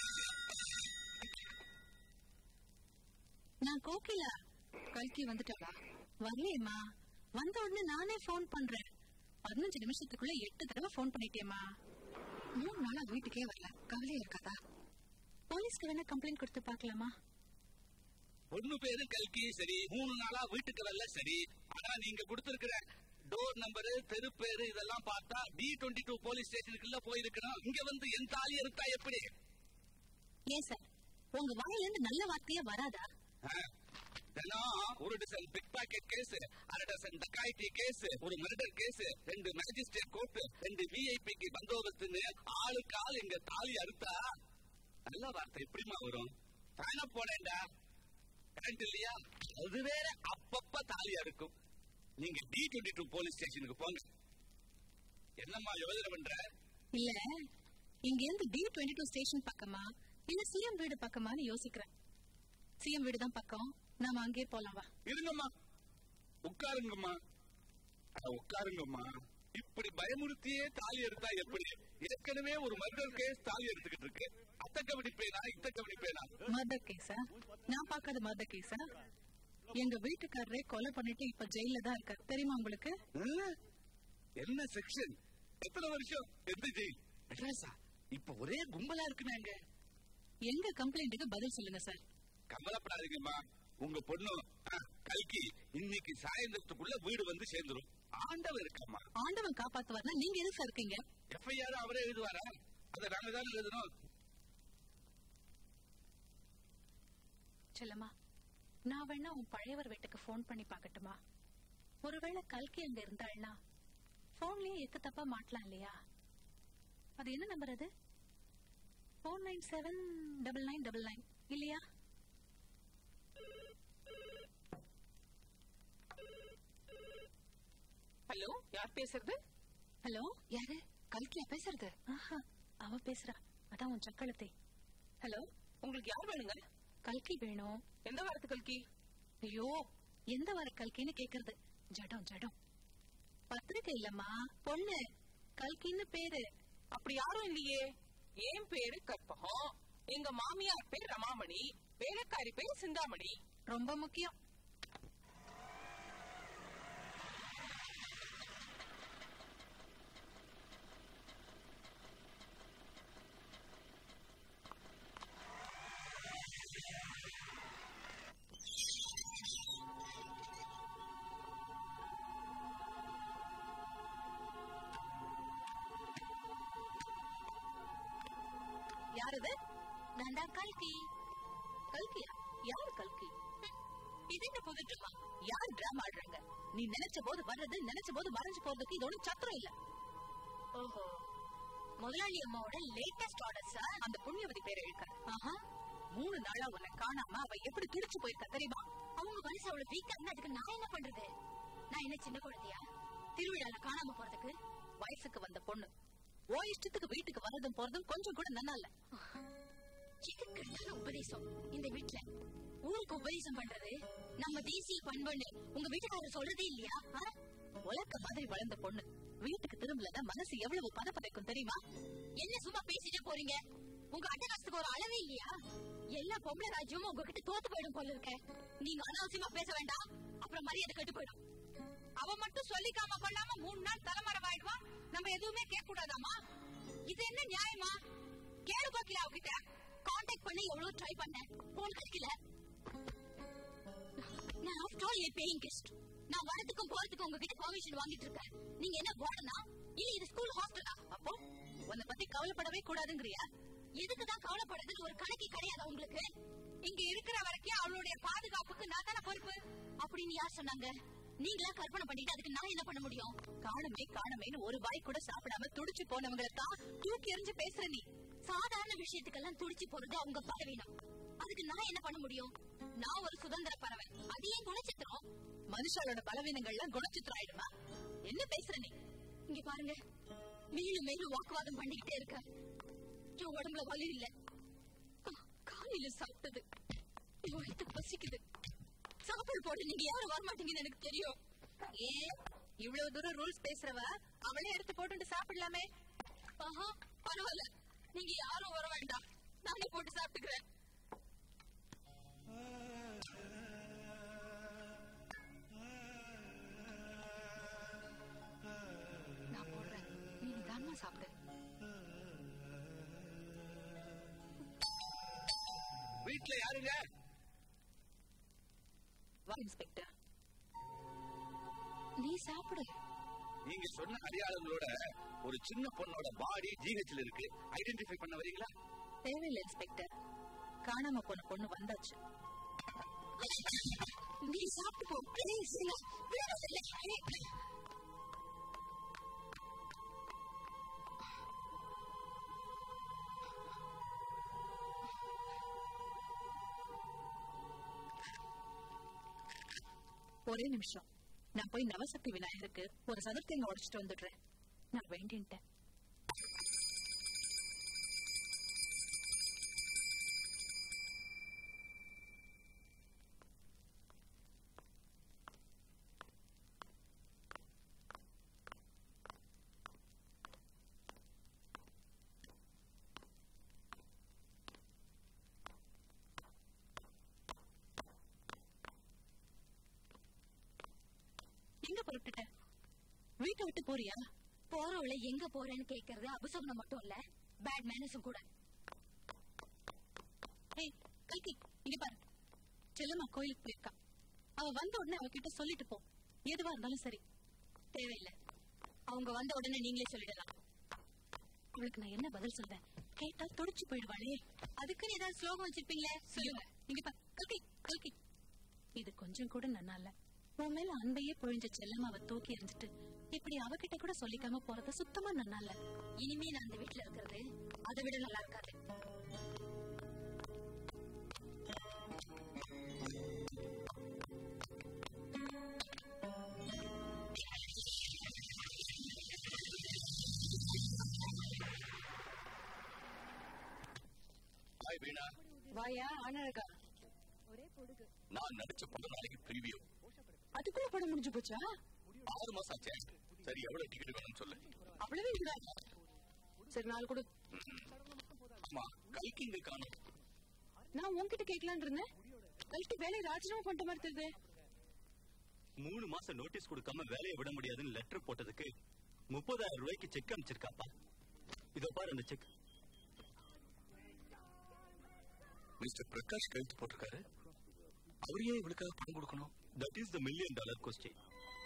நான் கோகிலா கல்கி வந்துட்டாளா வரலையேம்மா வந்த உடனே நானே ஃபோன் பண்றேன் பதினஞ்சு நிமிஷத்துக்குள்ள எட்டு தடவை ஃபோன் பண்ணிட்டேம்மா மூணு நாளா வீட்டுக்கே வரல கவலையா இருக்காதா போலீஸ்க்கு வேணா கம்ப்ளைண்ட் கொடுத்து பார்க்கலாமா பொண்ணு பேரு கல்கி சரி மூணு நாளா வீட்டுக்கு வரல சரி ஆனா நீங்க கொடுத்திருக்கிற டோர் நம்பரு தெரு பேரு இதெல்லாம் பார்த்தா டி டுவெண்ட்டி டூ போலீஸ் ஸ்டேஷனுக்குள்ள போயிருக்கணும் இங்க வந்து என் தாலி எடுத்தா எப்படி ஏன் சார் உங்க வாயில இருந்து நல்ல வார்த்தையே வராதா ஆ, தினம் ஒரு டசன் பிக் பாக்கெட் கேஸ் அரை டசன் டக்காய்டி கேஸ் ஒரு மர்டர் கேஸ் ரெண்டு மேஜிஸ்ட்ரேட் கோர்ட் ரெண்டு விஐபிக்கு பந்தோபஸ்துன்னு ஆளுக்கு ஆள் இங்க தாலி அறுத்தா நல்ல வார்த்தை எப்படிமா வரும் ஃபேன போடேன்டா கரண்ட் இல்லையா அது வேற அப்பப்ப தாலி அறுக்கும் நீங்க டி டுவெண்ட்டி டூ போலீஸ் ஸ்டேஷனுக்கு போங்க என்னம்மா யோசனை பண்ற இல்ல இங்க இருந்து டி டுவெண்ட்டி டூ ஸ்டேஷன் பக்கமா இல்ல சிஎம் வீடு பக்கமான்னு யோசிக்கிறேன் சிஎம் வீடு தான் பக்கம் நாம அங்கே போலாம் வா இருங்கம்மா உட்காருங்கம்மா அட, உட்காருங்கம்மா இப்படி பயமுறுத்தியே தாலி எடுத்தா எப்படி ஏற்கனவே ஒரு மர்டர் கேஸ் தாலி எடுத்துக்கிட்டு இருக்கு அத்த கவனிப்பேனா இத்த கவனிப்பேனா மர்டர் கேஸா நான் பார்க்காத மர்டர் கேஸா எங்க வீட்டுக்காரரே கொலை பண்ணிட்டு இப்ப ஜெயில தான் இருக்காரு தெரியுமா உங்களுக்கு ஆ? என்ன செக்ஷன் எத்தனை வருஷம் எந்த ஜெயில் மெட்ராஸா இப்ப ஒரே கும்பலா இருக்குனாங்க எங்க கம்ப்ளைண்ட்டுக்கு பதில் சொல்லுங்க சார் கவலைப்படாதீங்கம்மா உங்க பொண்ணு ஆ, கல்கி இன்னைக்கு சாயந்தரத்துக்குள்ள வீடு வந்து சேர்ந்துரும் ஆண்டவர் இருக்கம்மா ஆண்டவன் காப்பாத்துவார்னா நீங்க எது சார் இருக்கீங்க எஃப்ஐஆர் அவரே எழுதுவாரா அதை நாங்க தான் எழுதணும் செல்லம்மா நான் வேணா உன் பழையவர் வீட்டுக்கு ஃபோன் பண்ணி பார்க்கட்டுமா ஒருவேளை கல்கி அங்க இருந்தாள்னா போன்லயே எத்த தப்பா மாட்டலாம் இல்லையா அது என்ன நம்பர் அது four nine seven double nine double nine இல்லையா ஹலோ யார் பேசுறது ஹலோ யாரு கல்கியா பேசுறது ஆஹா அவ பேசுறா அதான் உன் சக்களத்தை ஹலோ உங்களுக்கு யார் வேணுங்க கல்கி வேணும் எந்த வாரத்து கல்கி ஐயோ எந்த வர கல்கின்னு கேக்குறது ஜடம் ஜடம் பத்திரிக்கை இல்லம்மா பொண்ணு கல்கின்னு பேரு அப்படி யாரும் இல்லையே என் பேரு கற்பகம் எங்க மாமியார் பேர் ரமாமணி வேலைக்காரி பேர் சிந்தாமணி ரொம்ப முக்கியம் யாரது நான் தான் கல்கி கல்கியா யார் கல்கி இது என்ன புது ட்ராமா யார் டிராமா ஆடுறாங்க நீ நினைச்ச போது வர்றது நினைச்ச போது மறைஞ்சு போறதுக்கு இது ஒண்ணும் சத்திரம் இல்ல ஓஹோ முதலாளி அம்மாவோட லேட்டஸ்ட் ஆர்டர்ஸா அந்த புண்ணியவதி பேரை இழுக்க ஆஹா மூணு நாளா உன்னை காணாம அவ எப்படி துடிச்சு போயிருக்கா தெரியுமா அவங்க மனசு அவ்வளவு வீக்கா இருந்தா அதுக்கு நான் என்ன பண்றது நான் என்ன சின்ன குழந்தையா திருவிழால காணாம போறதுக்கு வயசுக்கு வந்த பொண்ணு ஓ இஷ்டத்துக்கு வீட்டுக்கு வர்றதும் போறதும் கொஞ்சம் கூட நல்லா இல்ல எதுக்கு எடுத்தாலும் உபதேசம் இந்த வீட்ல ஊருக்கு உபதேசம் பண்றது நம்ம தேசிய பண்புன்னு உங்க வீட்டுக்காரர் சொல்றதே இல்லையா ஆ? உலக்க மாதிரி வளர்ந்த பொண்ணு வீட்டுக்கு திரும்பலன்னா மனசு எவ்வளவு பதப்பதைக்கும் தெரியுமா என்ன சும்மா பேசிட்டே போறீங்க உங்க அட்டகாசத்துக்கு ஒரு அளவே இல்லையா எல்லா பொம்பளை ராஜ்யமும் உங்ககிட்ட தோத்து போயிடும் போல இருக்க நீங்க அனாவசியமா பேச வேண்டாம் அப்புறம் மரியாதை கெட்டு போயிடும் அவ மட்டும் சொல்லிக்காம கொள்ளாம மூணு நாள் தலைமறைவு ஆயிடுவான் நம்ம எதுவுமே கேட்க கூடாதாமா இது என்ன நியாயமா கேளு பாக்கல அவகிட்ட காண்டாக்ட் பண்ணி எவ்வளவு ட்ரை பண்ணேன் போன் கிடைக்கல நான் after all a paying guest நான் வரதுக்கும் போறதுக்கும் உங்ககிட்ட பெர்மிஷன் வாங்கிட்டு இருக்கேன் நீங்க என்ன வார்டனா இல்ல இது ஸ்கூல் ஹாஸ்டலா அப்போ உன்னை பத்தி கவலைப்படவே கூடாதுங்கிறியா எதுக்கு தான் கவலைப்படுறதுன்னு ஒரு கணக்கு கிடையாது உங்களுக்கு இங்க இருக்கிற வரைக்கும் அவளுடைய பாதுகாப்புக்கு நான் தானே பொறுப்பு அப்படின்னு யார் சொன்னாங்க நீங்களா கற்பனை பண்ணிட்டு அதுக்கு நான் என்ன பண்ண முடியும் காணமே காணமேன்னு ஒரு வாய் கூட சாப்பிடாம துடிச்சு போனவங்களை தான் தூக்கி எறிஞ்சு பேசுற நீ சாதாரண விஷயத்துக்கெல்லாம் துடிச்சு போறது அவங்க பலவீனம் அதுக்கு நான் என்ன பண்ண முடியும் நான் ஒரு சுதந்திர பறவை அது ஏன் குணச்சித்திரம் மனுஷாலோட பலவீனங்கள்லாம் குணச்சித்திரம் ஆயிடுமா என்ன பேசுற நீ இங்க பாருங்க மேலும் மேலும் வாக்குவாதம் பண்ணிக்கிட்டே இருக்க என் உடம்புல வலி இல்ல கா- காலையில சாப்பிட்டது என் வயித்துக்கு பசிக்குது சாப்பாடு போட நீங்க யாரும் வரமாட்டீங்கன்னு எனக்கு தெரியும் ஏன் இவ்வளவு தூரம் ரூல்ஸ் பேசுறவ அவளே எடுத்து போட்டு சாப்பிடலாமே ஆஹா பரவாயில்ல நீங்க யாரும் வர வேண்டாம் நானே போட்டு சாப்பிட்டுக்கிறேன் நான் போடுறேன் நீ நிதானமா சாப்பிடு வீட்டுல யாருங்க வா இன்ஸ்பெக்டர் நீ சாப்பிடு நீங்க சொன்ன அடையாளங்களோட ஒரு சின்ன பொண்ணோட பாடி ஜிஹெச்ல இருக்கு ஐடென்டிஃபை பண்ண வரீங்களா தேவையில்லை இன்ஸ்பெக்டர் காணாம போன பொண்ணு வந்தாச்சு நீ சாப்பிட்டு போ ப்ளீஸ் ஒரே நிமிஷம் நான் போய் நவசக்தி விநாயகருக்கு ஒரு சதுர்த்தங்க உடைச்சிட்டு வந்துடுறேன் நான் வேண்டின்ட்டேன் எங்க புறப்பட்டுட்ட வீட்டை விட்டு போறியா போறவள எங்க போறேன்னு கேக்குறது அபசகுணம் மட்டும் இல்ல பேட் மேனஸும் கூட ஏய் கல்கி இங்க பாரு செல்லம்மா கோயிலுக்கு போயிருக்கா அவ வந்த உடனே அவகிட்ட சொல்லிட்டு போ எதுவா இருந்தாலும் சரி தேவையில்லை அவங்க வந்த உடனே நீங்களே சொல்லிடலாம் அவளுக்கு நான் என்ன பதில் சொல்றேன் கேட்டா துடிச்சு போயிடுவாளே அதுக்குன்னு ஏதாவது ஸ்லோகம் வச்சிருப்பீங்களே சொல்லுங்க இங்க பாரு கல்கி கல்கி இது கொஞ்சம் கூட நன்னா இல்ல உன் மேல அன்பையே பொழிஞ்ச செல்லம்மாவை தூக்கி எறிஞ்சிட்டு இப்படி அவகிட்ட கூட சொல்லிக்காம போறது சுத்தமா நன்னா இல்ல இனிமே நான் அந்த வீட்டுல இருக்கிறது அதை விட நல்லா இருக்காது ஹாய் வீணா வாயா அழகா ஒரே பொடுகு நான் நடிச்ச பல நாளைக்கு ப்ரீவியூ அதுக்குள்ள படம் முடிஞ்சு போச்சா ஆறு மாசம் ஆச்சே சரி எவ்வளவு டிக்கெட் வேணும்னு சொல்லு அவ்வளவே இல்ல சரி நாலு கொடு ஆமா கைக்கு இங்க காணும் நான் உன்கிட்ட கேட்கலான் இருந்தேன் கழிட்டு வேலையை ராஜினாமா பண்ணிட்ட மாதிரி தெரியுது மூணு மாசம் நோட்டீஸ் கொடுக்காம வேலையை விட முடியாதுன்னு லெட்டர் போட்டதுக்கு முப்பதாயிரம் ரூபாய்க்கு செக் அனுப்பிச்சிருக்காப்பா இதோ பாரு அந்த செக் மிஸ்டர் பிரகாஷ் கழுத்து போட்டிருக்காரு அவர் ஏன் இவளுக்காக பணம் கொடுக்கணும் that is the million dollar question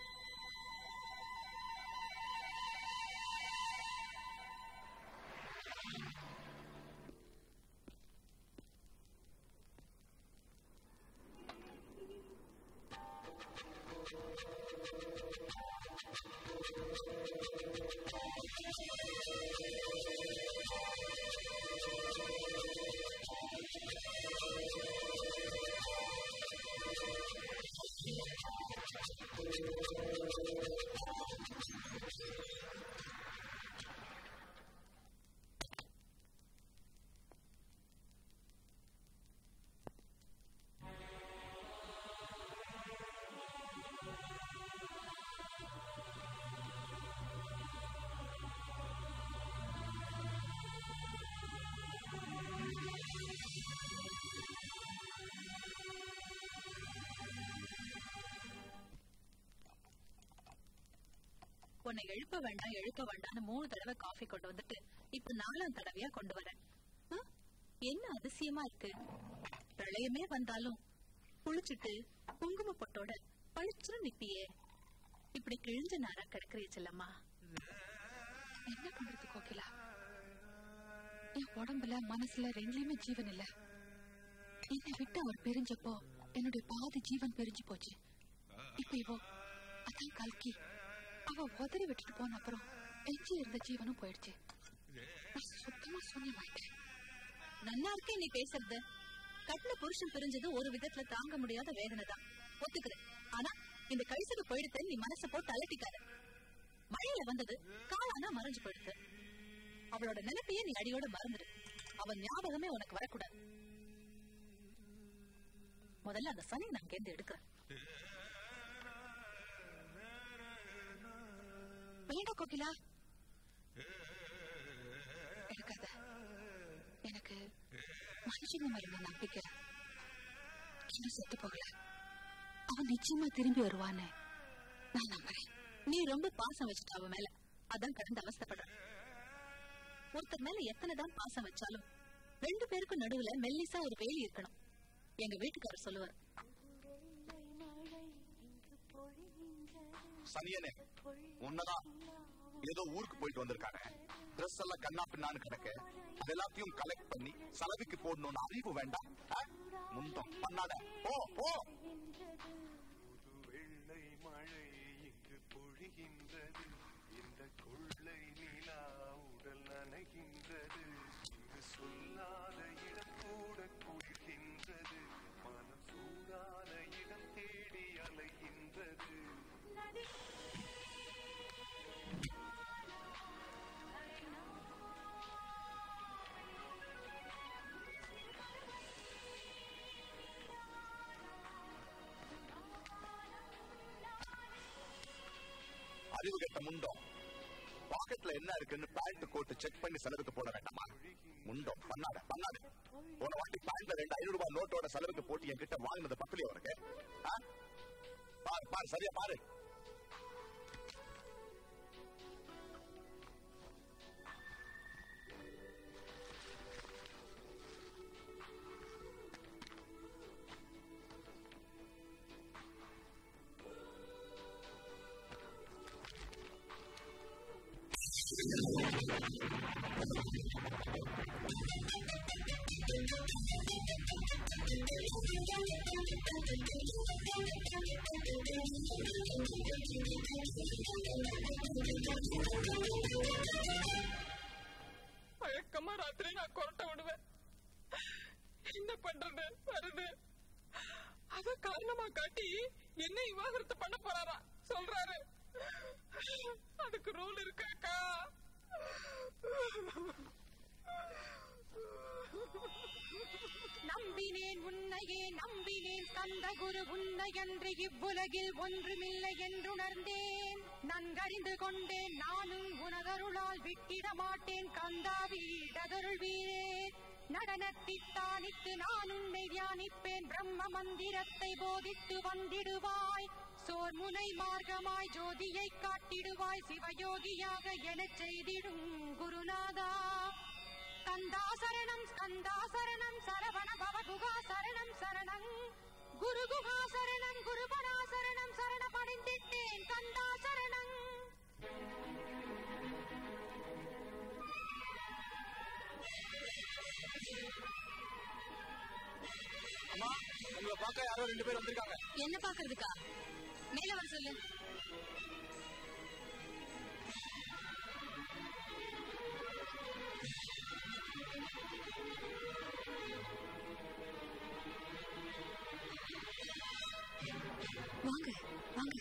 உன்னை எழுப்ப வேண்டாம் எழுப்ப வேண்டாம்னு மூணு தடவை காஃபி கொண்டு வந்துட்டு இப்ப நாலாம் தடவையா கொண்டு வரேன் ஆ? என்ன அதிசயமா இருக்கு பிரளயமே வந்தாலும் குளிச்சுட்டு குங்கும பொட்டோட பளிச்சுன்னு நிப்பியே இப்படி கிழிஞ்ச நாரா கிடக்குறிய செல்லம்மா என்ன பண்றது கோகிலா என் உடம்புல மனசுல ரெண்டுலயுமே ஜீவன் இல்ல என்னை விட்டு அவர் பிரிஞ்சப்போ என்னுடைய பாதி ஜீவன் பிரிஞ்சு போச்சு இப்ப இவோ அதான் கல்கி அவ உதறி விட்டுட்டு போன அப்புறம் எஞ்சி இருந்த ஜீவனும் போயிடுச்சு நான் சுத்தமா சூன்யமாயிட்டேன் நன்னா இருக்கே நீ பேசுறது கட்டின புருஷன் பிரிஞ்சது ஒரு விதத்துல தாங்க முடியாத வேதனை தான் ஒத்துக்கிறேன் ஆனா இந்த கழிசது போயிடுத்து நீ மனசை போட்டு அலட்டிக்காத மழையில வந்தது காலானா மறைஞ்சு போயிடுது அவளோட நினைப்பையே நீ அடியோட மறந்துடு அவன் ஞாபகமே உனக்கு வரக்கூடாது முதல்ல அந்த சனி நான் இங்கேருந்து எடுக்கிறேன் வேண்டாம் கோகிலா எடுக்காத எனக்கு மனுஷங்க மேல உள்ள நம்பிக்கை இன்னும் செத்து போகல அவன் நிச்சயமா திரும்பி வருவான்னு நான் நம்புறேன் நீ ரொம்ப பாசம் வச்சுட்ட அவ மேல அதான் கடந்து அவஸ்தைப்படுற ஒருத்தர் மேல எத்தனை தான் பாசம் வச்சாலும் ரெண்டு பேருக்கும் நடுவுல மெல்லிசா ஒரு வேலி இருக்கணும் எங்க வீட்டுக்காரர் சொல்லுவார் சனியனே உன்னதான் ஏதோ ஊருக்கு போயிட்டு வந்திருக்காங்க ட்ரெஸ் எல்லாம் கண்ணா பின்னான்னு கிடக்கு அது எல்லாத்தையும் கலெக்ட் பண்ணி செலவுக்கு போடணும்னு அறிவு வேண்டாம் ஆ? முண்டம் பண்ணாத போ போ வெள்ளை மழை இங்கு பொழிகின்றது இந்த கொள்ளை நிலா உடல் நனைகின்றது இங்கு சொல்லாத இடம் கூட குளிர்கின்றது மனம் சூடான இடம் தேடி அலைகின்றது அறிவு கெட்ட முண்டம் பாக்கெட்ல என்ன இருக்குன்னு பேண்ட் கோட் செக் பண்ணி செலவுக்கு போட வேண்டாமா முண்டம் பண்ணாத பண்ணாத போன வாட்டி பேண்ட்ல ரெண்டு ஐநூறு ரூபாய் நோட்டோட செலவுக்கு போட்டு என்கிட்ட வாங்கினது பக்கத்துலயே உனக்கு ஆ? பாரு பாரு சரியா பாரு வழக்கமா ராத்திரி நான் கொரட்டை விடுவேன் என்ன பண்றது வருது அத காரணமா காட்டி என்ன விவாகரத்து பண்ண போறாரா சொல்றாரு அதுக்கு ரூல் இருக்காக்கா நம்பினேன் உன்னையே நம்பினேன் கந்த குரு உன்னையன்று இவ்வுலகில் ஒன்றுமில்லை என்றுணர்ந்தேன் நன்கறிந்து கொண்டேன் நானும் உனதருளால் விட்டிட மாட்டேன் கந்தா வீடதருள்வீரே நடனத்தித்தானித்து நான் உன்னை தியானிப்பேன் பிரம்ம மந்திரத்தை போதித்து வந்திடுவாய் சோர்முனை மார்க்கமாய் ஜோதியை காட்டிடுவாய் சிவயோகியாக எனச் செய்திடும் குருநாதா கந்தா சரணம் ஸ்கந்தா சரணம் சரவண பவ குகா சரணம் சரணம் குரு குகா சரணம் குருபனா சரணம் சரண பணிந்திட்டேன் கந்தா சரணம் அம்மா உங்களை பார்க்க யாரோ ரெண்டு பேர் வந்திருக்காங்க என்ன பாக்குறதுக்கா மேல வர சொல்லு வாங்க வாங்க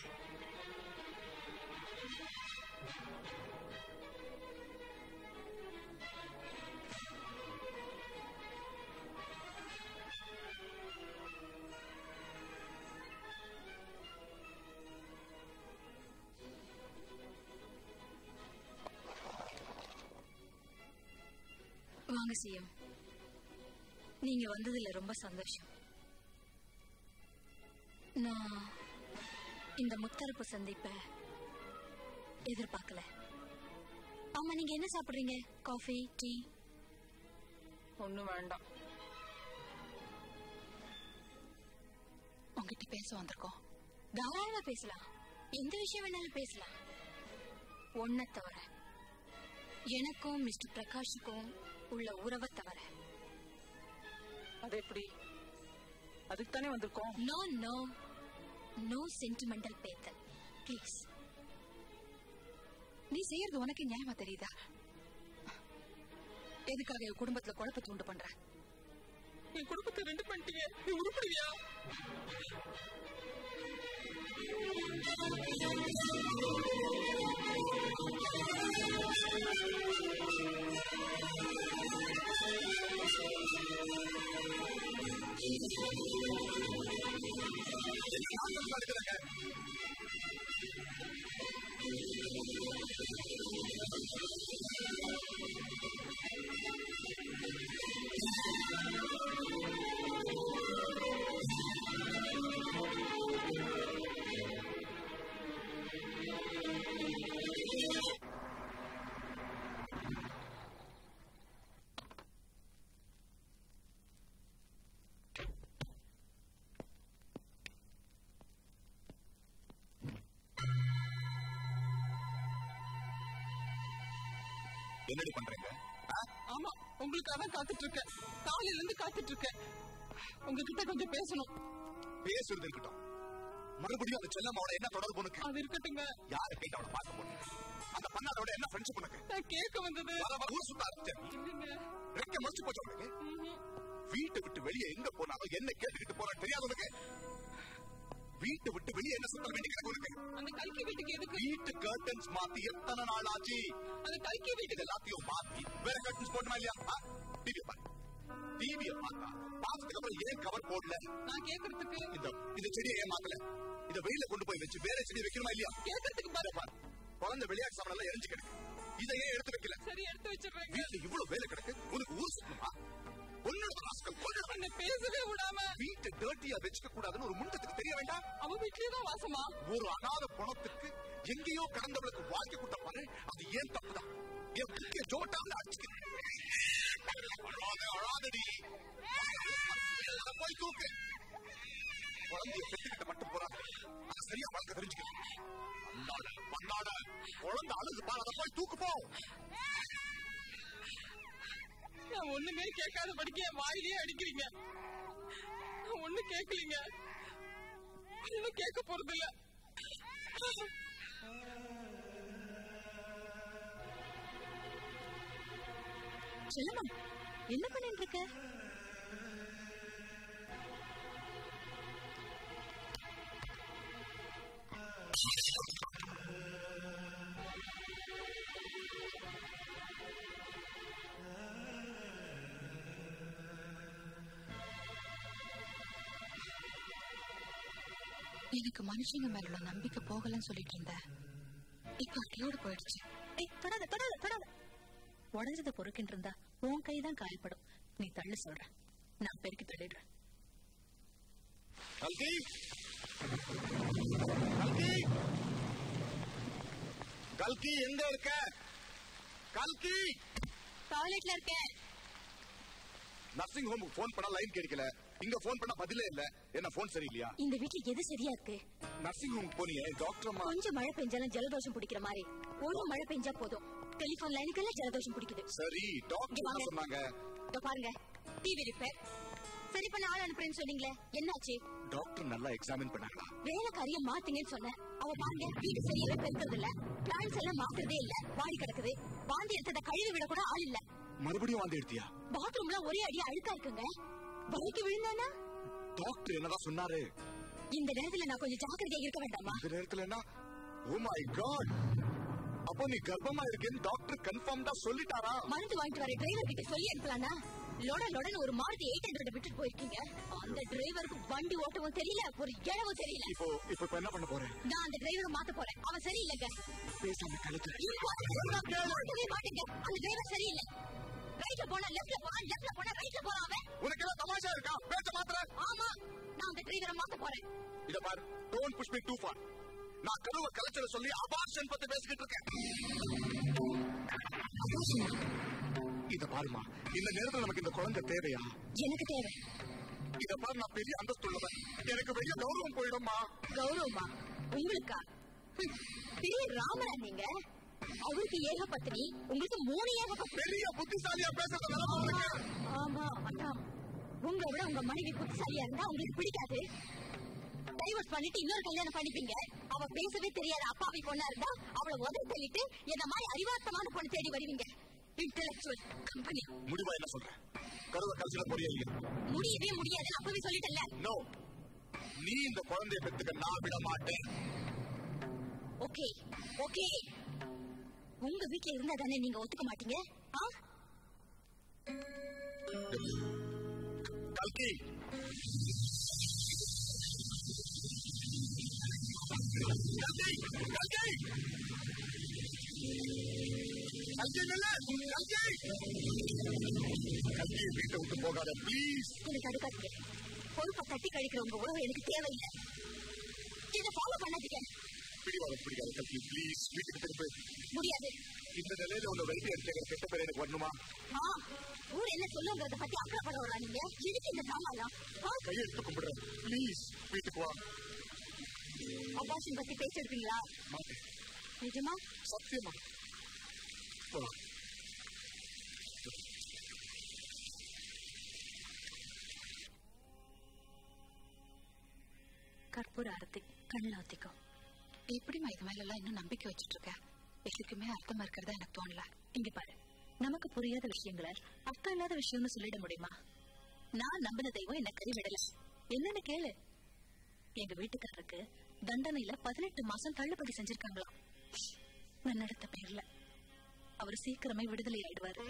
வாங்க சிஎம் நீங்க வந்ததுல ரொம்ப சந்தோஷம் நான் இந்த முத்தரப்பு சந்திப்ப எதிர்பார்க்கல ஆமா நீங்க என்ன சாப்பிடுறீங்க காஃபி டீ ஒண்ணும் வேண்டாம் உங்ககிட்ட பேச வந்திருக்கோம் தாராளமா பேசலாம் எந்த விஷயம் வேணாலும் பேசலாம் ஒன்ன தவிர எனக்கும் மிஸ்டர் பிரகாஷுக்கும் உள்ள உறவை தவிர அது எப்படி அதுக்கு தானே வந்திருக்கோம் நோ நோ நோ சென்டிமெண்டல் பேத்தல் ப்ளீஸ் நீ செய்யறது உனக்கு நியாயமா தெரியுதா எதுக்காக என் குடும்பத்துல குழப்பத்தை உண்டு பண்ற என் குடும்பத்தை ரெண்டு பண்ணிட்டீங்க நீ உருப்படுவியா என்னடி பண்றீங்க ஆமா உங்களுக்காக தான் காத்துட்டு இருக்கேன் காலையில இருந்து காத்துட்டு இருக்கேன் உங்ககிட்ட கொஞ்சம் பேசணும் பேசுறது இருக்கட்டும் மறுபடியும் அந்த செல்லம்மாவோட என்ன தொடர்பு உனக்கு அது இருக்கட்டுங்க யாரு கைட்டு அவளை பார்க்க போனீங்க அந்த பண்ணாதோட என்ன ஃப்ரெண்ட்ஷிப் உனக்கு நான் கேட்க வந்தது வர வர ஊர் சுத்த ஆரம்பிச்சேன் ரெக்க முடிச்சு போச்சு உனக்கு வீட்டை விட்டு வெளியே எங்க போனாலும் என்ன கேட்டுக்கிட்டு போற தெரியாது உனக்கு வீட்டை விட்டு வெளியே என்ன சுத்த வேண்டிய கிடக்கு உனக்கு அந்த கல்கி வீட்டுக்கு எதுக்கு வீட்டு கர்டன்ஸ் மாத்தி எத்தனை நாள் ஆச்சு அந்த கல்கி வீட்டுக்கு எல்லாத்தையும் மாத்தி வேற கர்டன்ஸ் போட்டுமா இல்லையா டிவி பாரு டிவியை பார்த்தா பார்த்ததுக்கு அப்புறம் ஏன் கவர் போடல நான் கேக்குறதுக்கு இந்த இந்த செடியை ஏன் மாத்தல இத வெயில கொண்டு போய் வச்சு வேற செடி வைக்கணுமா இல்லையா கேக்குறதுக்கு பாரு பாரு குழந்தை விளையாட்டு சாமான் எல்லாம் எரிஞ்சு கிடக்கு இதை ஏன் எடுத்து வைக்கல சரி எடுத்து வச்சிடுறேங்க வீட்டுல இவ்வளவு வேலை கிடக்கு உனக்கு ஊர் சுத்தணுமா உன்னோட ராஸ்கல் கொல்லுறவன் என்ன பேசவே விடாம வீட்டை டர்ட்டியா வச்சுக்க கூடாதுன்னு ஒரு முண்டத்துக்கு தெரிய வேண்டாம் அவ வீட்லயே தான் வாசமா ஒரு அனாத பணத்துக்கு எங்கேயோ கடந்தவளுக்கு வாழ்க்கை கொடுத்த பாரு அது ஏன் தப்புதான் என் புக்கிய ஜோட்டாவில் அடிச்சுக்கிறேன் அழாத அழாதடி அதை போய் தூக்கு குழந்தைய பெற்றுக்கிட்ட மட்டும் போறாங்க அதை சரியா வளர்க்க தெரிஞ்சுக்கணும் பண்ணாட, பண்ணாட குழந்தை அழுது பாரு அதை போய் தூக்கு போ நான் ஒண்ணுமே கேட்காத படிக்க என் வாயிலேயே அடிக்கிறீங்க நான் ஒண்ணு கேட்கலீங்க இன்னும் கேட்க போறது இல்ல செல்லம்மா என்ன பண்ணிட்டு இருக்க எனக்கு மனுஷங்க மேல உள்ள நம்பிக்கை போகலன்னு சொல்லிட்டு இருந்தேன் இப்ப அடியோடு போயிடுச்சு ஏய் தொடாத தொடாத தொடாத உடஞ்சத பொறுக்கிட்டு இருந்தா உன் கைதான் காயப்படும் நீ தள்ளு சொல்ற நான் பெருக்கி தள்ளிடுறேன் கல்கி கல்கி கல்கி எங்க இருக்க கல்கி டாய்லெட்ல இருக்கேன் நர்சிங் ஹோமுக்கு போன் பண்ணா லைன் கிடைக்கல இங்க போன் பண்ணா பதிலே இல்ல என்ன போன் சரியில்லையா இந்த வீட்டுல எது சரியா இருக்கு நர்சிங் ஹோமுக்கு போனீங்க டாக்டர் அம்மா கொஞ்சம் மழை பெஞ்சாலும் ஜலதோஷம் பிடிக்கிற மாதிரி ஒரு மழை பெஞ்சா போதும் டெலிபோன் லைனுக்கெல்லாம் ஜலதோஷம் பிடிக்குது சரி டாக்டர் என்ன சொன்னாங்க இதோ பாருங்க டிவி ரிப்பேர் சரி பண்ண ஆள் அனுப்புறேன்னு சொன்னீங்களே என்னாச்சு டாக்டர் நல்லா எக்ஸாமின் பண்ணாங்களா வேலைக்காரிய மாத்துங்கன்னு சொன்னேன் அவ பாருங்க வீடு சரியாவே பெருக்கிறது இல்ல பிளான்ஸ் எல்லாம் மாத்துறதே இல்ல வாடி கிடக்குது வாந்தி எடுத்தத கழுவி விட கூட ஆள் இல்ல மறுபடியும் வந்து எடுத்தியா பாத்ரூம்ல ஒரே அடி அழுக்கா இருக்குங்க வலிக்கு விழுந்தானா டாக்டர் என்னதான் சொன்னாரு இந்த நேரத்துல நான் கொஞ்சம் ஜாக்கிரதையா இருக்க வேண்டாமா இந்த நேரத்துல என்ன ஓ மை காட் அப்போ நீ கர்ப்பமா இருக்கேன்னு டாக்டர் கன்ஃபார்ம்டா சொல்லிட்டாரா மருந்து வாங்கிட்டு வர டிரைவர் கிட்ட சொல்லி அனுப்பலானா லொட லொடன்னு ஒரு மாருதி எயிட் ஹண்ட்ரட் விட்டுட்டு போயிருக்கீங்க அந்த டிரைவருக்கு வண்டி ஓட்டவும் தெரியல ஒரு இடவும் தெரியல இப்போ இப்போ இப்ப என்ன பண்ண போறேன் நான் அந்த டிரைவரை மாத்த போறேன் அவன் சரியில்லைங்க பேசாம கழுத்து மாட்டவே மாட்டேங்க அந்த டிரைவர் சரியில்லை ரைட்ல போனா லெஃப்ட்ல போனா லெஃப்ட்ல போனா ரைட்ல போறான் அவன் உனக்கு எல்லாம் தமாஷா இருக்கா பேச்ச மாத்திர ஆமா நான் அந்த டிரைவரை மாத்த போறேன் இத பாரு don't push me too far நான் கருவ கலைச்சல சொல்லி அபார்ஷன் பத்தி பேசிக்கிட்டு இருக்கேன் இத பாருமா இந்த நேரத்துல நமக்கு இந்த குழந்தை தேவையா எனக்கு தேவை இத பாரு நான் பெரிய அந்தஸ்து உள்ளவன் எனக்கு வெளிய கௌரவம் போயிடும்மா கௌரவமா உங்களுக்கா ஹம், பெரிய ராமரா நீங்க அவருக்கு ஏக பத்தினி உங்களுக்கு மூணு ஏக பத்தினி பெரிய புத்திசாலியா பேசுறது நிலைமை உனக்கு ஆமா அதான் உங்களை விட உங்க மனைவி புத்திசாலியா இருந்தா உங்களுக்கு பிடிக்காது டைவர்ஸ் பண்ணிட்டு இன்னொரு கல்யாணம் பண்ணிப்பீங்க அவ பேசவே தெரியாத அப்பாவி பொண்ணா இருந்தா அவளை உதவி தள்ளிட்டு என்ன மாதிரி அறிவார்த்தமான பொண்ணு தேடி வருவீங்க இன்டெலக்சுவல் கம்பெனி முடிவா என்ன சொல்றேன் கருவ கலைச்சல போறியா இல்லையா முடியவே முடியாது அப்பவே சொல்லிட்டேன்ல நோ நீ இந்த குழந்தைய பெத்துக்க நான் விட மாட்டேன் ஓகே ஓகே உங்க வீட்ல இருந்தா தானே நீங்க ஒத்துக்க மாட்டீங்க ஆ கல்கி கல்கி கல்கி கல்கி நில்லு கல்கி கல்கி வீட்டை விட்டு போகாத ப்ளீஸ் எனக்கு அடுக்காதீங்க பொறுப்பை தட்டி கழிக்கிற உங்க உறவு எனக்கு தேவையில்லை இதை ஃபாலோ பண்ணாதீங்க பிடிவாதம் பிடிக்காத கல்கி ப்ளீஸ் வீட்டுக்கு திரும்ப முடியாது இந்த நிலையில உன்னை வெயிட் எடுத்துக்கிற கெட்ட பேர் எனக்கு வரணுமா ஆ ஊர் என்ன சொல்லுங்கிறத பத்தி அக்கறைப்பட வராங்க எதுக்கு இந்த டிராமாலாம் கையெடுத்து கும்பிடுறேன் ப்ளீஸ் வீட்டுக்கு வா அபாஷன் பத்தி பேசிருக்கீங்களா மாட்டேன் நிஜமா சத்தியமா வா கற்பூர ஆரத்தி கண்ணில் ஊத்திக்கோ எப்படிம்மா இது மேல எல்லாம் இன்னும் நம்பிக்கை வச்சிட்டு இருக்க எதுக்குமே அர்த்தமா இருக்கிறதா எனக்கு தோணல இங்க பாரு நமக்கு புரியாத விஷயங்களை அர்த்தம் இல்லாத விஷயம்னு சொல்லிட முடியுமா நான் நம்பின தெய்வம் என்ன கைவிடல என்னன்னு கேளு எங்க வீட்டுக்காரருக்கு தண்டனையில பதினெட்டு மாசம் தள்ளுபடி செஞ்சிருக்காங்களாம் நன்னடத்த பேர்ல அவர் சீக்கிரமே விடுதலை ஆயிடுவாரு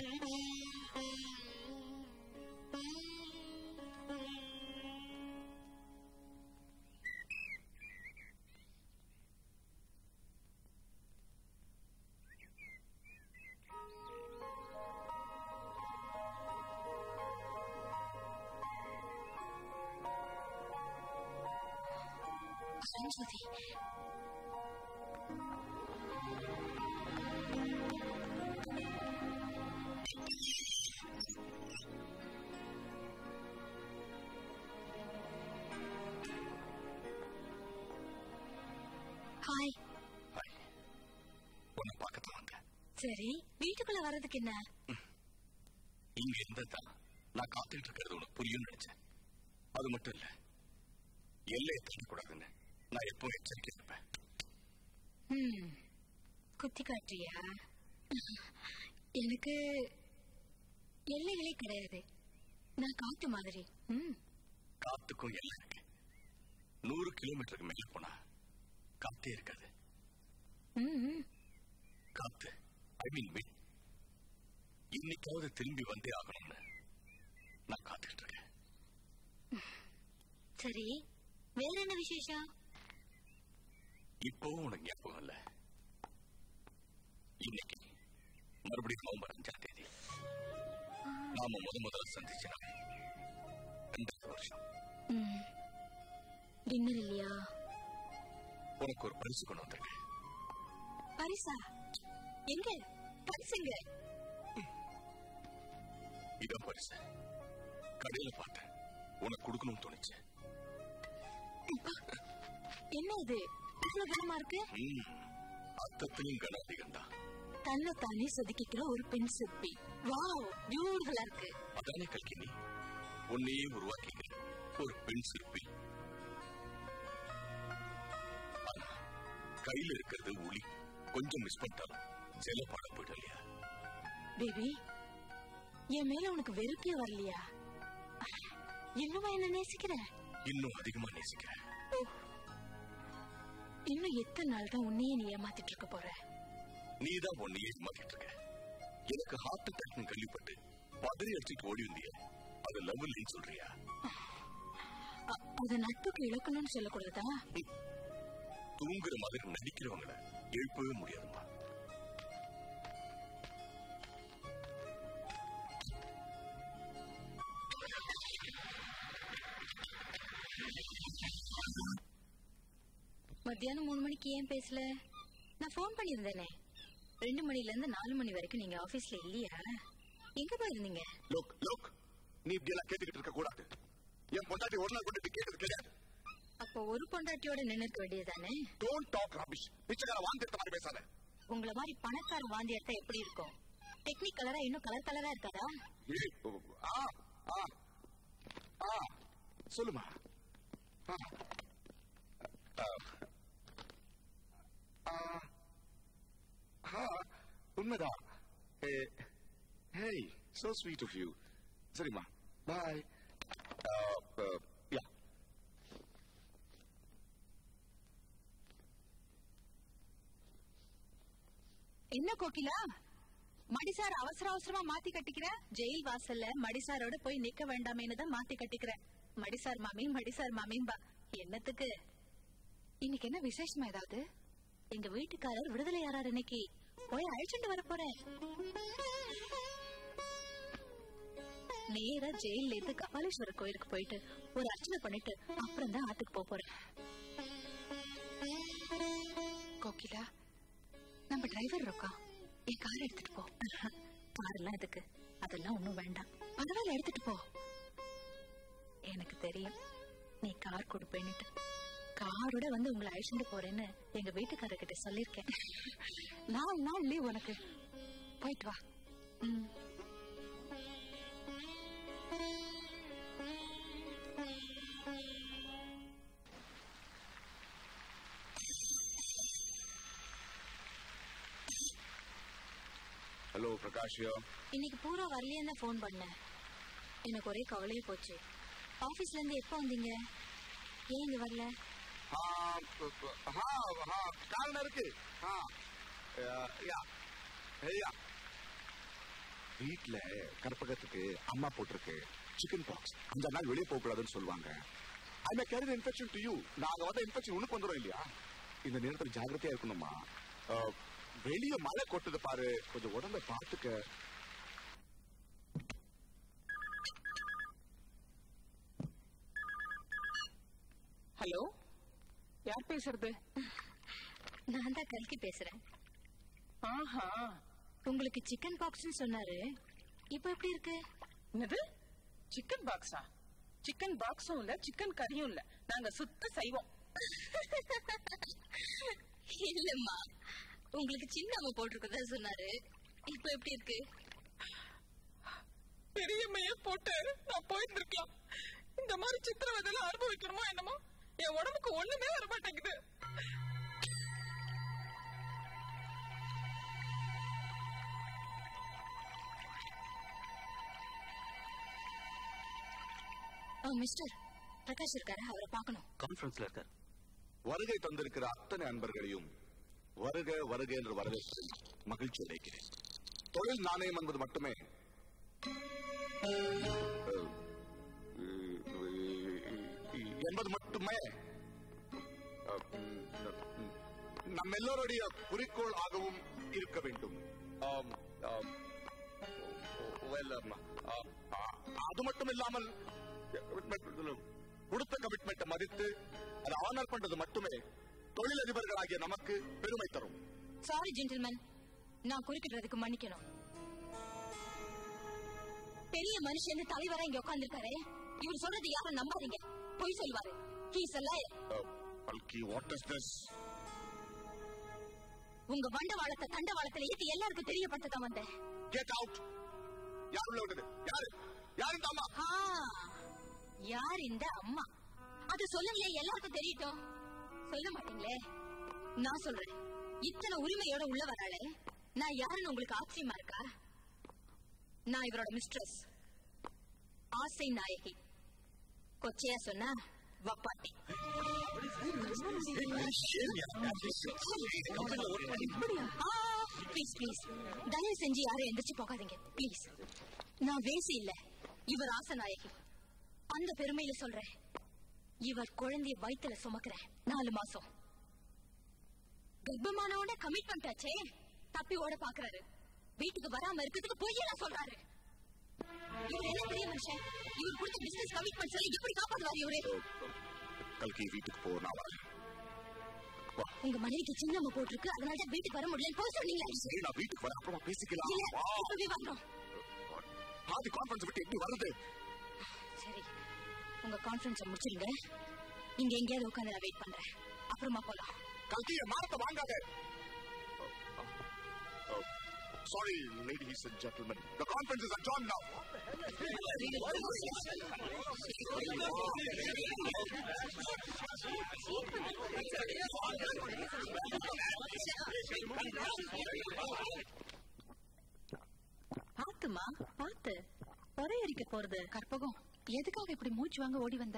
சரஸ்வதி ஹாய் உன்னை பார்க்கத்தான் வந்தேன் சரி வீட்டுக்குள்ள வர்றதுக்கு என்ன இங்க இருந்ததா நான் காத்துட்டு இருக்கிறது உனக்கு புரியும் நினைச்சேன் அது மட்டும் இல்ல எல்லையை தாண்டக்கூடாதுன்னு நான் எப்பவும் எச்சரிக்கை இருப்பேன் ம் குத்தி காட்டுறியா எனக்கு எல்லைகளே கிடையாது நான் காட்டு மாதிரி ம் காத்துக்கும் எல்லை இருக்கு நூறு கிலோமீட்டருக்கு மேல போனா காத்தே இருக்காது ம், ம் காத்து ஐ மீன் விட் இன்னைக்காவது திரும்பி வந்தே ஆகணும்னு நான் காத்துட்டு இருக்கேன் சரி வேற என்ன விசேஷம் இப்பவும் உனக்கு ஞாபகம் இல்ல இன்னைக்கு மறுபடியும் நவம்பர் அஞ்சாம் தேதி நாம முத முதல்ல சந்திச்ச நாள் ரெண்டாவது வருஷம் ம் டின்னர் இல்லையா உனக்கு ஒரு பரிசு கொண்டு வந்திருக்கேன் பரிசா எங்க பரிசுங்க இதான் பரிசு கடையில பார்த்தேன் உனக்கு கொடுக்கணும்னு தோணுச்சு என்ன இது இவ்வளவு கனமா இருக்கு ம், அர்த்தத்திலும் கன அதிகம் தான் தன்னை தானே செதுக்கிக்கிற ஒரு பெண் சிற்பி வாவ் பியூட்டிஃபுல்லா இருக்கு அதானே கல்கினி உன்னையே உருவாக்கிங்க ஒரு பெண் சிற்பி ஆனா, கையில இருக்கிறது உளி கொஞ்சம் மிஸ் பண்ணிட்டாலும் சில பாடம் போயிடும் இல்லையா பேபி என் மேல உனக்கு வெறுப்பே வரலையா இன்னுமா என்ன நேசிக்கிற இன்னும் அதிகமா நேசிக்கிறேன் இன்னும் எத்தனை நாள் தான் உன்னையே நீ ஏமாத்திட்டு இருக்க போற நீதான் உன்னையே மாத்திட்டு இருக்க எனக்கு ஹார்ட் அட்டாக்னு கேள்விப்பட்டு பதறி அடிச்சுட்டு ஓடி வந்திய அது லவ் இல்லைன்னு சொல்றியா அ- அத நட்புக்கு இழக்கணும்னு சொல்லக்கூடாதா தூங்குற மாதிரி நடிக்கிறவங்கள எழுப்பவே முடியாதுமா மத்தியானம் மூணு மணிக்கு ஏன் பேசல நான் ஃபோன் பண்ணியிருந்தேனே ரெண்டு மணில இருந்து நாலு மணி வரைக்கும் நீங்க ஆபீஸ்ல இல்லையா எங்க போயிருந்தீங்க லோக் லோக் நீ இப்படி எல்லாம் கேட்டுக்கிட்டு இருக்க கூடாது என் பொண்டாட்டி ஒரு நாள் கொண்டு கேட்டது கிடையாது அப்போ ஒரு பொண்டாட்டியோட நின்னுக்க வேண்டியதுதானே டோன்ட் டாக் ரபிஷ் பிச்சைக்கார வாந்தி எடுத்த மாதிரி பேசாத உங்கள மாதிரி பணக்கார வாந்தி எடுத்தா எப்படி இருக்கும் டெக்னிக் கலரா இன்னும் கலர் கலரா இருக்காதா ஏய், ஓ, ஆ ஆ ஆ சொல்லுமா ஆ ஆ. ஆ ஆ உண்மைதான் ஏ hey so sweet of you சரிம்மா பாய் யா என்ன கோகிலா மடிசார் அவசர அவசரமா மாத்தி கட்டிக்கிற ஜெயில் வாசல்ல மடிசாரோட போய் நிக்க வேண்டாமேன்னு தான் மாத்தி கட்டிக்கிறேன் மடிசார் மாமி மடிசார் மாமிம்பா என்னத்துக்கு இன்னைக்கு என்ன விசேஷமா ஏதாவது எங்க வீட்டுக்காரர் விடுதலை ஆறார் இன்னைக்கு போய் அழைச்சிட்டு வர போறேன் நேரா ஜெயில இருந்து கபாலீஸ்வரர் கோயிலுக்கு போயிட்டு ஒரு அர்ச்சனை பண்ணிட்டு அப்புறம் தான் ஆத்துக்கு போக போறேன் கோகிலா நம்ம டிரைவர் இருக்கான் என் கார் எடுத்துட்டு போ காரெல்லாம் எதுக்கு அதெல்லாம் ஒண்ணும் வேண்டாம் பரவாயில்ல எடுத்துட்டு போ எனக்கு தெரியும் நீ கார் கொடுப்பேன்னுட்டு காரோட வந்து உங்களை அழைச்சிட்டு போறேன்னு எங்க வீட்டுக்காரர்கிட்ட சொல்லிருக்கேன் நாலு நாள் லீவ் உனக்கு போயிட்டு வா ம் பிரகாஷ்யோ இன்னைக்கு பூரா வரலையே ஃபோன் பண்ணேன் எனக்கு ஒரே கவலையே போச்சு ஆபீஸ்ல இருந்து எப்போ வந்தீங்க ஏன் இங்க வரல ஆ, ப- ப- ஆ, ஆ, காரணம் இருக்கு ஆ, ஆ, யா ஐயா வீட்ல கற்பகத்துக்கு அம்மா போட்டிருக்கு சிக்கன் பாக்ஸ் அஞ்சு நாள் வெளியே போக கூடாதுன்னு சொல்லுவாங்க I may carry infection to you நாங்க வந்த இன்ஃபெக்ஷன் உனக்கு வந்துடும் இல்லையா இந்த நேரத்துல ஜாகிரதையா இருக்கணுமா ஆ, வெளிய மழை கொட்டுது பாரு கொஞ்சம் உடம்ப பாத்துக்க ஹலோ யார் பேசுறது நான் தான் கல்கி பேசுறேன் ஆஹா உங்களுக்கு சிக்கன் பாக்ஸ்னு சொன்னாரு இப்போ எப்படி இருக்கு என்னது சிக்கன் பாக்ஸா சிக்கன் பாக்ஸும் இல்ல சிக்கன் கறியும் இல்ல நாங்க சுத்த செய்வோம் இல்லம்மா உங்களுக்கு சின்ன அம்மா போட்டிருக்கதா சொன்னாரு இப்போ எப்படி இருக்கு பெரியம்மையே போட்டு நான் போயிருந்திருக்கலாம் இந்த மாதிரி சித்திரவதையில அனுபவிக்கணுமா என்னமோ என் உடம்புக்கு ஒண்ணுமே வர மாட்டேங்குது ஆ, மிஸ்டர் பிரகாஷ் இருக்காரு அவரை பார்க்கணும் கான்ஃபரன்ஸ்ல இருக்கார் வருகை தந்திருக்கிற அத்தனை அன்பர்களையும் வருக வருக என்று வரவேற்று மகிழ்ச்சி அடைக்கிறேன் தொழில் நாணயம் என்பது மட்டுமே அஹ், என்பது மட்டுமே அஹ், நம்ம எல்லோருடைய குறிக்கோள் ஆகவும் இருக்க வேண்டும் ஆம், ஆம். well, um, ஆ, ஆ, அது மட்டும் இல்லாமல் கொடுத்த கமிட்மெண்ட்டை மதித்து அதை ஆனர் பண்றது மட்டுமே தொழிலதிபர்களாகிய நமக்கு பெருமை தரும் சாரி ஜென்டில்மேன் நான் குறுக்கிடுறதுக்கு மன்னிக்கணும் பெரிய மனுஷன் தலைவரா இங்க உட்கார்ந்திருக்காரு இவர் சொல்றது யாரும் நம்பாதீங்க பொய் சொல்லுவாரு ஹீஸ் a liar. பல்கி வாட் இஸ் திஸ் உங்க வண்டவாளத்தை தண்டவாளத்துல ஏத்தி எல்லாருக்கும் தெரியப்படுத்த தான் வந்தேன் கெட் அவுட் யார் உள்ள விட்டது யாரு யார் இந்த அம்மா ஆ, யார் இந்த அம்மா அது சொல்லுங்களே எல்லாருக்கும் தெரியட்டும் சொல்ல மாட்டீங்களே நான் சொல்றேன் இத்தனை உரிமையோட உள்ள வராளே நான் யாருன்னு உங்களுக்கு ஆச்சரியமா இருக்கா நான் இவரோட மிஸ்ட்ரஸ் ஆசை நாயகி கொச்சையா சொன்னா வப்பாட்டி ப்ளீஸ் ப்ளீஸ் தயவு செஞ்சு யாரும் எந்திரிச்சு போகாதீங்க ப்ளீஸ் நான் வேசி இல்ல இவர் ஆசநாயகி அந்த பெருமையில சொல்றேன் இவர் குழந்தைய வயித்துல சுமக்கிறேன் நாலு மாசம் கர்ப்பமானவன கமிட்மெண்ட் ஆச்சே தப்பி ஓட பாக்குறாரு வீட்டுக்கு வராம இருக்கிறதுக்கு பொய்யெல்லாம் சொல்றாரு இவர் என்ன பெரிய மனுஷன் இவர் கொடுத்த பிசினஸ் கமிட்மெண்ட் சொல்லி எப்படி காப்பாத்துவாரு இவரு கல்கி வீட்டுக்கு போ நான் வரேன் உங்க மனைவிக்கு சின்னம்மா போட்டிருக்கு அதனால தான் வீட்டுக்கு வர முடியல போய் சொன்னீங்க சரி நான் வீட்டுக்கு வரேன் அப்புறமா பேசிக்கலாம் இல்ல வா. இப்பவே வரணும் பாதி கான்ஃபரன்ஸ் விட்டு எப்படி வருது சரி உங்க கான்ஃபரன்ஸ் முடிச்சிருங்க இங்க எங்கேயாவது உட்காந்து நான் வெயிட் பண்றேன் அப்புறமா போலாம் கல்கிய மானத்தை வாங்காத sorry ladies and gentlemen the conference is adjourned now பாத்துமா பாத்து பொறையடிக்க போறது கற்பகம் எதுக்காக இப்படி மூச்சு வாங்க ஓடி வந்த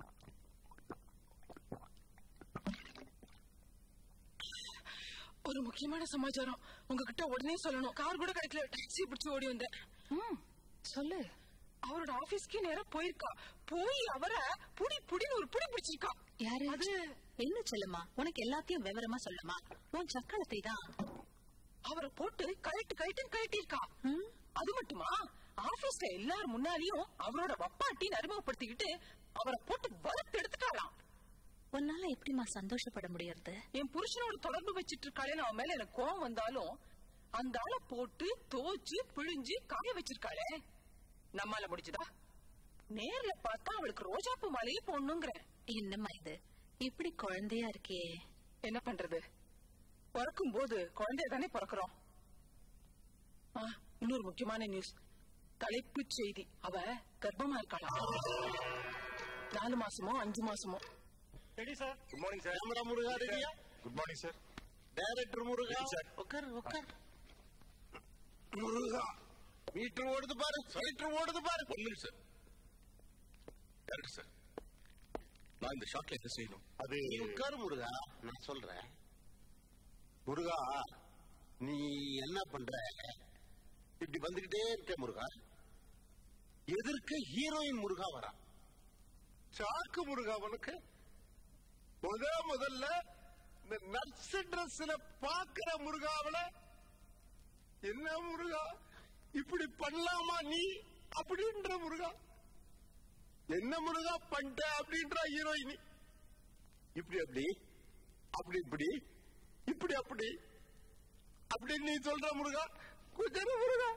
ஒரு முக்கியமான சமாச்சாரம் உங்ககிட்ட உடனே சொல்லணும் கார் கூட கிடைக்கல டாக்ஸி பிடிச்சு ஓடி வந்தேன் சொல்லு அவரோட ஆபீஸ்க்கே நேரா போயிருக்கா போய் அவரை புடி புடின்னு ஒரு புடி பிடிச்சிருக்கா யாரு அது என்ன சொல்லுமா உனக்கு எல்லாத்தையும் விவரமா சொல்லுமா உன் சக்களத்தை தான் அவரை போட்டு கழட்டு கழட்டுன்னு கழட்டிருக்கா அது மட்டுமா ஆபீஸ்ல எல்லாரும் முன்னாடியும் அவரோட வப்பாட்டின்னு அறிமுகப்படுத்திக்கிட்டு அவரை போட்டு வளர்த்து எடுத்துட்டாராம் உன்னால எப்படிமா சந்தோஷப்பட முடியறது என் புருஷனோட தொடர்பு வச்சிட்டு இருக்காளேன்னு அவன் மேல எனக்கு கோவம் வந்தாலும் அந்த ஆளை போட்டு தோச்சு பிழிஞ்சு காய வச்சிருக்காளே நம்மால முடிச்சுதா நேர்ல பார்த்தா அவளுக்கு ரோஜாப்பூ மாலையே போடணுங்கிறேன் என்னம்மா இது இப்படி குழந்தையா இருக்கே என்ன பண்றது பிறக்கும் போது குழந்தைய தானே பிறக்கிறோம் ஆ, இன்னொரு முக்கியமான நியூஸ் தலைப்பு செய்தி அவ கர்ப்பமா இருக்காளா நாலு மாசமோ அஞ்சு மாசமோ ready sir good morning sir camera Muruga ரெடியா good morning sir director Muruga sir உட்கார் உட்கார் முருகா மீட்டர் ஓடுது பாரு மீட்டர் ஓடுது பாரு one minute sir director sir நான் இந்த ஷாட்ல என்ன செய்யணும் அது உட்காரு முருகா நான் சொல்றேன் முருகா நீ என்ன பண்ற இப்படி வந்துகிட்டே இருக்க முருகா எதிர்க்க ஹீரோயின் முருகா வரா சாக்கு முருகா உனக்கு முத முதல்ல இந்த நர்ஸ் ட்ரெஸ்ல பாக்குற முருகாவில என்ன முருகா இப்படி பண்ணலாமா நீ அப்படின்ற முருகா என்ன முருகா பண்ணிட்ட அப்படின்ற ஹீரோயினி இப்படி அப்படி அப்படி இப்படி இப்படி அப்படி அப்படின்னு நீ சொல்ற முருகா கொஞ்சம் முருகா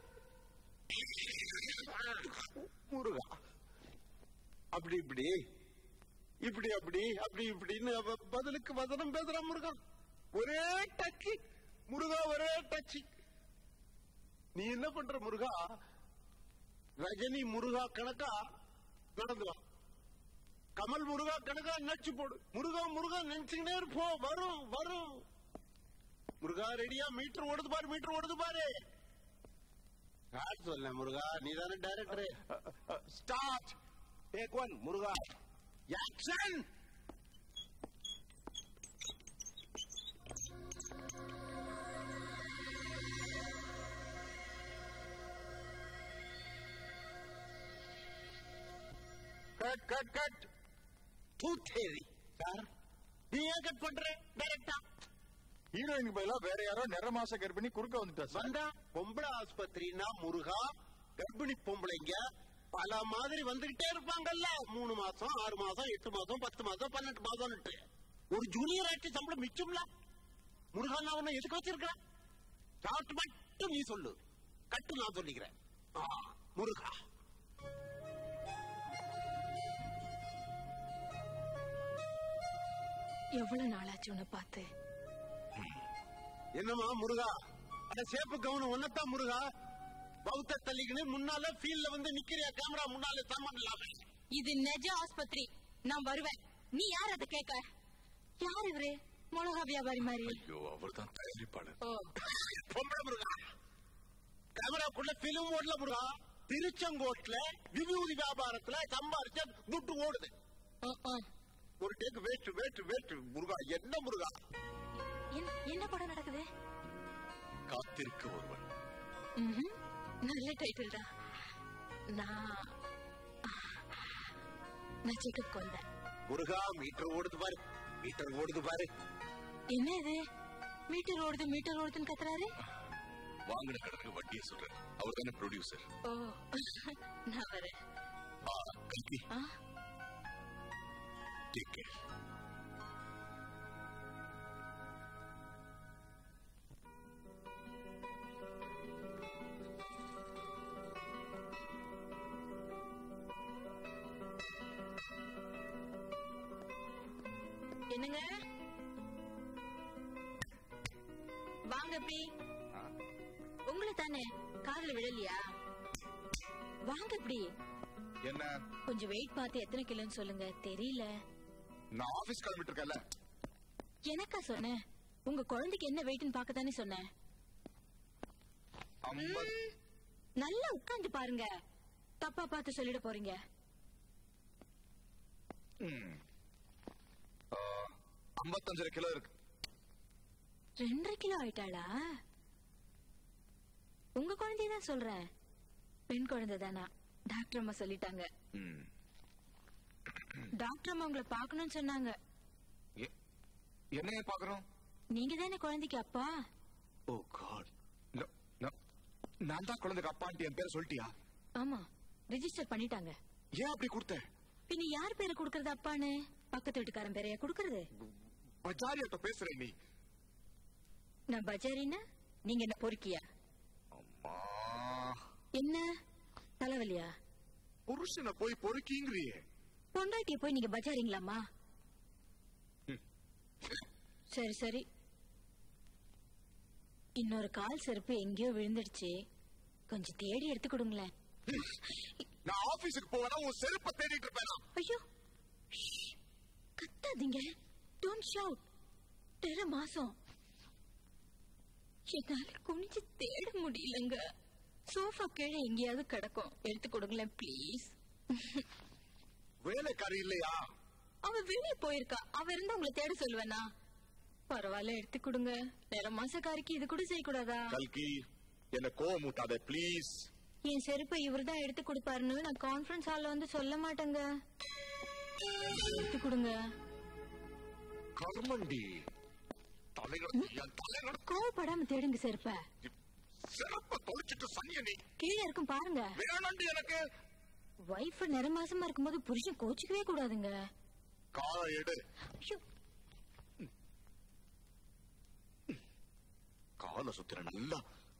முருகா அப்படி இப்படி இப்படி அப்படி அப்படி இப்படின்னு அவ பதிலுக்கு வதனம் பேசுறான் முருகா ஒரே டச்சு முருகா ஒரே டச்சு நீ என்ன பண்ற முருகா ரஜினி முருகா கணக்கா நடந்து வா கமல் முருகா கணக்கா நச்சு போடு முருகா முருகா நினைச்சுக்கிட்டே இருப்போம் வரும் வரும் முருகா ரெடியா மீட்டர் ஓடுது பாரு மீட்டர் ஓடுது பாரு யார் சொல்ல முருகா நீ தானே director start take one Muruga action cut cut cut two three sir நீ ஏன் கட் பண்ற டைரக்டா ஹீரோயினுக்கு பதிலா வேற யாரோ நிற மாச கர்ப்பிணி குறுக்க வந்துட்டா சார் வந்தா பொம்பளை ஆஸ்பத்திரினா முருகா கர்ப்பிணி பொம்பளைங்க பல மாதிரி வந்துகிட்டே இருப்பாங்கல்ல மூணு மாசம் ஆறு மாசம் எட்டு மாசம் பத்து மாசம் பன்னெண்டு மாசம்னுட்டு ஒரு ஜூனியர் ஆக்டர் சம்பளம் மிச்சம்ல முருகா நான் உன்னை எதுக்கு வச்சிருக்கிறேன் டாக்டர் மட்டும் நீ சொல்லு கட்டு நான் சொல்லிக்கிறேன் ஆ, முருகா எவ்வளவு நாளாச்சு உன்னை பார்த்து என்னமா முருகா அந்த சேப்பு கவனம் ஒன்னத்தான் முருகா பௌத்த தள்ளிக்கின்னு முன்னால ஃபீல்ட்ல வந்து நிக்கிறியா கேமரா முன்னால சாமான் இல்லாம இது நிஜ ஆஸ்பத்திரி நான் வருவேன் நீ யார் அதை கேட்க யார் இவரு மிளகா வியாபாரி மாதிரி ஐயோ அவர் தான் தயாரிப்பாளர் ஓ பொம்பளை முருகா கேமராக்குள்ள பிலிம் ஓடல முருகா திருச்செங்கோட்டுல விபூதி வியாபாரத்துல சம்பாரிச்ச துட்டு ஓடுது ஒரு take waste waste waste Muruga என்ன முருகா என்ன- என்ன படம் நடக்குது காத்திருக்க ஒருவன் ம்ஹும். நல்ல டைட்டில் தான் நான் நான் செக்கப் வந்தேன் முருகா மீட்டர் ஓடுது பாரு மீட்டர் ஓடுது பாரு என்ன இது மீட்டர் ஓடுது மீட்டர் ஓடுதுன்னு கத்துறாரு வாங்கின கடனுக்கு வட்டியை சொல்றாரு அவர் தானே ப்ரொடியூசர் ஓ நான் வரேன் கல்கி ஆ டேக் கேர் என்னங்க வாங்க அப்படி உங்களை தானே காதுல விழலையா வாங்க இப்படி என்ன கொஞ்சம் வெயிட் பார்த்து எத்தனை கிலோன்னு சொல்லுங்க தெரியல நான் ஆபீஸ் கிளம்பிட்டு இருக்கேன்ல எனக்கா சொன்னேன் உங்க குழந்தைக்கு என்ன வெயிட்னு பார்க்க தானே சொன்னேன் ஐம்பது நல்லா உட்கார்ந்து பாருங்க தப்பா பார்த்து சொல்லிட போறீங்க ம். ஆ, ஐம்பத்தஞ்சரை கிலோ இருக்கு ரெண்டரை கிலோ ஆயிட்டாளா உங்க குழந்தைய தான் சொல்றேன் பெண் குழந்தை தானா டாக்டர் அம்மா சொல்லிட்டாங்க ம். டாக்டர் அம்மா உங்களை பார்க்கணும்னு சொன்னாங்க எ- என்னைய பாக்குறோம் நீங்க தானே குழந்தைக்கு அப்பா ஓ காட் நான் தான் குழந்தைக்கு அப்பான்ட்டு என் பேரை சொல்லிட்டியா ஆமா ரெஜிஸ்டர் பண்ணிட்டாங்க ஏன் அப்படி கொடுத்த பின்ன யார் பேரை கொடுக்கறது அப்பான்னு பக்கத்து வீட்டுக்காரன் பேரையா கொடுக்கறது பஜாரியாட்ட பேசுற நீ நான் பஜாரின்னா நீங்க என்ன பொறுக்கியா அம்மா என்ன தலைவலியா புருஷனை போய் பொறுக்கிங்கிறியே பொண்டாட்டிய போய் நீங்க பஜாரிங்களாமா சரி சரி இன்னொரு கால் செருப்பு எங்கேயோ விழுந்துடுச்சு கொஞ்சம் தேடி எடுத்து கொடுங்களேன் நான் ஆபீஸுக்கு போவேனா உன் செருப்பை தேடிட்டு இருப்பேனா ஐயோ ஷ், கத்தாதீங்க டோன்ட் ஷவுட் தெர மாசம் என்னால குனிஞ்சு தேட முடியலங்க சோஃபா கீழே எங்கேயாவது கிடக்கும் எடுத்து கொடுங்களேன் ப்ளீஸ் வேலைக்காரி இல்லையா அவ வெளியே போயிருக்கா அவ இருந்தா உங்களை தேட சொல்லுவேனா பரவாயில்ல எடுத்து கொடுங்க நேர மாசக்காரிக்கு இது கூட செய்யக்கூடாதா கல்கி என்ன கோவம் மூட்டாத ப்ளீஸ் என் செருப்பை இவர்தான் எடுத்து கொடுப்பாருன்னு நான் கான்ஃபரன்ஸ் ஹால்ல வந்து சொல்ல மாட்டேங்க எடுத்து கொடுங்க கர்மண்டி தலைகள் என் தலைகள் கோவப்படாம தேடுங்க செருப்ப சிறப்ப தொலைச்சிட்டு சனிய நீ கீழே இருக்கும் பாருங்க வேணாண்டி எனக்கு வைஃப் நிற மாசமா இருக்கும்போது புருஷன் கோச்சிக்கவே கூடாதுங்க காலை எடு காலை சுத்திர நல்லா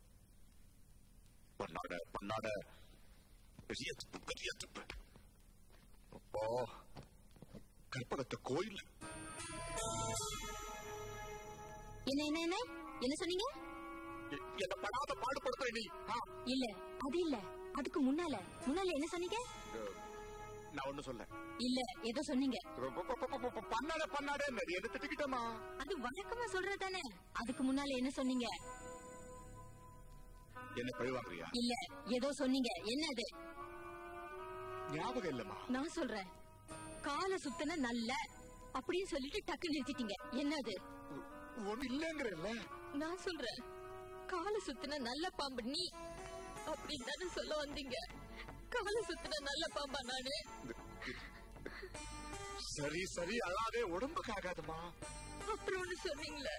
பண்ணாட பண்ணாட பெரிய தப்பு பெரிய தப்பு அப்போ கற்பகத்தை கோயில் என்ன என்ன என்ன என்ன சொன்னீங்க என்ன படாத பாடுபடுத்துற நீ ஆ, இல்ல அது இல்ல அதுக்கு முன்னால முன்னால என்ன சொன்னீங்க நான் ஒண்ணு சொல்ல இல்ல ஏதோ சொன்னீங்க பண்ணாட பண்ணாட நிறைய திட்டுக்கிட்டமா அது வழக்கமா சொல்றது தானே அதுக்கு முன்னால என்ன சொன்னீங்க என்ன பழிவாங்குறியா இல்ல ஏதோ சொன்னீங்க என்ன அது ஞாபகம் இல்லம்மா நான் சொல்றேன் காலை சுத்தன நல்ல அப்படின்னு சொல்லிட்டு டக்கு நிறுத்திட்டீங்க என்ன அது ஒண்ணு இல்லங்கறல்ல நான் சொல்றேன் காலை சுத்தின நல்ல பாம்பு நீ அப்படின்னு தானே சொல்ல வந்தீங்க காலை சுத்தின நல்ல பாம்பா நானு சரி சரி அழாதே உடம்புக்கு ஆகாதுமா அப்புறம் ஒண்ணு சொன்னீங்களே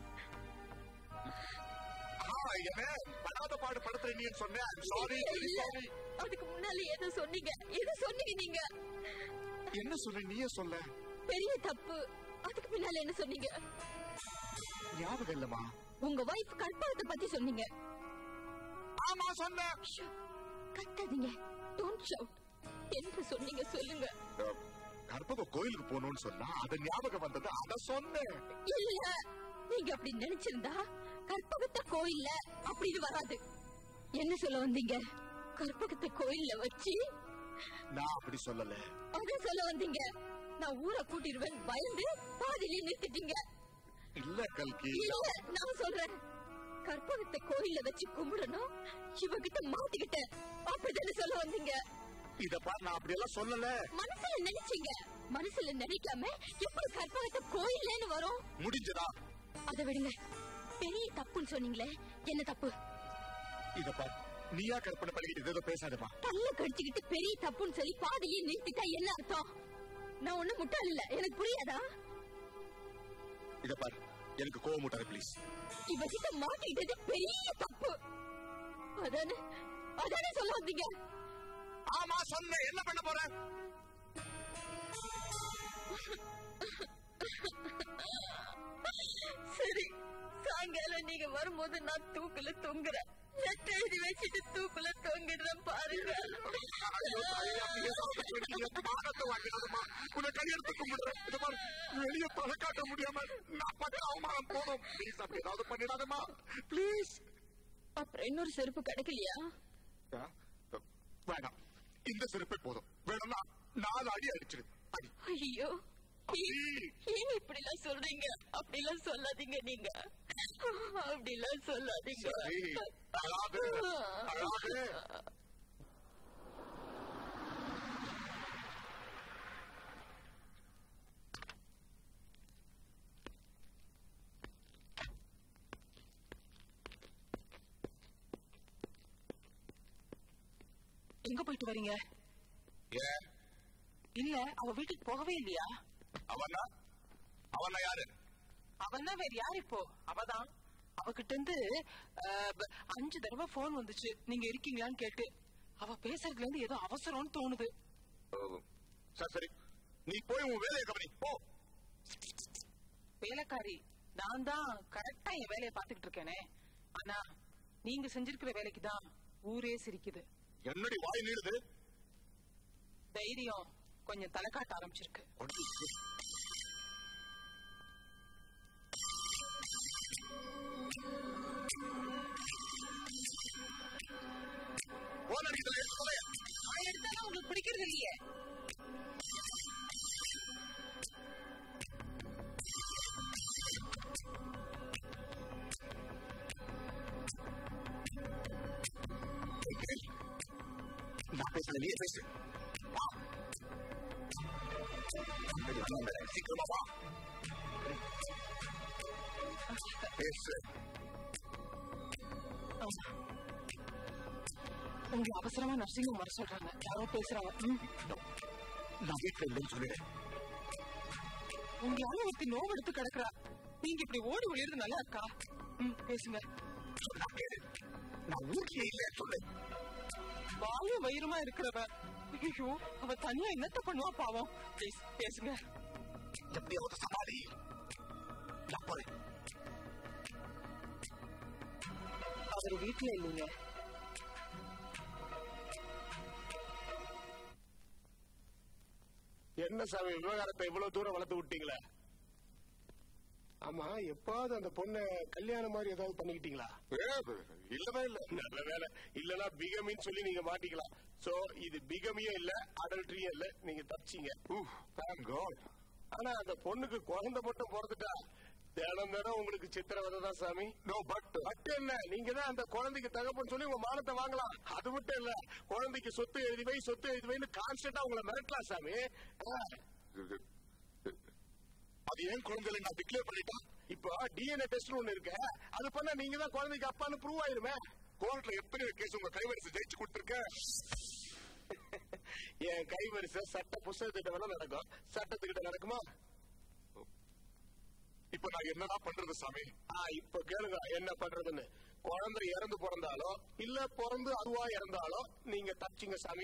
ஆ, என்ன படாத பாடு படுத்துற நீ சொன்னேன் சாரி இல்ல, அதுக்கு முன்னால ஏதோ சொன்னீங்க ஏதோ சொன்னீங்க நீங்க என்ன சொல்ல நீயே சொல்ல பெரிய தப்பு அதுக்கு பின்னால என்ன சொன்னீங்க ஞாபகம் இல்லம்மா உங்க வைஃப் கற்பகத்தை பத்தி சொன்னீங்க ஆமா சொன்னேன் கத்தாதீங்க டோன்ட் ஷவுட் என்ன சொன்னீங்க சொல்லுங்க கற்பக கோயிலுக்கு போகணும்னு சொன்னா அது ஞாபகம் வந்தது அத சொன்னேன் இல்ல நீங்க அப்படி நினைச்சிருந்தா கற்பகத்தை கோயில்ல அப்படின்னு வராது என்ன சொல்ல வந்தீங்க கற்பகத்தை கோயில்ல வச்சு நான் அப்படி சொல்லல அத சொல்ல வந்தீங்க நான் ஊரை கூட்டிடுவேன் பயந்து பாதியிலே நிறுத்திட்டீங்க இல்ல கல்கி இல்ல நான் சொல்றேன் கற்பகத்தை கோயில்ல வச்சு கும்பிடணும் இவகிட்ட மாட்டிக்கிட்டேன் அப்படிதானே சொல்ல வந்தீங்க இத பாரு நான் அப்படி எல்லாம் சொல்லல மனசுல நினைச்சீங்க மனசுல நினைக்காம எப்படி கற்பகத்தை கோயில்லேன்னு வரும் முடிஞ்சதா அதை விடுங்க பெரிய தப்புன்னு சொன்னீங்களே என்ன தப்பு இத பாரு நீயா கற்பனை பண்ணிக்கிட்டு ஏதோ பேசாதமா பல்ல கடிச்சுக்கிட்டு பெரிய தப்புன்னு சொல்லி பாதியிலே நிறுத்திட்டா என்ன அர்த்தம் நான் ஒண்ணு முட்டாள் இல்ல எனக்கு புரியாதா இத பாரு எனக்கு கோவம் மூட்டாரு ப்ளீஸ் இவகிட்ட மாட்டிக்கிட்டது பெரிய தப்பு அதானே அதானே சொல்ல வந்தீங்க ஆமா சொன்னேன் என்ன பண்ண போற சரி சாயங்காலம் நீங்க வரும்போது நான் தூக்குல தொங்குறேன் லெட்டர் எழுதி வச்சுட்டு தூக்குல தொங்கிடுறேன் பாருங்க உன்னை கையெழுத்து கும்பிடுறேன் இத பாரு வெளிய தலை காட்ட முடியாம நான் பட்ட அவமானம் போதும் ப்ளீஸ் அப்படி ஏதாவது பண்ணிடாதமா ப்ளீஸ் அப்புறம் இன்னொரு செருப்பு கிடைக்கலையா வேணாம் இந்த செருப்பே போதும் வேணும்னா நாலு அடி அடிச்சிரு அடி ஐயோ ஏன் இப்படி எல்லாம் சொல்றீங்க அப்படி எல்லாம் சொல்லாதீங்க நீங்க அப்படி எல்லாம் சொல்லாதீங்க சரி அழாது அழாது எங்க போயிட்டு வரீங்க ஏன் இல்ல அவ வீட்டுக்கு போகவே இல்லையா அவனா அவனா யாரு அவன்னா வேற யார் இப்போ அவதான் அவகிட்ட இருந்து அஹ், ப- அஞ்சு தடவை போன் வந்துச்சு நீங்க இருக்கீங்களான்னு கேட்டு அவ பேசுறதுல இருந்து ஏதோ அவசரம்னு தோணுது சரி சரி நீ போய் உன் வேலையை கவனி போ வேலைக்காரி நான் தான் கரெக்டா என் வேலையை பாத்துக்கிட்டு இருக்கேனே ஆனா நீங்க செஞ்சிருக்கிற வேலைக்கு தான் ஊரே சிரிக்குது என்னடி வாய் நீடுது தைரியம் கொஞ்சம் தலை காட்ட ஆரம்பிச்சிருக்கு போன் அடிக்கிறதுல எடுத்து தொலையா. நான் எடுத்தாலும் உங்களுக்கு பிடிக்கிறது இல்லையே நீ பேசு வா. சரி, வா, மேல. சீக்கிரமா வா பேசு உங்களை அவசரமா நர்சிங் வர சொல்றாங்க யாரோ பேசுறாங்க ம். நான் வீட்டுல இல்லைன்னு சொல்லிடு உங்களால ஒருத்தி நோவு எடுத்து கிடக்குறா நீங்க இப்படி ஓடி ஒளியறது நல்லா இருக்கா ம் பேசுங்க சொன்னா கேளு நான் ஊர்லயே இல்ல சொல்லு வாய வயிறுமா இருக்கிறவ ஐயோ அவ தனியா என்னத்த பண்ணுவா பாவம் ப்ளீஸ் பேசுங்க எப்படியாவது சமாளி நான் போறேன் அவர் வீட்டுல இல்லைங்க என்ன சாமி விவகாரத்தை இவ்வளவு தூரம் வளர்த்து விட்டீங்களே ஆமா எப்பாவது அந்த பொண்ணை கல்யாணம் மாதிரி ஏதாவது பண்ணிக்கிட்டீங்களா இல்லவே இல்ல நல்ல வேலை இல்லனா பிகமின்னு சொல்லி நீங்க மாட்டிக்கலாம் சோ இது பிகமியும் இல்ல அடல்ட்ரியும் இல்ல நீங்க தப்பிச்சீங்க Thank God. ஆனா அந்த பொண்ணுக்கு குழந்தை மட்டும் பிறந்துட்டா தினம் தினம் உங்களுக்கு சித்திரவதை தான் சாமி நோ பட் பட் என்ன நீங்க தான் அந்த குழந்தைக்கு தகப்பன்னு சொல்லி உங்க மானத்தை வாங்கலாம் அது மட்டும் இல்ல குழந்தைக்கு சொத்து எழுதி வை சொத்து எழுதி வைன்னு கான்ஸ்டன்டா உங்களை மிரட்டலாம் சாமி ஆ. அது ஏன் குழந்தை நான் டிக்ளேர் பண்ணிட்டேன் இப்போ டிஎன்ஏ டெஸ்ட் ஒண்ணு இருக்கு அது பண்ணா நீங்க தான் குழந்தைக்கு அப்பான்னு ப்ரூவ் ஆயிருமே கோர்ட்ல எத்தனை கேஸ் உங்க கைவரிசை ஜெயிச்சு கொடுத்துருக்க என் கைவரிசை சட்ட புஸ்தகத்திட்ட வேலை நடக்கும் சட்டத்துக்கிட்ட நடக்குமா இப்ப நான் என்னடா பண்றது சாமி ஆ இப்ப கேளுங்க என்ன பண்றதுன்னு குழந்தை இறந்து பிறந்தாலோ இல்ல பிறந்து அதுவா இறந்தாலோ நீங்க தப்பிச்சிங்க சாமி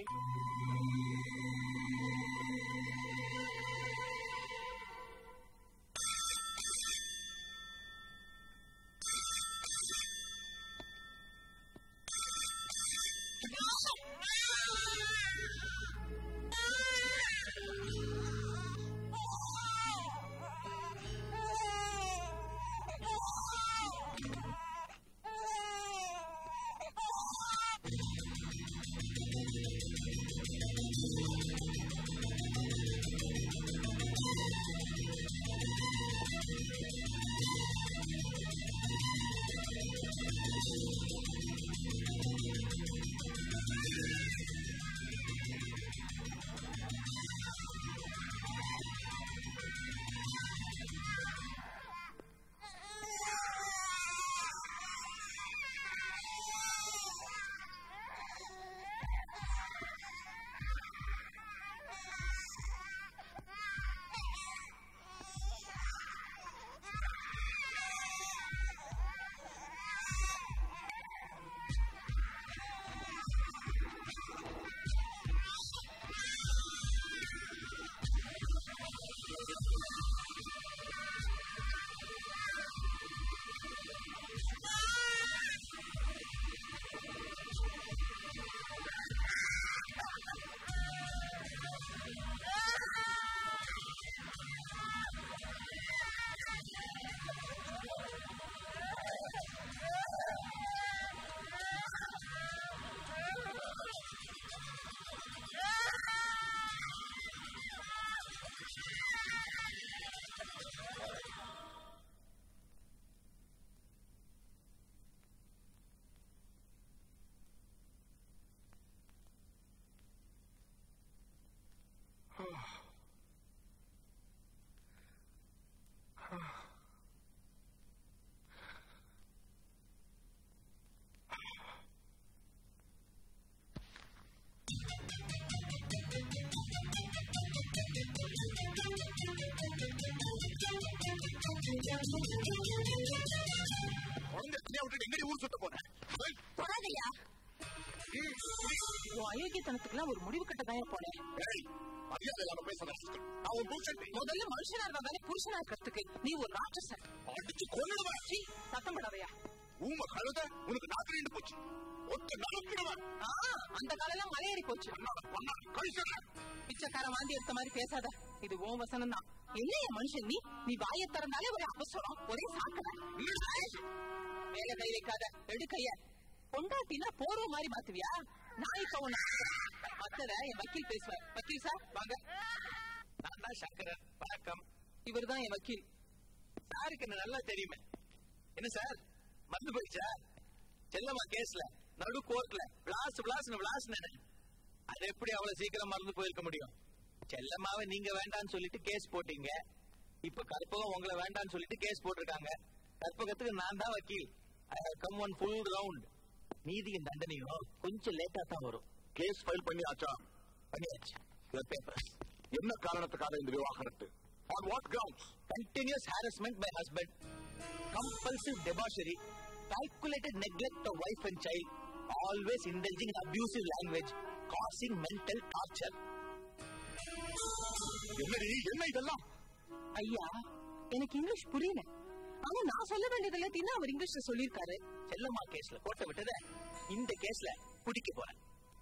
குழந்தை தனியா விட்டுட்டு எங்கடி ஊர் சுத்த போறேன் தொடாதையா உன் அயோக்கியத்தனத்துக்குலாம் ஒரு முடிவு கட்ட தான் போனேன் மரியாதை இல்லாம பேசுறேன் நான் உன் புருஷன் முதல்ல மனுஷனா இருந்தா தானே புருஷனா இருக்கிறதுக்கு நீ ஒரு ராட்சசன் அடிச்சு கொன்னுடுவேன் சீ, சத்தம் படாதையா ஊம கழுத உனக்கு நாக்கு போச்சு ஒத்த நறுக்கிடுவேன் ஆ, அந்த காலெல்லாம் மலையேறி போச்சு பிச்சைக்கார வாந்தி எடுத்த மாதிரி பேசாத இது உன் வசனம் தான் என்னைய மனுஷன் நீ நீ வாயை திறந்தாலே ஒரு அவசரம் ஒரே சாக்கடை மேல கை வைக்காத எடு கைய பொண்டாட்டினா போர்வ மாதிரி மாத்துவியா நான் இப்ப உன்னை மத்தத என் வக்கீல் பேசுவார் வக்கீல் சார் வாங்க நான் தான் சங்கரன் வணக்கம் இவர்தான் என் வக்கீல் சாருக்கு என்ன நல்லா தெரியுமே என்ன சார் மறந்து போயிடுச்சா செல்லம்மா கேஸ்ல நடு கோர்ட்ல பிளாஸ் பிளாஸ்னு பிளாஸ் அது எப்படி அவ்வளவு சீக்கிரம் மறந்து போயிருக்க முடியும் செல்லம்மாவை நீங்க வேண்டாம்னு சொல்லிட்டு கேஸ் போட்டீங்க இப்ப கற்பகம் உங்களை வேண்டாம்னு சொல்லிட்டு கேஸ் போட்டிருக்காங்க கற்பகத்துக்கு நான் தான் வக்கீல் I have come one full round நீதியின் தண்டனையும் கொஞ்சம் லேட்டா தான் வரும் கேஸ் ஃபைல் பண்ணியாச்சா பண்ணியாச்சு யுவர் பேப்பர்ஸ் என்ன காரணத்துக்காக இந்த விவாகரத்து on what grounds continuous harassment by husband, compulsive debauchery, calculated neglect of wife and child, always indulging in abusive language, causing mental torture. என்னடி என்ன இதெல்லாம் ஐயா எனக்கு இங்கிலீஷ் புரியல ஆனா நான் சொல்ல வேண்டியது எல்லாத்தையும் அவர் இங்கிலீஷ்ல சொல்லியிருக்காரு செல்லம்மா கேஸ்ல கோட்டை விட்டத இந்த கேஸ்ல பிடிக்க போறேன்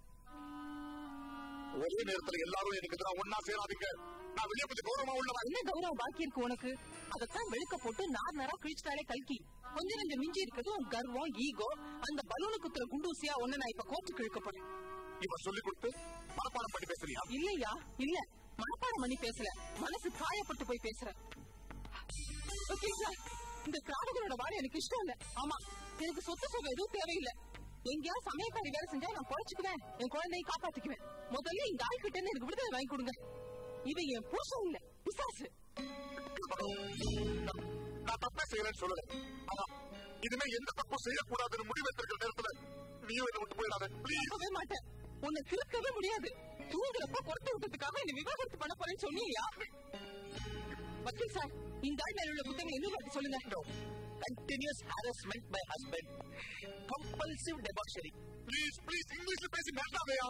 ஒரே நேரத்துல எல்லாரும் எனக்கு எதிராக ஒன்னா சேராதீங்க நான் வெளியே கொஞ்சம் கௌரவமா உள்ளவன் என்ன கௌரவம் பாக்கி இருக்கு உனக்கு அதத்தான் வெளுக்க போட்டு நார் நேரா கிழிச்சிட்டாலே கல்கி கொஞ்சம் கொஞ்சம் மிஞ்சி இருக்குது உன் கர்வம் ஈகோ அந்த பலூனு குத்துற குண்டூசியா ஒண்ணு நான் இப்ப கோர்ட்டுக்கு இழுக்கப்படும் இவ சொல்லி கொடுத்து மனப்பாடம் பண்ணி பேசுறியா இல்லையா இல்ல மனப்பாடம் பண்ணி பேசல மனசு காயப்பட்டு போய் பேசுற ஓகே சார் இந்த கிராமங்களோட வாழை எனக்கு இஷ்டம் இல்ல ஆமா எனக்கு சொத்து சுகம் எதுவும் தேவையில்லை எங்கேயாவது சமயக்காரி வேலை செஞ்சா நான் குறைச்சுக்குவேன் என் குழந்தையை காப்பாத்திக்குவேன் முதல்ல இந்த ஆள் கிட்ட இருந்து எனக்கு விடுதலை வாங்கி கொடுங்க இவன் என் புருஷன் இல்ல பிசாசு நான் தப்பே செய்யறேன்னு சொல்லல ஆனா இனிமே எந்த தப்பும் செய்யக்கூடாதுன்னு முடிவெடுத்திருக்கிற நேரத்துல நீயும் என்ன விட்டு போயிடாத ப்ளீஸ் போகவே மாட்டேன் உன்னை திருக்கவே முடியாது தூங்குறப்ப கொட்டை விட்டதுக்காக என்ன விவாகரத்து பண்ண போறேன்னு சொன்னீங்களா வக்கீல் சார் இந்த ஆள் மேல உள்ள புத்தகம் என்ன வாட்டி சொல்லுங்க continuous harassment by husband, compulsive debauchery. Please please இங்கிலீஷ்ல பேசி மிரட்டாதையா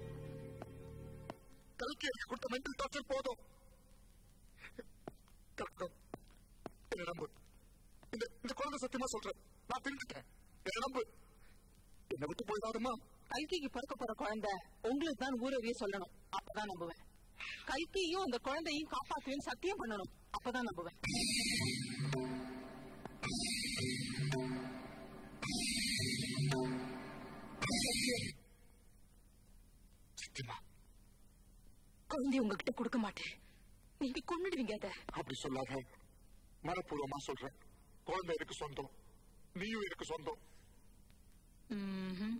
கல்கி எனக்கு கொடுத்த மென்டல் டார்ச்சர் போதும் கற்கம் என்ன நம்பு இந்த இந்த குழந்தை சத்தியமா சொல்றேன் நான் திருந்துட்டேன் என்ன நம்பு என்ன விட்டு போயிடாதம்மா கல்கிக்கு பிறக்க போற குழந்தை உங்களுக்கு தான் ஊரறிய சொல்லணும் அப்பதான் நம்புவேன் கல்கியும் அந்த குழந்தையும் காப்பாத்துவேன்னு சத்தியம் பண்ணணும் அப்பதான் நம்புவேன் சத்தியமா குழந்தைய உங்ககிட்ட கொடுக்க மாட்டேன் நீங்க கொண்டுடுவீங்க அத அப்படி சொல்லாத மனப்பூர்வமா சொல்றேன் குழந்தை எனக்கு சொந்தம் நீயும் எனக்கு சொந்தம் ம்ஹும்.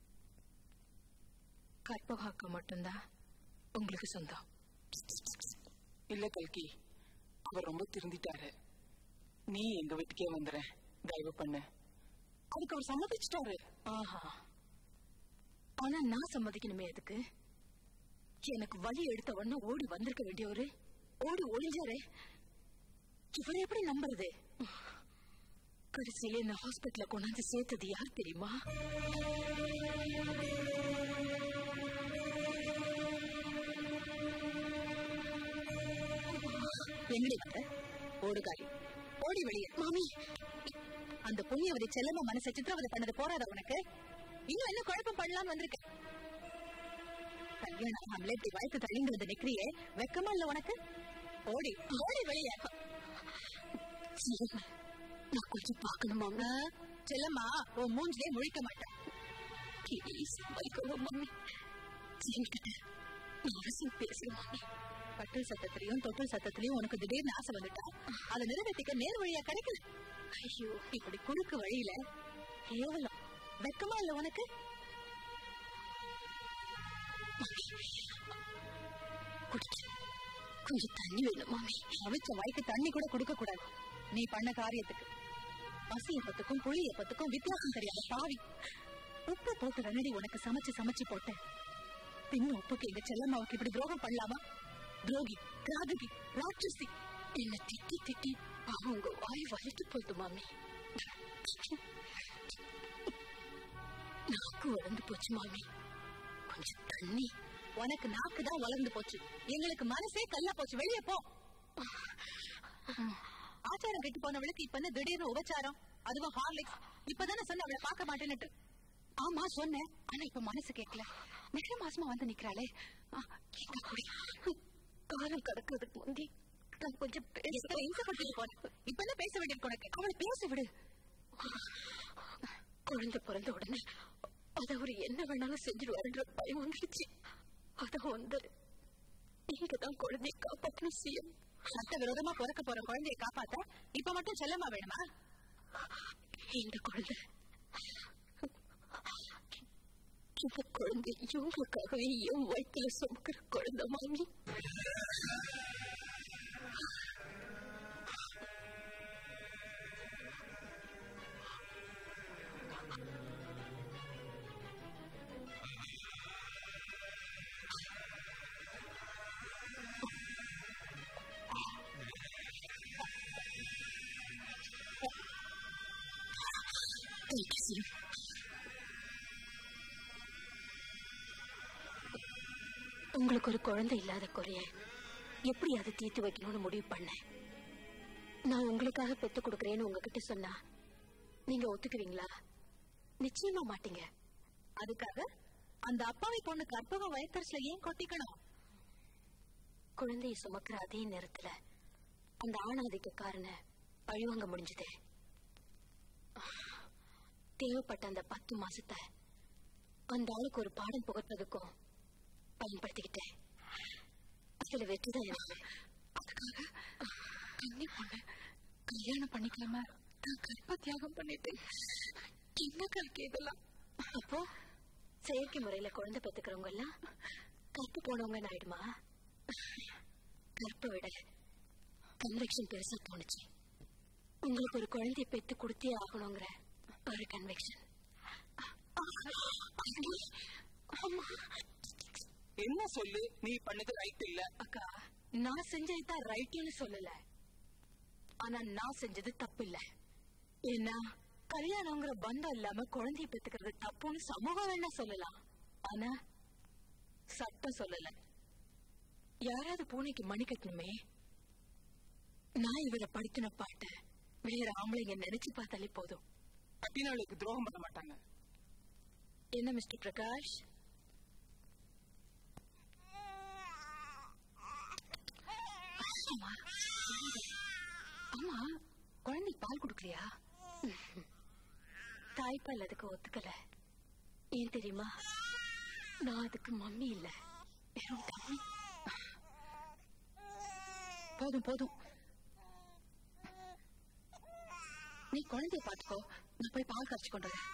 கற்பகாக்க மட்டும்தான் உங்களுக்கு சொந்தம் இல்ல கல்கி அவர் ரொம்ப திருந்திட்டாரு நீ எங்க வீட்டுக்கே வந்துற தயவு பண்ணு அதுக்கு அவர் சம்மதிச்சிட்டாரு ஆஹா ஆனா நான் சம்மதிக்கணுமே அதுக்கு எனக்கு வழி எடுத்த உடனே ஓடி வந்திருக்க வேண்டியவரு ஓடி ஒளிஞ்சாரே இவரை எப்படி நம்புறது கடைசியில என்ன ஹாஸ்பிட்டல கொண்டாந்து சேர்த்தது யார் தெரியுமா எங்கடி வந்த ஓடுகாரி ஓடி வெளியே மாமி அந்த புண்ணியவதி செல்லமா மனசை சித்திரவதை பண்ணது போறாத உனக்கு இன்னும் என்ன குழப்பம் பண்ணலாம்னு வந்திருக்க கல்யாணம் ஆகாமலே இப்படி வயசு தள்ளிந்து வந்து நிக்கிறியே வெக்கமா இல்ல உனக்கு ஓடி ஓடி வெளியே நான் கொஞ்சம் பார்க்கணுமா செல்லம்மா உன் மூஞ்சிலே முழிக்க மாட்டேன் ப்ளீஸ் வைக்கணும் மம்மி ஜீவிக்கிட்ட நான் அவசியம் பேசுறேன் மம்மி பட்டு சத்தத்திலையும் தொட்டில் சத்தத்திலையும் உனக்கு திடீர்னு ஆசை வந்துட்டா அதை நிறைவேற்றிக்க நேர் வழியா கிடைக்கல ஐயோ இப்படி குறுக்கு வழியில கேவலம் வெக்கமா இல்ல உனக்கு குடிக்க கொஞ்சம் தண்ணி வேணும் மாமி அவிச்ச வாய்க்கு தண்ணி கூட கொடுக்க கூடாது நீ பண்ண காரியத்துக்கு பசி எப்பத்துக்கும் புளி எப்பத்துக்கும் வித்தியாசம் தெரியாத பாவி உப்பு போட்டு ரெனடி உனக்கு சமைச்சு சமைச்சு போட்டேன் பின்ன உப்புக்கு எங்க செல்லம்மாவுக்கு இப்படி துரோகம் பண்ணலாமா துரோகி கிராதகி ராட்சசி என்ன திட்டி திட்டி அவங்க வாய் வலிட்டு போகுது மாமி நாக்கு வளர்ந்து போச்சு மாமி கொஞ்சம் தண்ணி உனக்கு நாக்கு தான் வளர்ந்து போச்சு எங்களுக்கு மனசே கல்லா போச்சு வெளியே போ ஆச்சாரம் கெட்டு போனவளுக்கு இப்ப என்ன திடீர்னு உபச்சாரம் அதுவும் ஹார்லிக்ஸ் இப்பதானே சொன்ன அவளை பார்க்க மாட்டேன்னுட்டு ஆமா சொன்னேன் ஆனா இப்ப மனசு கேட்கல நெக்ஸ்ட் மாசமா வந்து நிக்கிறாளே ஆ, எங்க குடி காலம் கடக்கிறதுக்கு முந்தி நான் கொஞ்சம் பேச இன்சப்பட்டு போனேன் இப்ப என்ன பேச வேண்டியிருக்கு உனக்கு அவளை பேச விடு குழந்தை பிறந்த உடனே அத அவரு என்ன வேணாலும் செஞ்சிருவாருன்ற பயம் வந்துடுச்சு அத வந்து நீங்க தான் குழந்தைய காப்பாற்றணும் சிஎம் சட்ட விரோதமா பிறக்க போற குழந்தைய காப்பாத்த இப்ப மட்டும் செல்லமா வேணுமா இந்த குழந்தை இந்த குழந்தை இவங்களுக்காகவே என் வயிற்றுல சுமக்கிற குழந்தை மாமி Thank you, sir. உங்களுக்கு ஒரு குழந்தை இல்லாத குறைய எப்படி அதை தீர்த்து வைக்கணும்னு முடிவு பண்ணேன் நான் உங்களுக்காக பெத்து கொடுக்கறேன்னு உங்ககிட்ட சொன்னா நீங்க ஒத்துக்குவீங்களா நிச்சயமா மாட்டீங்க அதுக்காக அந்த அப்பாவை பொண்ணு கற்பக வயத்தரசுல ஏன் கொட்டிக்கணும் குழந்தையை சுமக்கிற அதே நேரத்துல அந்த ஆணாதிக்கக்காரன பழிவாங்க முடிஞ்சதே தேவைப்பட்ட அந்த பத்து மாசத்தை அந்த ஆளுக்கு ஒரு பாடம் புகட்டுறதுக்கும் பயன்படுத்திக்கிட்டேன் அதுல வெற்றிதான் எனக்கு அதுக்காக கன்னி பொண்ணு கல்யாணம் பண்ணிக்காம நான் கற்ப தியாகம் பண்ணிட்டேன் என்ன கல்கி இதெல்லாம் அப்போ செயற்கை முறையில குழந்தை பெத்துக்கிறவங்க எல்லாம் கற்பு போனவங்க ஆயிடுமா கற்பை விட கன்வெக்ஷன் பெருசா தோணுச்சு உங்களுக்கு ஒரு குழந்தைய பெத்து கொடுத்தே ஆகணுங்கிற ஒரு கன்வெக்ஷன் என்ன சொல்லு நீ பண்ணது ரைட் இல்ல அக்கா நான் செஞ்சது தான் ரைட்னு சொல்லல ஆனா நான் செஞ்சது தப்பு இல்ல ஏன்னா கல்யாணங்கிற பந்தம் இல்லாம குழந்தைய பெத்துக்கிறது தப்புன்னு சமூகம் வேணா சொல்லலாம் ஆனா சட்டம் சொல்லல யாராவது பூனைக்கு மணி கட்டணுமே நான் இவரை படுத்தின பாட்ட வேற ஆம்பளைங்க நினைச்சு பார்த்தாலே போதும் கட்டினவளுக்கு துரோகம் பண்ண மாட்டாங்க என்ன மிஸ்டர் பிரகாஷ் ஆமா ஆமா குழந்தை பால் கொடுக்கலையா தாய்ப்பால் அதுக்கு ஒத்துக்கல ஏன் தெரியுமா நான் அதுக்கு மம்மி இல்ல வெறும் தம்மி போதும் போதும் நீ குழந்தைய பாத்துக்கோ நான் போய் பால் காய்ச்சி கொண்டு வரேன்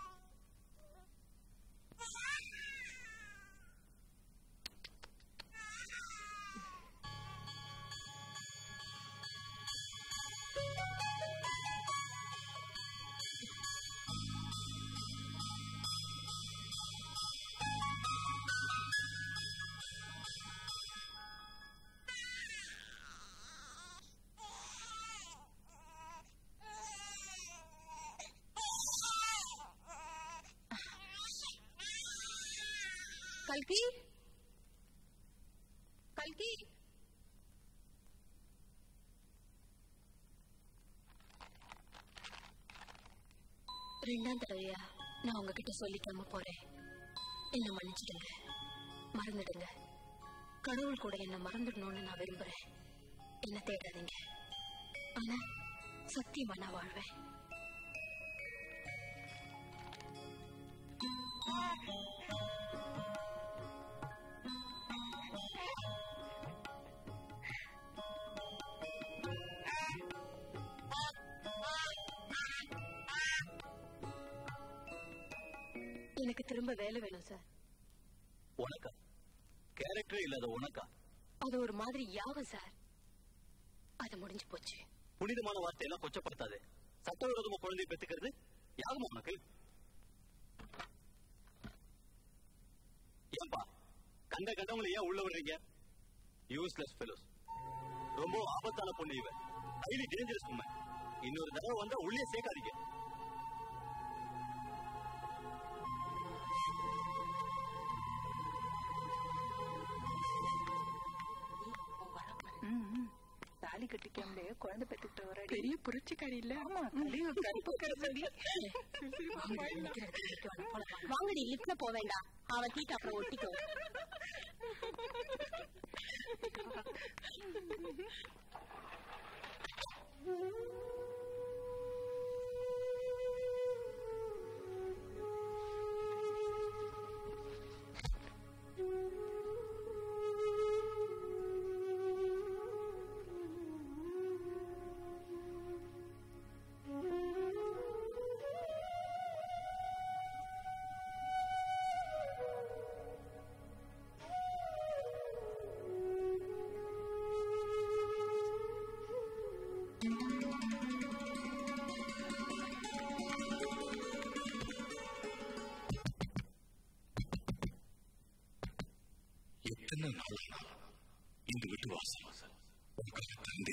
கல்கி கல்கி ரெண்டாம் தடவையா நான் உங்ககிட்ட சொல்லிக்காம போறேன் என்ன மன்னிச்சிடுங்க மறந்துடுங்க கடவுள் கூட என்ன மறந்துடணும்னு நான் விரும்புறேன் என்ன தேடாதீங்க ஆனா சத்தியமா நான் வாழ்வேன் எனக்கு திரும்ப வேலை வேணும் சார் உனக்கா கேரக்டரே இல்லாத உனக்கா அது ஒரு மாதிரி யாகம் சார் அது முடிஞ்சு போச்சு புனிதமான வார்த்தையெல்லாம் கொச்சப்படுத்தாது சட்டவிரோதமா குழந்தையை பெத்துக்கிறது யாருமா உனக்கு ஏன்பா கண்ட கண்டவங்களை ஏன் உள்ள விடுறீங்க யூஸ்லெஸ் ஃபெலோஸ் ரொம்ப ஆபத்தான பொண்ணு இவ ஹைலி டேஞ்சரஸ் உண்மை இன்னொரு தடவை வந்தா உள்ளே சேர்க்காதீங்க தாலி கட்டிக்காமலே குழந்தை பெத்துக்கிட்டு வர பெரிய புரட்சிக்காரி இல்ல ஆமா கருப்பு கருப்படி வாங்கடி லிப்ட்ல போக வேண்டாம் அவன் தீட்டு அப்புறம் ஒட்டிக்கோ எத்தனை நாள் இந்த வீட்டு வாசல் உனக்காக தந்தை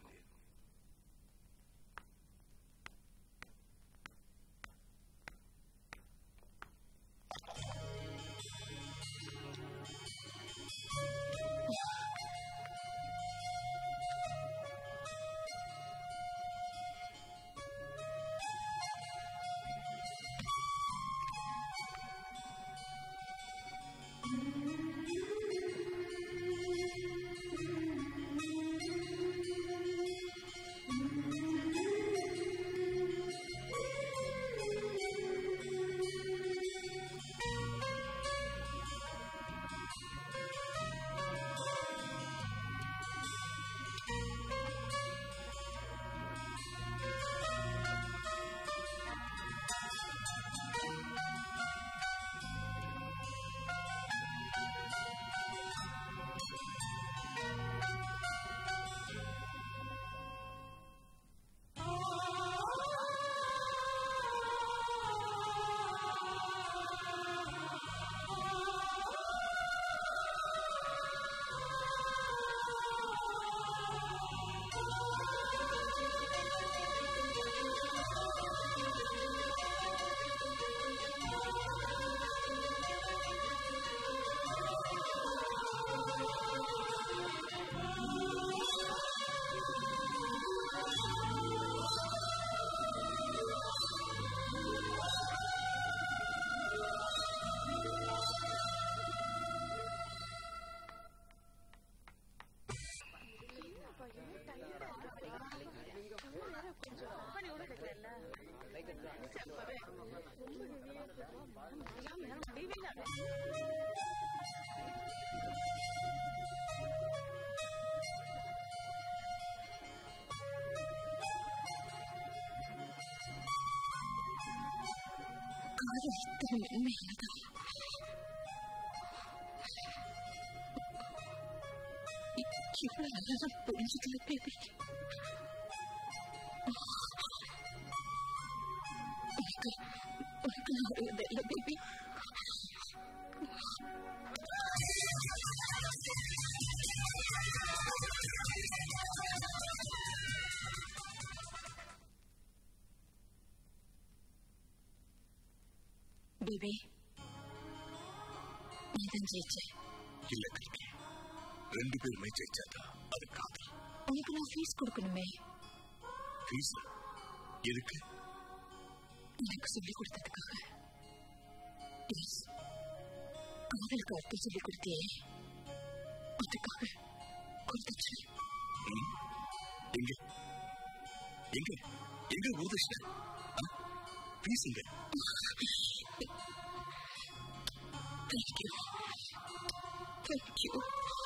காதல் இத்தனை மென்மையானதா இவ்வளவு நல்லா புரிஞ்சுக்கல பேபி உனக்கு உனக்கு நான் அறியதில்லை பேபி பேபி நீதான் ஜெயிச்ச இல்ல கல்வி ரெண்டு பேருமே ஜெயிச்சாதா அது காதல் உனக்கு நான் ஃபீஸ் கொடுக்கணுமே ஃபீஸ் எதுக்கு எனக்கு சொல்லிக் கொடுத்ததுக்காக எஸ் காதலுக்கு அர்த்தம் சொல்லிக் கொடுத்தியே அதுக்காக கொடுத்துச்சு ம்? எங்க எங்க எங்க ஊர்தர்ஷன் ஃபீஸ் எங்க Thank you. Thank you.